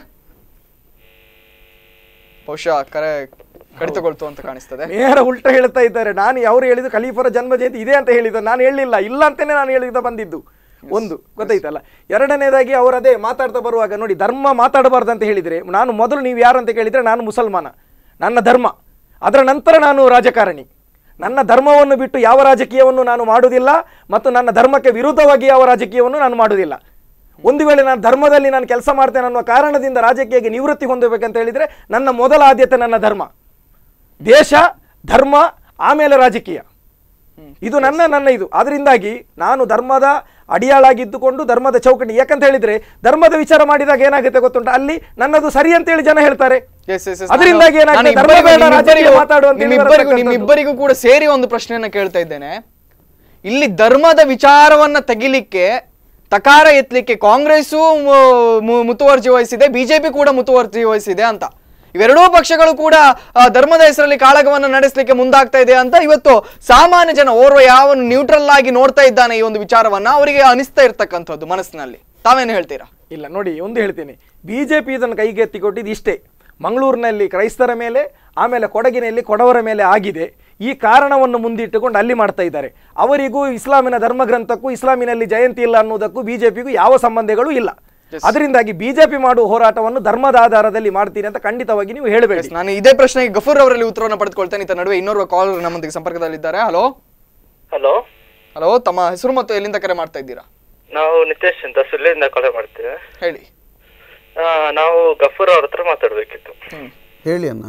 ಬಹುಶಃ ಕರೆ ಕಡಿತಗೊಳ್ತು ಅಂತ ಕಾಣಿಸ್ತದೆ ನೇರ ಉಲ್ಟ ಹೇಳ್ತಾ ಇದ್ದಾರೆ ನಾನು ಅವ್ರು ಹೇಳಿದ್ದು ಖಲೀಫರ ಜನ್ಮ ಜಯಂತಿ ಇದೆ ಅಂತ ಹೇಳಿದ್ದು ನಾನು ಹೇಳಲಿಲ್ಲ ಇಲ್ಲ ಅಂತಾನೆ ನಾನು ಹೇಳಿದ ಬಂದಿದ್ದು ಒಂದು ಗೊತ್ತಾಯ್ತಲ್ಲ ಎರಡನೇದಾಗಿ ಅವರು ಅದೇ ಮಾತಾಡ್ತಾ ಬರುವಾಗ ನೋಡಿ ಧರ್ಮ ಮಾತಾಡಬಾರ್ದು ಅಂತ ಹೇಳಿದ್ರೆ ನಾನು ಮೊದಲು ನೀವು ಯಾರು ಅಂತ ಕೇಳಿದ್ರೆ ನಾನು ಮುಸಲ್ಮಾನ ನನ್ನ ಧರ್ಮ ಅದರ ನಂತರ ನಾನು ರಾಜಕಾರಣಿ ನನ್ನ ಧರ್ಮವನ್ನು ಬಿಟ್ಟು ಯಾವ ರಾಜಕೀಯವನ್ನು ನಾನು ಮಾಡುವುದಿಲ್ಲ ಮತ್ತು ನನ್ನ ಧರ್ಮಕ್ಕೆ ವಿರುದ್ಧವಾಗಿ ಯಾವ ರಾಜಕೀಯವನ್ನು ನಾನು ಮಾಡುವುದಿಲ್ಲ ಒಂದು ವೇಳೆ ನಾನು ಧರ್ಮದಲ್ಲಿ ನಾನು ಕೆಲಸ ಮಾಡ್ತೇನೆ ಅನ್ನುವ ಕಾರಣದಿಂದ ರಾಜಕೀಯಕ್ಕೆ ನಿವೃತ್ತಿ ಹೊಂದಬೇಕಂತ ಹೇಳಿದ್ರೆ ನನ್ನ ಮೊದಲ ಆದ್ಯತೆ ನನ್ನ ಧರ್ಮ ದೇಶ ಧರ್ಮ ಆಮೇಲೆ ರಾಜಕೀಯ ಇದು ನನ್ನ ನನ್ನ ಇದು ಅದರಿಂದಾಗಿ ನಾನು ಧರ್ಮದ ಅಡಿಯಾಳಾಗಿದ್ದುಕೊಂಡು ಧರ್ಮದ ಚೌಕಟಿ ಯಾಕಂತ ಹೇಳಿದ್ರೆ ಧರ್ಮದ ವಿಚಾರ ಮಾಡಿದಾಗ ಏನಾಗುತ್ತೆ ಗೊತ್ತುಂಟ ಅಲ್ಲಿ ನನ್ನದು ಸರಿ ಅಂತೇಳಿ ಜನ ಹೇಳ್ತಾರೆ Yes, yes, yes. ಅದರಿಂದಾಗಿ ನಾನು- ಏನಾಗ್ತದೆ? ನಾನು ಧರ್ಮ ಇಬ್ಬರಿಗೂ- ಬೇಡ, ರಾಜಕೀಯ ನಿಮ್ಮಿಬ್ಬರಿಗೂ- ಮಾತಾಡು ಅಂತ ಹೇಳಿ ನಿಮ್ಮಿಬ್ಬರಿಗೂ ಬರತಕ್ಕಂಥದ್ದು. ನಿಮ್ಮಿಬ್ಬರಿಗೂ ಕೂಡ ಸೇರಿ ಒಂದು ಪ್ರಶ್ನೆಯನ್ನ ಕೇಳ್ತಾ ಇದ್ದೇನೆ ಇಲ್ಲಿ ಧರ್ಮದ ವಿಚಾರವನ್ನ ತೆಗಿಲಿಕ್ಕೆ ತಕಾರ ಎತ್ತಲಿಕ್ಕೆ ಕಾಂಗ್ರೆಸ್ಸು ಮು- ಮು- ಮುತುವರ್ಜಿ ವಹಿಸಿದೆ ಬಿಜೆಪಿ ಕೂಡ ಮುತುವರ್ಜಿ ವಹಿಸಿದೆ ಅಂತ ಇವೆರಡೂ ಪಕ್ಷಗಳು ಕೂಡ ಆ, ಧರ್ಮದ ಹೆಸರಲ್ಲಿ ಕಾಳಗವನ್ನು ನಡೆಸಲಿಕ್ಕೆ ಮುಂದಾಗ್ತಾ ಇದೆ ಅಂತ ಇವತ್ತು ಸಾಮಾನ್ಯ ಜನ ಓರ್ವ ಯಾವ ನ್ಯೂಟ್ರಲ್ ಆಗಿ ನೋಡ್ತಾ ಇದ್ದಾನೆ ಈ ಒಂದು ವಿಚಾರವನ್ನ ಅವರಿಗೆ ಅನಿಸ್ತಾ ಇರ್ತಕ್ಕಂಥದ್ದು ಮನಸ್ಸಿನಲ್ಲಿ ತಾವೇನು ಹೇಳ್ತೀರಾ ಇಲ್ಲ ನೋಡಿ ಒಂದು ಹೇಳ್ತೇನೆ ಬಿಜೆಪಿ ಇದನ್ನು ಕೈಗೆ ಎತ್ತಿಕೊಟ್ಟಿದ್ದು ಇಷ್ಟೇ ಮಂಗಳೂರಿನಲ್ಲಿ ಕ್ರೈಸ್ತರ ಮೇಲೆ ಆಮೇಲೆ ಕೊಡಗಿನಲ್ಲಿ ಕೊಡವರ ಮೇಲೆ ಆಗಿದೆ ಈ ಕಾರಣವನ್ನು ಮುಂದಿಟ್ಟುಕೊಂಡು ಅಲ್ಲಿ ಮಾಡ್ತಾ ಇದ್ದಾರೆ ಅವರಿಗೂ ಇಸ್ಲಾಮಿನ ಧರ್ಮಗ್ರಂಥಕ್ಕೂ ಇಸ್ಲಾಮಿನಲ್ಲಿ ಜಯಂತಿ ಇಲ್ಲ ಅನ್ನೋದಕ್ಕೂ ಬಿಜೆಪಿಗೂ ಯಾವ ಸಂಬಂಧಗಳು ಇಲ್ಲ ಅದರಿಂದಾಗಿ ಬಿಜೆಪಿ ಮಾಡುವ ಹೋರಾಟವನ್ನು ಧರ್ಮದ ಆಧಾರದಲ್ಲಿ ಮಾಡ್ತೀನಿ ಅಂತ ಖಂಡಿತವಾಗಿ ನೀವು ಹೇಳಬೇಡಿ ನಾನು ಇದೇ ಪ್ರಶ್ನೆಗೆ ಗಫೂರ್ ಅವರಲ್ಲಿ ಉತ್ತರವನ್ನು ಪಡೆದುಕೊಳ್ತೇನೆ ಇತ್ತ ನಡುವೆ ಇನ್ನೋರ್ವ ಕಾಲ್ ನಮ್ಮೊಂದಿಗೆ ಸಂಪರ್ಕದಲ್ಲಿದ್ದಾರೆ ಹಲೋ ಹಲೋ ಹಲೋ ತಮ್ಮ ಹೆಸರು ಮತ್ತು ಎಲ್ಲಿಂದ ಕರೆ ಮಾಡ್ತಾ ಇದ್ದೀರಾ ನಾವು ನಿತೇಶ್ ಅಂತ ಸುಳ್ಳಿಯಿಂದ ಕರೆ ಮಾಡ್ತೇವೆ ಹೇಳಿ ಆ, ನಾವು ಗಫೂರ್ ಅವ್ರ ಹತ್ರ ಮಾತಾಡ್ಬೇಕಿತ್ತು ಹೇಳಿ ಅಣ್ಣ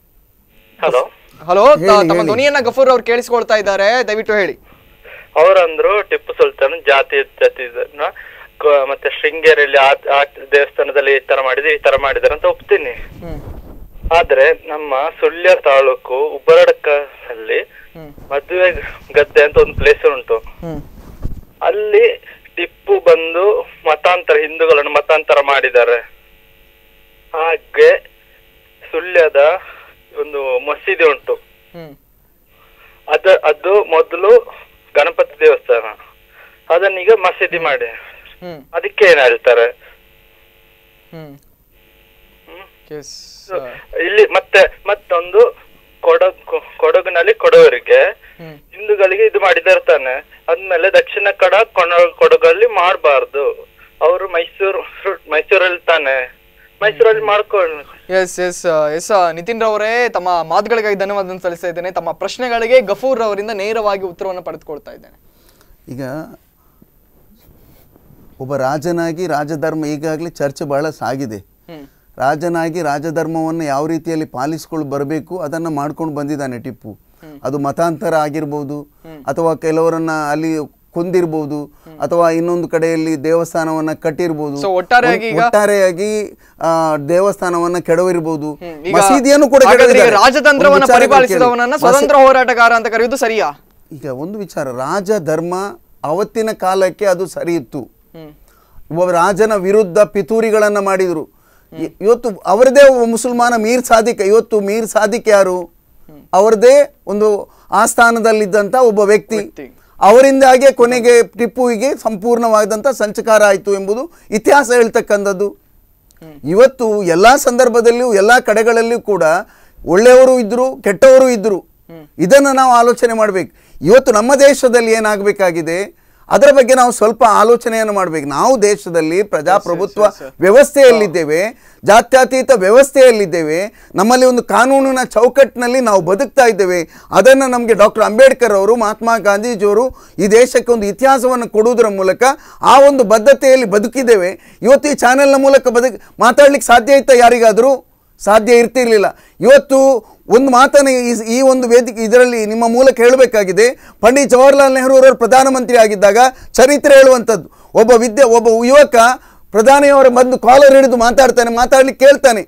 ಹಲೋ ಹಲೋ ಹೇಳಿ, ತಮ್ಮ ಹೇಳಿ. ಧ್ವನಿಯನ್ನ ಗಫೂರ್ ಅವ್ರು ಕೇಳಿಸ್ಕೊಳ್ತಾ ಇದ್ದಾರೆ ದಯವಿಟ್ಟು ಹೇಳಿ ಅವರಂದ್ರು ಟಿಪ್ಪು ಸುಲ್ತಾನ್ ಜಾತಿ ಜಾತಿನ ಕ- ಮತ್ತೆ ಶೃಂಗೇರಿಯಲ್ಲಿ ಆ ಆ ದೇವಸ್ಥಾನದಲ್ಲಿ ಈ ತರ ಮಾಡಿದ್ರೆ ಈ ತರ ಮಾಡಿದಾರೆ ಅಂತ ಒಪ್ತೀನಿ ಆದ್ರೆ ನಮ್ಮ ಸುಳ್ಯ ತಾಲೂಕು ಉಬ್ಬರಡಕಲ್ಲಿ ಮದುವೆ ಗದ್ದೆ ಅಂತ ಒಂದು ಪ್ಲೇಸ್ ಉಂಟು ಅಲ್ಲಿ ಟಿಪ್ಪು ಬಂದು ಮತಾಂತರ ಹಿಂದೂಗಳನ್ನು ಮತಾಂತರ ಮಾಡಿದ್ದಾರೆ ಹಾಗೆ ಸುಳ್ಯದ ಒಂದು ಮಸೀದಿ ಉಂಟು ಹ್ಮ್ ಅದ ಅದು ಮೊದಲು ಗಣಪತಿ ದೇವಸ್ಥಾನ ಅದನ್ನೀಗ ಮಸೀದಿ ಮಾಡಿ ಹ್ಮ್ ಅದಕ್ಕೆ ಏನ್ ಹೇಳ್ತಾರೆ ಹ್ಮ್ ಹ್ಮ್? ಎಸ್ ಇಲ್ಲಿ ಮತ್ತೆ ಮತ್ತೊಂದು ಕೊಡಗು ಕೊಡಗಿನಲ್ಲಿ ಕೊಡವರಿಗೆ ಹ್ಮ್ ಹಿಂದೂಗಳಿಗೆ ಇದು ಮಾಡಿದ್ದಾರೆ ತಾನೆ ಅದ್ಮೇಲೆ ದಕ್ಷಿಣ ಕಡ ಕೊಣ ಕೊಡಗಲ್ಲಿ ಮಾಡಬಾರ್ದು ಅವರು ಮೈಸೂರು ಮೈಸೂರಲ್ಲಿ ತಾನೆ ಮೈಸೂರಲ್ಲಿ ಮಾಡ್ಕೊಂಡು ಎಸ್ ಎಸ್ ಎಸ್ ನಿತಿನ್ ರವರೇ ತಮ್ಮ ಮಾತುಗಳಿಗಾಗಿ ಧನ್ಯವಾದ ಸಲ್ಲಿಸ್ತಾ ಇದ್ದೇನೆ ತಮ್ಮ ಪ್ರಶ್ನೆಗಳಿಗೆ ಗಫೂರ್ ಅವರಿಂದ ನೇರವಾಗಿ ಉತ್ತರವನ್ನು ಪಡೆದುಕೊಳ್ತಾ ಇದ್ದೇನೆ ಈಗ ಒಬ್ಬ ರಾಜನಾಗಿ ರಾಜಧರ್ಮ ಈಗಾಗಲೇ ಚರ್ಚೆ ಬಹಳ ಸಾಗಿದೆ ಹ್ಮ್ ರಾಜನಾಗಿ ರಾಜಧರ್ಮವನ್ನು ಯಾವ ರೀತಿಯಲ್ಲಿ ಪಾಲಿಸ್ಕೊಂಡು ಬರಬೇಕು ಅದನ್ನು ಮಾಡ್ಕೊಂಡು ಬಂದಿದ್ದಾನೆ ಟಿಪ್ಪು ಅದು ಮತಾಂತರ ಆಗಿರ್ಬೋದು ಅಥವಾ ಕೆಲವರನ್ನ ಅಲ್ಲಿ ಕೊಂದಿರ್ಬೋದು ಅಥವಾ ಇನ್ನೊಂದು ಕಡೆಯಲ್ಲಿ ದೇವಸ್ಥಾನವನ್ನ ಕಟ್ಟಿರ್ಬೋದು So, ಒಟ್ಟಾರೆಯಾಗಿ ಈಗ- ಒಟ್ಟಾರೆಯಾಗಿ ಆ, ದೇವಸ್ಥಾನವನ್ನ ಕೆಡವಿರ್ಬೋದು ಹ್ಮ್. ಈಗ ಮಸೀದಿಯನ್ನು ಕೂಡ ಹಾಗಾದ್ರೆ ಈಗ ಕೆಡವಿದ್ದಾರೆ. ರಾಜತಂತ್ರವನ್ನ ಒಂದು ವಿಚಾರ ಪರಿಪಾಲಿಸಿದವನನ್ನ ಕೇಳಿ. ಸ್ವತಂತ್ರ ಹೋರಾಟಗಾರ ಅಂತ ಕರೆಯುವುದು ಸರಿಯಾ ಈಗ ಒಂದು ವಿಚಾರ ರಾಜ ಧರ್ಮ ಅವತ್ತಿನ ಕಾಲಕ್ಕೆ ಅದು ಸರಿ ಇತ್ತು ಹ್ಮ್ ಒಬ್ಬ ರಾಜನ ವಿರುದ್ಧ ಪಿತೂರಿಗಳನ್ನು ಮಾಡಿದರು ಇ- ಇವತ್ತು ಅವರದೇ ಒಬ್ಬ ಮುಸಲ್ಮಾನ ಮೀರ್ ಸಾದಿಕ್ ಇವತ್ತು ಮೀರ್ ಸಾದಿಕ್ ಯಾರು ಅವರದೇ ಒಂದು ಆಸ್ಥಾನದಲ್ಲಿದ್ದಂಥ ಒಬ್ಬ ವ್ಯಕ್ತಿ ವ್ಯಕ್ತಿ. ಅವರಿಂದಾಗೆ ಕೊನೆಗೆ ಟಿಪ್ಪುವಿಗೆ ಸಂಪೂರ್ಣವಾದಂಥ ಸಂಚಕಾರ ಆಯಿತು ಎಂಬುದು ಇತಿಹಾಸ ಹೇಳ್ತಕ್ಕಂಥದ್ದು ಇವತ್ತು ಎಲ್ಲ ಸಂದರ್ಭದಲ್ಲಿಯೂ ಎಲ್ಲ ಕಡೆಗಳಲ್ಲಿಯೂ ಕೂಡ ಒಳ್ಳೆಯವರು ಇದ್ದರು ಕೆಟ್ಟವರು ಇದ್ದರು ಇದನ್ನು ನಾವು ಆಲೋಚನೆ ಮಾಡಬೇಕು ಇವತ್ತು ನಮ್ಮ ದೇಶದಲ್ಲಿ ಏನಾಗಬೇಕಾಗಿದೆ ಅದರ ಬಗ್ಗೆ ನಾವು ಸ್ವಲ್ಪ ಆಲೋಚನೆಯನ್ನು ಮಾಡಬೇಕು ನಾವು ದೇಶದಲ್ಲಿ ಪ್ರಜಾಪ್ರಭುತ್ವ ವ್ಯವಸ್ಥೆಯಲ್ಲಿದ್ದೇವೆ ಜಾತ್ಯತೀತ ವ್ಯವಸ್ಥೆಯಲ್ಲಿದ್ದೇವೆ ನಮ್ಮಲ್ಲಿ ಒಂದು ಕಾನೂನಿನ ಚೌಕಟ್ಟಿನಲ್ಲಿ ನಾವು ಬದುಕ್ತಾ ಇದ್ದೇವೆ ಅದನ್ನು ನಮಗೆ ಡಾಕ್ಟರ್ ಅಂಬೇಡ್ಕರ್ ಅವರು ಮಹಾತ್ಮ ಗಾಂಧೀಜಿಯವರು ಈ ದೇಶಕ್ಕೆ ಒಂದು ಇತಿಹಾಸವನ್ನು ಕೊಡುವುದರ ಮೂಲಕ ಆ ಒಂದು ಬದ್ಧತೆಯಲ್ಲಿ ಬದುಕಿದ್ದೇವೆ ಇವತ್ತು ಈ ಚಾನೆಲ್ನ ಮೂಲಕ ಬದುಕ್ ಮಾತಾಡ್ಲಿಕ್ಕೆ ಸಾಧ್ಯ ಇತ್ತ ಯಾರಿಗಾದರೂ ಸಾಧ್ಯ ಇರ್ತಿರ್ಲಿಲ್ಲ ಇವತ್ತು ಒಂದು ಮಾತನ್ನು ಈ- ಈ ಒಂದು ವೇದಿಕೆ ಇದರಲ್ಲಿ ನಿಮ್ಮ ಮೂಲಕ ಹೇಳಬೇಕಾಗಿದೆ ಪಂಡಿತ್ ಜವಾಹರ್ಲಾಲ್ ನೆಹರು ಅವರು ಪ್ರಧಾನಮಂತ್ರಿ ಆಗಿದ್ದಾಗ ಚರಿತ್ರೆ ಹೇಳುವಂಥದ್ದು ಒಬ್ಬ ವಿದ್ಯೆ ಒಬ್ಬ ಯುವಕ ಪ್ರಧಾನಿಯವರ ಬಂದು ಕಾಲರ್ ಹಿಡಿದು ಮಾತಾಡ್ತಾನೆ ಮಾತಾಡ್ಲಿಕ್ಕೆ ಕೇಳ್ತಾನೆ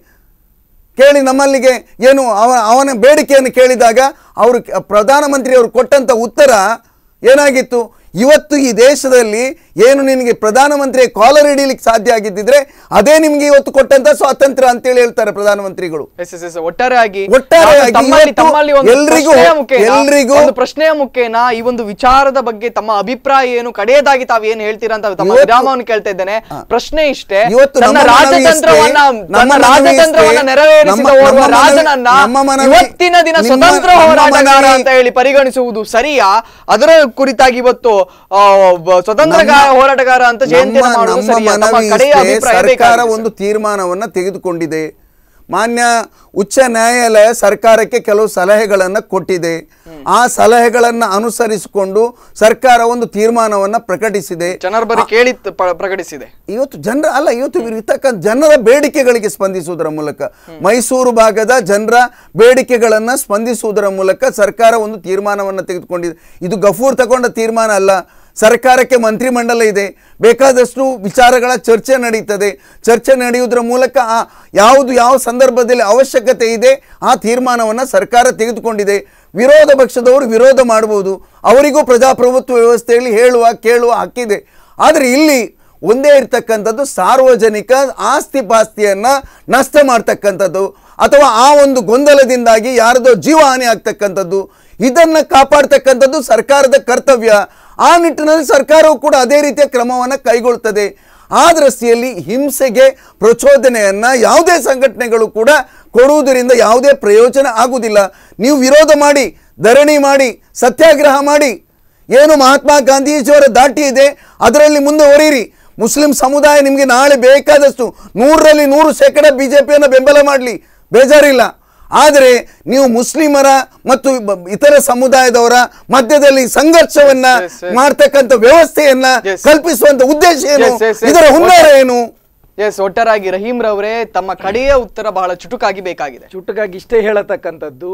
ಕೇಳಿ ನಮ್ಮಲ್ಲಿಗೆ ಏನು ಅವ ಅವನ ಬೇಡಿಕೆಯನ್ನು ಕೇಳಿದಾಗ ಅವರು ಪ್ರಧಾನಮಂತ್ರಿಯವರು ಕೊಟ್ಟಂಥ ಉತ್ತರ ಏನಾಗಿತ್ತು ಇವತ್ತು ಈ ದೇಶದಲ್ಲಿ ಏನು ನಿನಗೆ ಪ್ರಧಾನಮಂತ್ರಿ ಕಾಲರ್ ಹಿಡಿಲಿಕ್ಕೆ ಸಾಧ್ಯ ಆಗಿದ್ದಿದ್ರೆ ಅದೇ ನಿಮಗೆ ಇವತ್ತು ಕೊಟ್ಟಂತ ಸ್ವಾತಂತ್ರ್ಯ ಅಂತೇಳಿ ಹೇಳ್ತಾರೆ ಪ್ರಧಾನಮಂತ್ರಿಗಳು ಎಸ್ ಎಸ್ ಎಸ್ ಒಟ್ಟಾರೆಯಾಗಿ ಒಟ್ಟಾರೆಯಾಗಿ ನಾನು ತಮ್ಮಲ್ಲಿ ಇವತ್ತು ತಮ್ಮಲ್ಲಿ ಒಂದು ಎಲ್ರಿಗೂ- ಪ್ರಶ್ನೆಯ ಮುಖೇನ ಎಲ್ರಿಗೂ- ಒಂದು ಪ್ರಶ್ನೆಯ ಮುಖೇನ ಈ ಒಂದು ವಿಚಾರದ ಬಗ್ಗೆ ತಮ್ಮ ಅಭಿಪ್ರಾಯ ಏನು ಕಡೆಯದಾಗಿ ತಾವು ಏನು ಹೇಳ್ತೀರಾ ಅಂತ ತಮ್ಮ ಇವತ್ತು- ವಿರಾಮವನ್ನು ಕೇಳ್ತಾ ಇದ್ದೇನೆ ಪ್ರಶ್ನೆ ಇಷ್ಟೇ ಇವತ್ತು ತನ್ನ ನಮ್ಮ ಮನವಿ ಇಷ್ಟೇ, ರಾಜತಂತ್ರವನ್ನ ನಮ್ಮ ತನ್ನ ಮನವಿ ರಾಜತಂತ್ರವನ್ನ ಇಷ್ಟೇ, ನೆರವೇರಿಸಿದ ನಮ್ಮ- ಓರ್ವ ನಮ್ಮ ಮನವಿ- ರಾಜನನ್ನ ನಮ್ಮ ಮನವಿ- ಇವತ್ತಿನ ದಿನ ನಿಮ್ಮ- ಸ್ವತಂತ್ರ ನಮ್ಮ ಹೋರಾಟಗಾರ ಮನವಿ- ಅಂತ ಹೇಳಿ ಪರಿಗಣಿಸುವುದು ಸರಿಯಾ ಅದರ ಕುರಿತಾಗಿ ಇವತ್ತು ಆ, ಒಬ್ಬ ಸ್ವತಂತ್ರ ನಮ್ಮ- ಹೋರಾಟಗಾರ ಅಂತ ಜಯಂತಿಯನ್ನು ನಮ್ಮ- ಮಾಡುವುದು ನಮ್ಮ ಸರಿಯಾ ತಮ್ಮ ಮನವಿ ಕಡೆಯ ಇಷ್ಟೇ, ಅಭಿಪ್ರಾಯ ಸರ್ಕಾರ ಬೇಕಾಗಿದೆ ಒಂದು ತೀರ್ಮಾನವನ್ನು ತೆಗೆದುಕೊಂಡಿದೆ ಮಾನ್ಯ ಉಚ್ಚ ನ್ಯಾಯಾಲಯ ಸರ್ಕಾರಕ್ಕೆ ಕೆಲವು ಸಲಹೆಗಳನ್ನು ಕೊಟ್ಟಿದೆ ಆ ಸಲಹೆಗಳನ್ನು ಅನುಸರಿಸಿಕೊಂಡು ಸರ್ಕಾರ ಒಂದು ತೀರ್ಮಾನವನ್ನು ಪ್ರಕಟಿಸಿದೆ ಜನರ ಬರಿ ಕೇಳಿ ಪ- ಪ್ರಕಟಿಸಿದೆ ಇವತ್ತು ಜನರ ಅಲ್ಲ ಇವತ್ತು ಇರ್ತಕ್ಕಂಥ ಜನರ ಬೇಡಿಕೆಗಳಿಗೆ ಸ್ಪಂದಿಸುವುದರ ಮೂಲಕ ಮೈಸೂರು ಭಾಗದ ಜನರ ಬೇಡಿಕೆಗಳನ್ನು ಸ್ಪಂದಿಸುವುದರ ಮೂಲಕ ಸರ್ಕಾರ ಒಂದು ತೀರ್ಮಾನವನ್ನು ತೆಗೆದುಕೊಂಡಿದೆ ಇದು ಗಫೂರ್ ತಗೊಂಡ ತೀರ್ಮಾನ ಅಲ್ಲ ಸರ್ಕಾರಕ್ಕೆ ಮಂತ್ರಿಮಂಡಲ ಇದೆ ಬೇಕಾದಷ್ಟು ವಿಚಾರಗಳ ಚರ್ಚೆ ನಡೀತದೆ ಚರ್ಚೆ ನಡೆಯುವುದರ ಮೂಲಕ ಆ ಯಾವುದು ಯಾವ ಸಂದರ್ಭದಲ್ಲಿ ಅವಶ್ಯಕತೆ ಇದೆ ಆ ತೀರ್ಮಾನವನ್ನು ಸರ್ಕಾರ ತೆಗೆದುಕೊಂಡಿದೆ ವಿರೋಧ ಪಕ್ಷದವರು ವಿರೋಧ ಮಾಡಬಹುದು ಅವರಿಗೂ ಪ್ರಜಾಪ್ರಭುತ್ವ ವ್ಯವಸ್ಥೆಯಲ್ಲಿ ಹೇಳುವ ಕೇಳುವ ಹಕ್ಕಿದೆ ಆದರೆ ಇಲ್ಲಿ ಒಂದೇ ಇರ್ತಕ್ಕಂಥದ್ದು ಸಾರ್ವಜನಿಕ ಆಸ್ತಿ ಪಾಸ್ತಿಯನ್ನು ನಷ್ಟ ಮಾಡ್ತಕ್ಕಂಥದ್ದು ಅಥವಾ ಆ ಒಂದು ಗೊಂದಲದಿಂದಾಗಿ ಯಾರದೋ ಜೀವ ಹಾನಿ ಆಗ್ತಕ್ಕಂಥದ್ದು ಇದನ್ನು ಕಾಪಾಡ್ತಕ್ಕಂಥದ್ದು ಸರ್ಕಾರದ ಕರ್ತವ್ಯ ಆ ನಿಟ್ಟಿನಲ್ಲಿ ಸರ್ಕಾರವು ಕೂಡ ಅದೇ ರೀತಿಯ ಕ್ರಮವನ್ನು ಕೈಗೊಳ್ತದೆ ಆ ದೃಷ್ಟಿಯಲ್ಲಿ ಹಿಂಸೆಗೆ ಪ್ರಚೋದನೆಯನ್ನು ಯಾವುದೇ ಸಂಘಟನೆಗಳು ಕೂಡ ಕೊಡುವುದರಿಂದ ಯಾವುದೇ ಪ್ರಯೋಜನ ಆಗುವುದಿಲ್ಲ ನೀವು ವಿರೋಧ ಮಾಡಿ ಧರಣಿ ಮಾಡಿ ಸತ್ಯಾಗ್ರಹ ಮಾಡಿ ಏನು ಮಹಾತ್ಮ ಗಾಂಧೀಜಿಯವರ ದಾಟಿ ಇದೆ ಅದರಲ್ಲಿ ಮುಂದೆ ಹೊರೀರಿ ಮುಸ್ಲಿಂ ಸಮುದಾಯ ನಿಮಗೆ ನಾಳೆ ಬೇಕಾದಷ್ಟು ನೂರರಲ್ಲಿ ನೂರು ಶೇಕಡ ಬಿ ಜೆ ಪಿಯನ್ನು ಬೆಂಬಲ ಮಾಡಲಿ ಬೇಜಾರಿಲ್ಲ ಆದರೆ ನೀವು ಮುಸ್ಲಿಮರ ಮತ್ತು ಬ- ಇತರ ಸಮುದಾಯದವರ ಮಧ್ಯದಲ್ಲಿ ಸಂಘರ್ಷವನ್ನ Yes, yes. ಮಾಡ್ತಕ್ಕಂಥ ವ್ಯವಸ್ಥೆಯನ್ನ Yes. ಕಲ್ಪಿಸುವಂತ ಉದ್ದೇಶ ಏನು Yes, yes, yes. ಇದರ ಹುನ್ನಾರ ಏನು ಎಸ್ ಒಟ್ಟಾರಾಗಿ ರಹೀಂ ರವರೇ ತಮ್ಮ ಕಡೆಯ ಉತ್ತರ ಬಹಳ ಚುಟುಕಾಗಿ ಬೇಕಾಗಿದೆ ಚುಟುಕಾಗಿ ಇಷ್ಟೇ ಹೇಳತಕ್ಕಂಥದ್ದು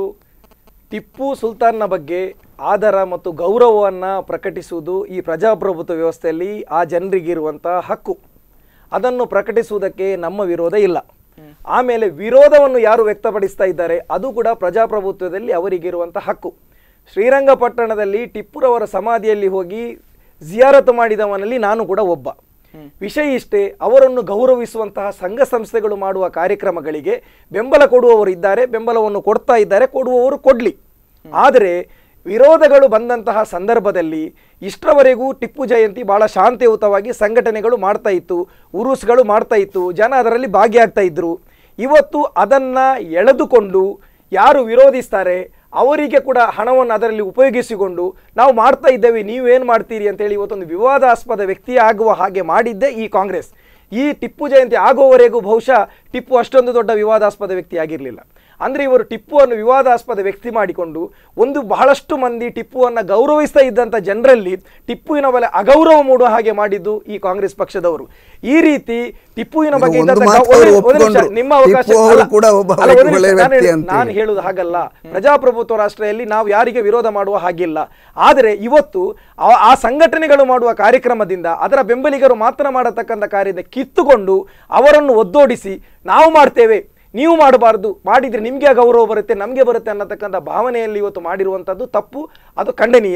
ಟಿಪ್ಪು ಸುಲ್ತಾನ್ನ ಬಗ್ಗೆ ಆದರ ಮತ್ತು ಗೌರವವನ್ನು ಪ್ರಕಟಿಸುವುದು ಈ ಪ್ರಜಾಪ್ರಭುತ್ವ ವ್ಯವಸ್ಥೆಯಲ್ಲಿ ಆ ಜನರಿಗಿರುವಂಥ ಹಕ್ಕು ಅದನ್ನು ಪ್ರಕಟಿಸುವುದಕ್ಕೆ ನಮ್ಮ ವಿರೋಧ ಇಲ್ಲ ಆಮೇಲೆ ವಿರೋಧವನ್ನು ಯಾರು ವ್ಯಕ್ತಪಡಿಸ್ತಾ ಇದ್ದಾರೆ ಅದು ಕೂಡ ಪ್ರಜಾಪ್ರಭುತ್ವದಲ್ಲಿ ಅವರಿಗಿರುವಂಥ ಹಕ್ಕು ಶ್ರೀರಂಗಪಟ್ಟಣದಲ್ಲಿ ಟಿಪ್ಪುರವರ ಸಮಾಧಿಯಲ್ಲಿ ಹೋಗಿ ಜಿಯಾರತು ಮಾಡಿದವನಲ್ಲಿ ನಾನು ಕೂಡ ಒಬ್ಬ ವಿಷಯ ಇಷ್ಟೇ ಅವರನ್ನು ಗೌರವಿಸುವಂತಹ ಸಂಘ ಸಂಸ್ಥೆಗಳು ಮಾಡುವ ಕಾರ್ಯಕ್ರಮಗಳಿಗೆ ಬೆಂಬಲ ಕೊಡುವವರು ಇದ್ದಾರೆ ಬೆಂಬಲವನ್ನು ಕೊಡ್ತಾ ಇದ್ದಾರೆ ಕೊಡುವವರು ಕೊಡ್ಲಿ ಆದರೆ ವಿರೋಧಗಳು ಬಂದಂತಹ ಸಂದರ್ಭದಲ್ಲಿ ಇಷ್ಟರವರೆಗೂ ಟಿಪ್ಪು ಜಯಂತಿ ಬಹಳ ಶಾಂತಿಯುತವಾಗಿ ಸಂಘಟನೆಗಳು ಮಾಡ್ತಾ ಇತ್ತು ಉರುಸ್ಗಳು ಮಾಡ್ತಾ ಇತ್ತು ಜನ ಅದರಲ್ಲಿ ಭಾಗಿಯಾಗ್ತಾ ಇದ್ರು ಇವತ್ತು ಅದನ್ನ ಎಳೆದುಕೊಂಡು ಯಾರು ವಿರೋಧಿಸ್ತಾರೆ ಅವರಿಗೆ ಕೂಡ ಹಣವನ್ನು ಅದರಲ್ಲಿ ಉಪಯೋಗಿಸಿಕೊಂಡು ನಾವು ಮಾಡ್ತಾ ಇದ್ದೇವೆ ನೀವೇನು ಮಾಡ್ತೀರಿ ಅಂತೇಳಿ ಇವತ್ತೊಂದು ವಿವಾದಾಸ್ಪದ ವ್ಯಕ್ತಿ ಆಗುವ ಹಾಗೆ ಮಾಡಿದ್ದೇ ಈ ಕಾಂಗ್ರೆಸ್ ಈ ಟಿಪ್ಪು ಜಯಂತಿ ಆಗುವವರೆಗೂ ಬಹುಶಃ ಟಿಪ್ಪು ಅಷ್ಟೊಂದು ದೊಡ್ಡ ವಿವಾದಾಸ್ಪದ ವ್ಯಕ್ತಿ ಆಗಿರಲಿಲ್ಲ ಅಂದರೆ ಇವರು ಟಿಪ್ಪುವನ್ನು ವಿವಾದಾಸ್ಪದ ವ್ಯಕ್ತಿ ಮಾಡಿಕೊಂಡು ಒಂದು ಬಹಳಷ್ಟು ಮಂದಿ ಟಿಪ್ಪುವನ್ನು ಗೌರವಿಸ್ತಾ ಇದ್ದಂಥ ಜನರಲ್ಲಿ ಟಿಪ್ಪುವಿನ ಮೇಲೆ ಅಗೌರವ ಮೂಡುವ ಹಾಗೆ ಮಾಡಿದ್ದು ಈ ಕಾಂಗ್ರೆಸ್ ಪಕ್ಷದವರು ಈ ರೀತಿ ಟಿಪ್ಪುವಿನ ಈಗ ಬಗ್ಗೆ ಒಂದು ಇದ್ದಂಥ ಮಾತು ಗೌ- ಅವರು ಒಂದು- ಒಂದು ನಿಮಿಷ, ಒಪ್ಕೊಂಡ್ರು. ನಿಮ್ಮ ಅವಕಾಶ ಟಿಪ್ಪು ಅವರು ಅಲ್ಲ, ಕೂಡ ಒಬ್ಬ ಅಲ್ಲ, ಒಂದು ಒಳ್ಳೆಯ ನಿಮಿಷ, ನಾನು ವ್ಯಕ್ತಿ ಹೇಳು- ಅಂತ ನಾನು ಹೇಳಿ. ಹೇಳುವುದು ಹಾಗಲ್ಲ ಪ್ರಜಾಪ್ರಭುತ್ವ ರಾಷ್ಟ್ರದಲ್ಲಿ ನಾವು ಯಾರಿಗೆ ವಿರೋಧ ಮಾಡುವ ಹಾಗಿಲ್ಲ ಆದರೆ ಇವತ್ತು ಆ- ಆ ಸಂಘಟನೆಗಳು ಮಾಡುವ ಕಾರ್ಯಕ್ರಮದಿಂದ ಅದರ ಬೆಂಬಲಿಗರು ಮಾತ್ರ ಮಾಡತಕ್ಕಂಥ ಕಾರ್ಯದ ಕಿತ್ತುಕೊಂಡು ಅವರನ್ನು ಒದ್ದೋಡಿಸಿ ನಾವು ಮಾಡ್ತೇವೆ ನೀವು ಮಾಡಬಾರ್ದು ಮಾಡಿದ್ರೆ ನಿಮಗೆ ಗೌರವ ಬರುತ್ತೆ ನಮಗೆ ಬರುತ್ತೆ ಅನ್ನತಕ್ಕಂಥ ಭಾವನೆಯಲ್ಲಿ ಇವತ್ತು ಮಾಡಿರುವಂಥದ್ದು ತಪ್ಪು ಅದು ಖಂಡನೀಯ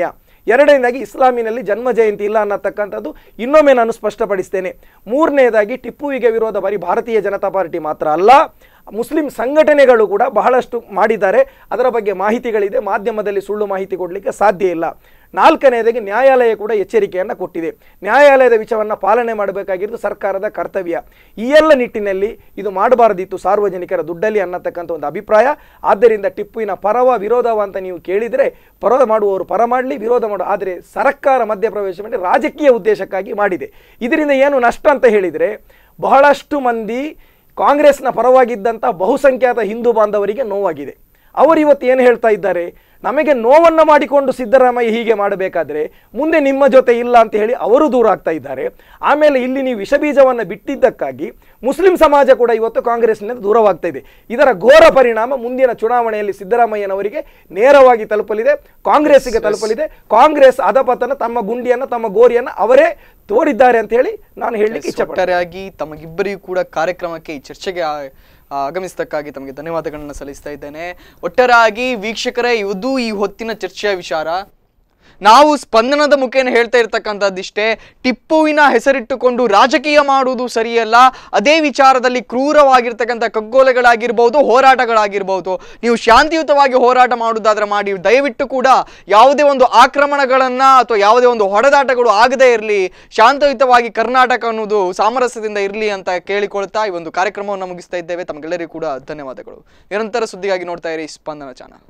ಎರಡನೇದಾಗಿ ಇಸ್ಲಾಮಿನಲ್ಲಿ ಜನ್ಮ ಜಯಂತಿ ಇಲ್ಲ ಅನ್ನತಕ್ಕಂಥದ್ದು ಇನ್ನೊಮ್ಮೆ ನಾನು ಸ್ಪಷ್ಟಪಡಿಸ್ತೇನೆ ಮೂರನೇದಾಗಿ ಟಿಪ್ಪುವಿಗೆ ವಿರೋಧ ಬರೀ ಭಾರತೀಯ ಜನತಾ ಪಾರ್ಟಿ ಮಾತ್ರ ಅಲ್ಲ ಮುಸ್ಲಿಂ ಸಂಘಟನೆಗಳು ಕೂಡ ಬಹಳಷ್ಟು ಮಾಡಿದ್ದಾರೆ ಅದರ ಬಗ್ಗೆ ಮಾಹಿತಿಗಳಿದೆ ಮಾಧ್ಯಮದಲ್ಲಿ ಸುಳ್ಳು ಮಾಹಿತಿ ಕೊಡಲಿಕ್ಕೆ ಸಾಧ್ಯ ಇಲ್ಲ ನಾಲ್ಕನೆಯದಾಗಿ ನ್ಯಾಯಾಲಯ ಕೂಡ ಎಚ್ಚರಿಕೆಯನ್ನು ಕೊಟ್ಟಿದೆ ನ್ಯಾಯಾಲಯದ ವಿಷಯವನ್ನು ಪಾಲನೆ ಮಾಡಬೇಕಾಗಿರೋದು ಸರ್ಕಾರದ ಕರ್ತವ್ಯ ಈ ಎಲ್ಲ ನಿಟ್ಟಿನಲ್ಲಿ ಇದು ಮಾಡಬಾರದಿತ್ತು ಸಾರ್ವಜನಿಕರ ದುಡ್ಡಲ್ಲಿ ಅನ್ನತಕ್ಕಂಥ ಒಂದು ಅಭಿಪ್ರಾಯ ಆದ್ದರಿಂದ ಟಿಪ್ಪುವಿನ ಪರವ ವಿರೋಧವ ಅಂತ ನೀವು ಕೇಳಿದರೆ ಪರ ಮಾಡುವವರು ಪರ ಮಾಡಲಿ ವಿರೋಧ ಮಾಡು ಆದರೆ ಸರ್ಕಾರ ಮಧ್ಯಪ್ರವೇಶ ಮಾಡಿ ರಾಜಕೀಯ ಉದ್ದೇಶಕ್ಕಾಗಿ ಮಾಡಿದೆ ಇದರಿಂದ ಏನು ನಷ್ಟ ಅಂತ ಹೇಳಿದರೆ ಬಹಳಷ್ಟು ಮಂದಿ ಕಾಂಗ್ರೆಸ್ನ ಪರವಾಗಿದ್ದಂಥ ಬಹುಸಂಖ್ಯಾತ ಹಿಂದೂ ಬಾಂಧವರಿಗೆ ನೋವಾಗಿದೆ ಅವರು ಇವತ್ತು ಏನು ಹೇಳ್ತಾ ಇದ್ದಾರೆ ನಮಗೆ ನೋವನ್ನು ಮಾಡಿಕೊಂಡು ಸಿದ್ದರಾಮಯ್ಯ ಹೀಗೆ ಮಾಡಬೇಕಾದ್ರೆ ಮುಂದೆ ನಿಮ್ಮ ಜೊತೆ ಇಲ್ಲ ಅಂತ ಹೇಳಿ ಅವರು ದೂರ ಆಗ್ತಾ ಇದ್ದಾರೆ ಆಮೇಲೆ ಇಲ್ಲಿ ನೀವು ವಿಷಬೀಜವನ್ನು ಬಿಟ್ಟಿದ್ದಕ್ಕಾಗಿ ಮುಸ್ಲಿಂ ಸಮಾಜ ಕೂಡ ಇವತ್ತು ಕಾಂಗ್ರೆಸ್ನಿಂದ ದೂರವಾಗ್ತಾ ಇದೆ ಇದರ ಘೋರ ಪರಿಣಾಮ ಮುಂದಿನ ಚುನಾವಣೆಯಲ್ಲಿ ಸಿದ್ದರಾಮಯ್ಯನವರಿಗೆ ನೇರವಾಗಿ ತಲುಪಲಿದೆ ಕಾಂಗ್ರೆಸ್ಸಿಗೆ ತಲುಪಲಿದೆ ಕಾಂಗ್ರೆಸ್ ಅಧಪತನ ತಮ್ಮ ಗುಂಡಿಯನ್ನು ತಮ್ಮ ಗೋರಿಯನ್ನು ಅವರೇ ತೋರಿದ್ದಾರೆ ಅಂತ ಹೇಳಿ ನಾನು ಹೇಳಲಿಕ್ಕೆ ಇಚ್ಛಪಡ್ತೇನೆ ಒಟ್ಟಾರೆಯಾಗಿ ತಮಗಿಬ್ಬರಿಗೂ ಕೂಡ ಕಾರ್ಯಕ್ರಮಕ್ಕೆ ಈ ಚರ್ಚೆಗೆ ಆ- ಆ, ಆಗಮಿಸಿದ್ದಕ್ಕಾಗಿ ತಮಗೆ ಧನ್ಯವಾದಗಳನ್ನ ಸಲ್ಲಿಸ್ತಾ ಇದ್ದೇನೆ ಒಟ್ಟಾರೆಯಾಗಿ ವೀಕ್ಷಕರೇ ಇದು ಈ ಹೊತ್ತಿನ ಚರ್ಚೆಯ ವಿಚಾರ ನಾವು ಸ್ಪಂದನದ ಮುಖೇನ ಹೇಳ್ತಾ ಇರ್ತಕ್ಕಂಥದ್ದಿಷ್ಟೇ ಟಿಪ್ಪುವಿನ ಹೆಸರಿಟ್ಟುಕೊಂಡು ರಾಜಕೀಯ ಮಾಡುವುದು ಸರಿಯಲ್ಲ ಅದೇ ವಿಚಾರದಲ್ಲಿ ಕ್ರೂರವಾಗಿರ್ತಕ್ಕಂಥ ಕಗ್ಗೋಲೆಗಳಾಗಿರ್ಬೋದು ಹೋರಾಟಗಳಾಗಿರ್ಬೋದು ನೀವು ಶಾಂತಿಯುತವಾಗಿ ಹೋರಾಟ ಮಾಡುವುದಾದ್ರೆ ಮಾಡಿ ದಯವಿಟ್ಟು ಕೂಡ ಯಾವುದೇ ಒಂದು ಆಕ್ರಮಣಗಳನ್ನ ಅಥವಾ ಯಾವುದೇ ಒಂದು ಹೊಡೆದಾಟಗಳು ಆಗದೇ ಇರಲಿ ಶಾಂತಯುತವಾಗಿ ಕರ್ನಾಟಕ ಅನ್ನೋದು ಸಾಮರಸ್ಯದಿಂದ ಇರಲಿ ಅಂತ ಕೇಳಿಕೊಳ್ತಾ ಈ ಒಂದು ಕಾರ್ಯಕ್ರಮವನ್ನು ಮುಗಿಸ್ತಾ ಇದ್ದೇವೆ ತಮಗೆಲ್ಲರಿಗೂ ಕೂಡ ಧನ್ಯವಾದಗಳು ನಿರಂತರ ಸುದ್ದಿಗಾಗಿ ನೋಡ್ತಾ ಇರಿ ಸ್ಪಂದನ ಚಾನಲ್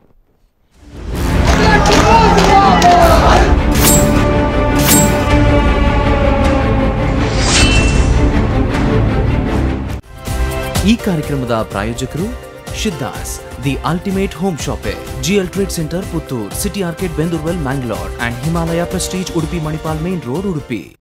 ಈ ಕಾರ್ಯಕ್ರಮದ ಪ್ರಾಯೋಜಕರು ಶಿದ್ದಾಸ್ the ultimate home shoppe GL trade centre Puttur city arcade ಬೆಂದೂರ್ವೆಲ್ Mangalore and Himalaya prestige Udupi Manipal main road Udupi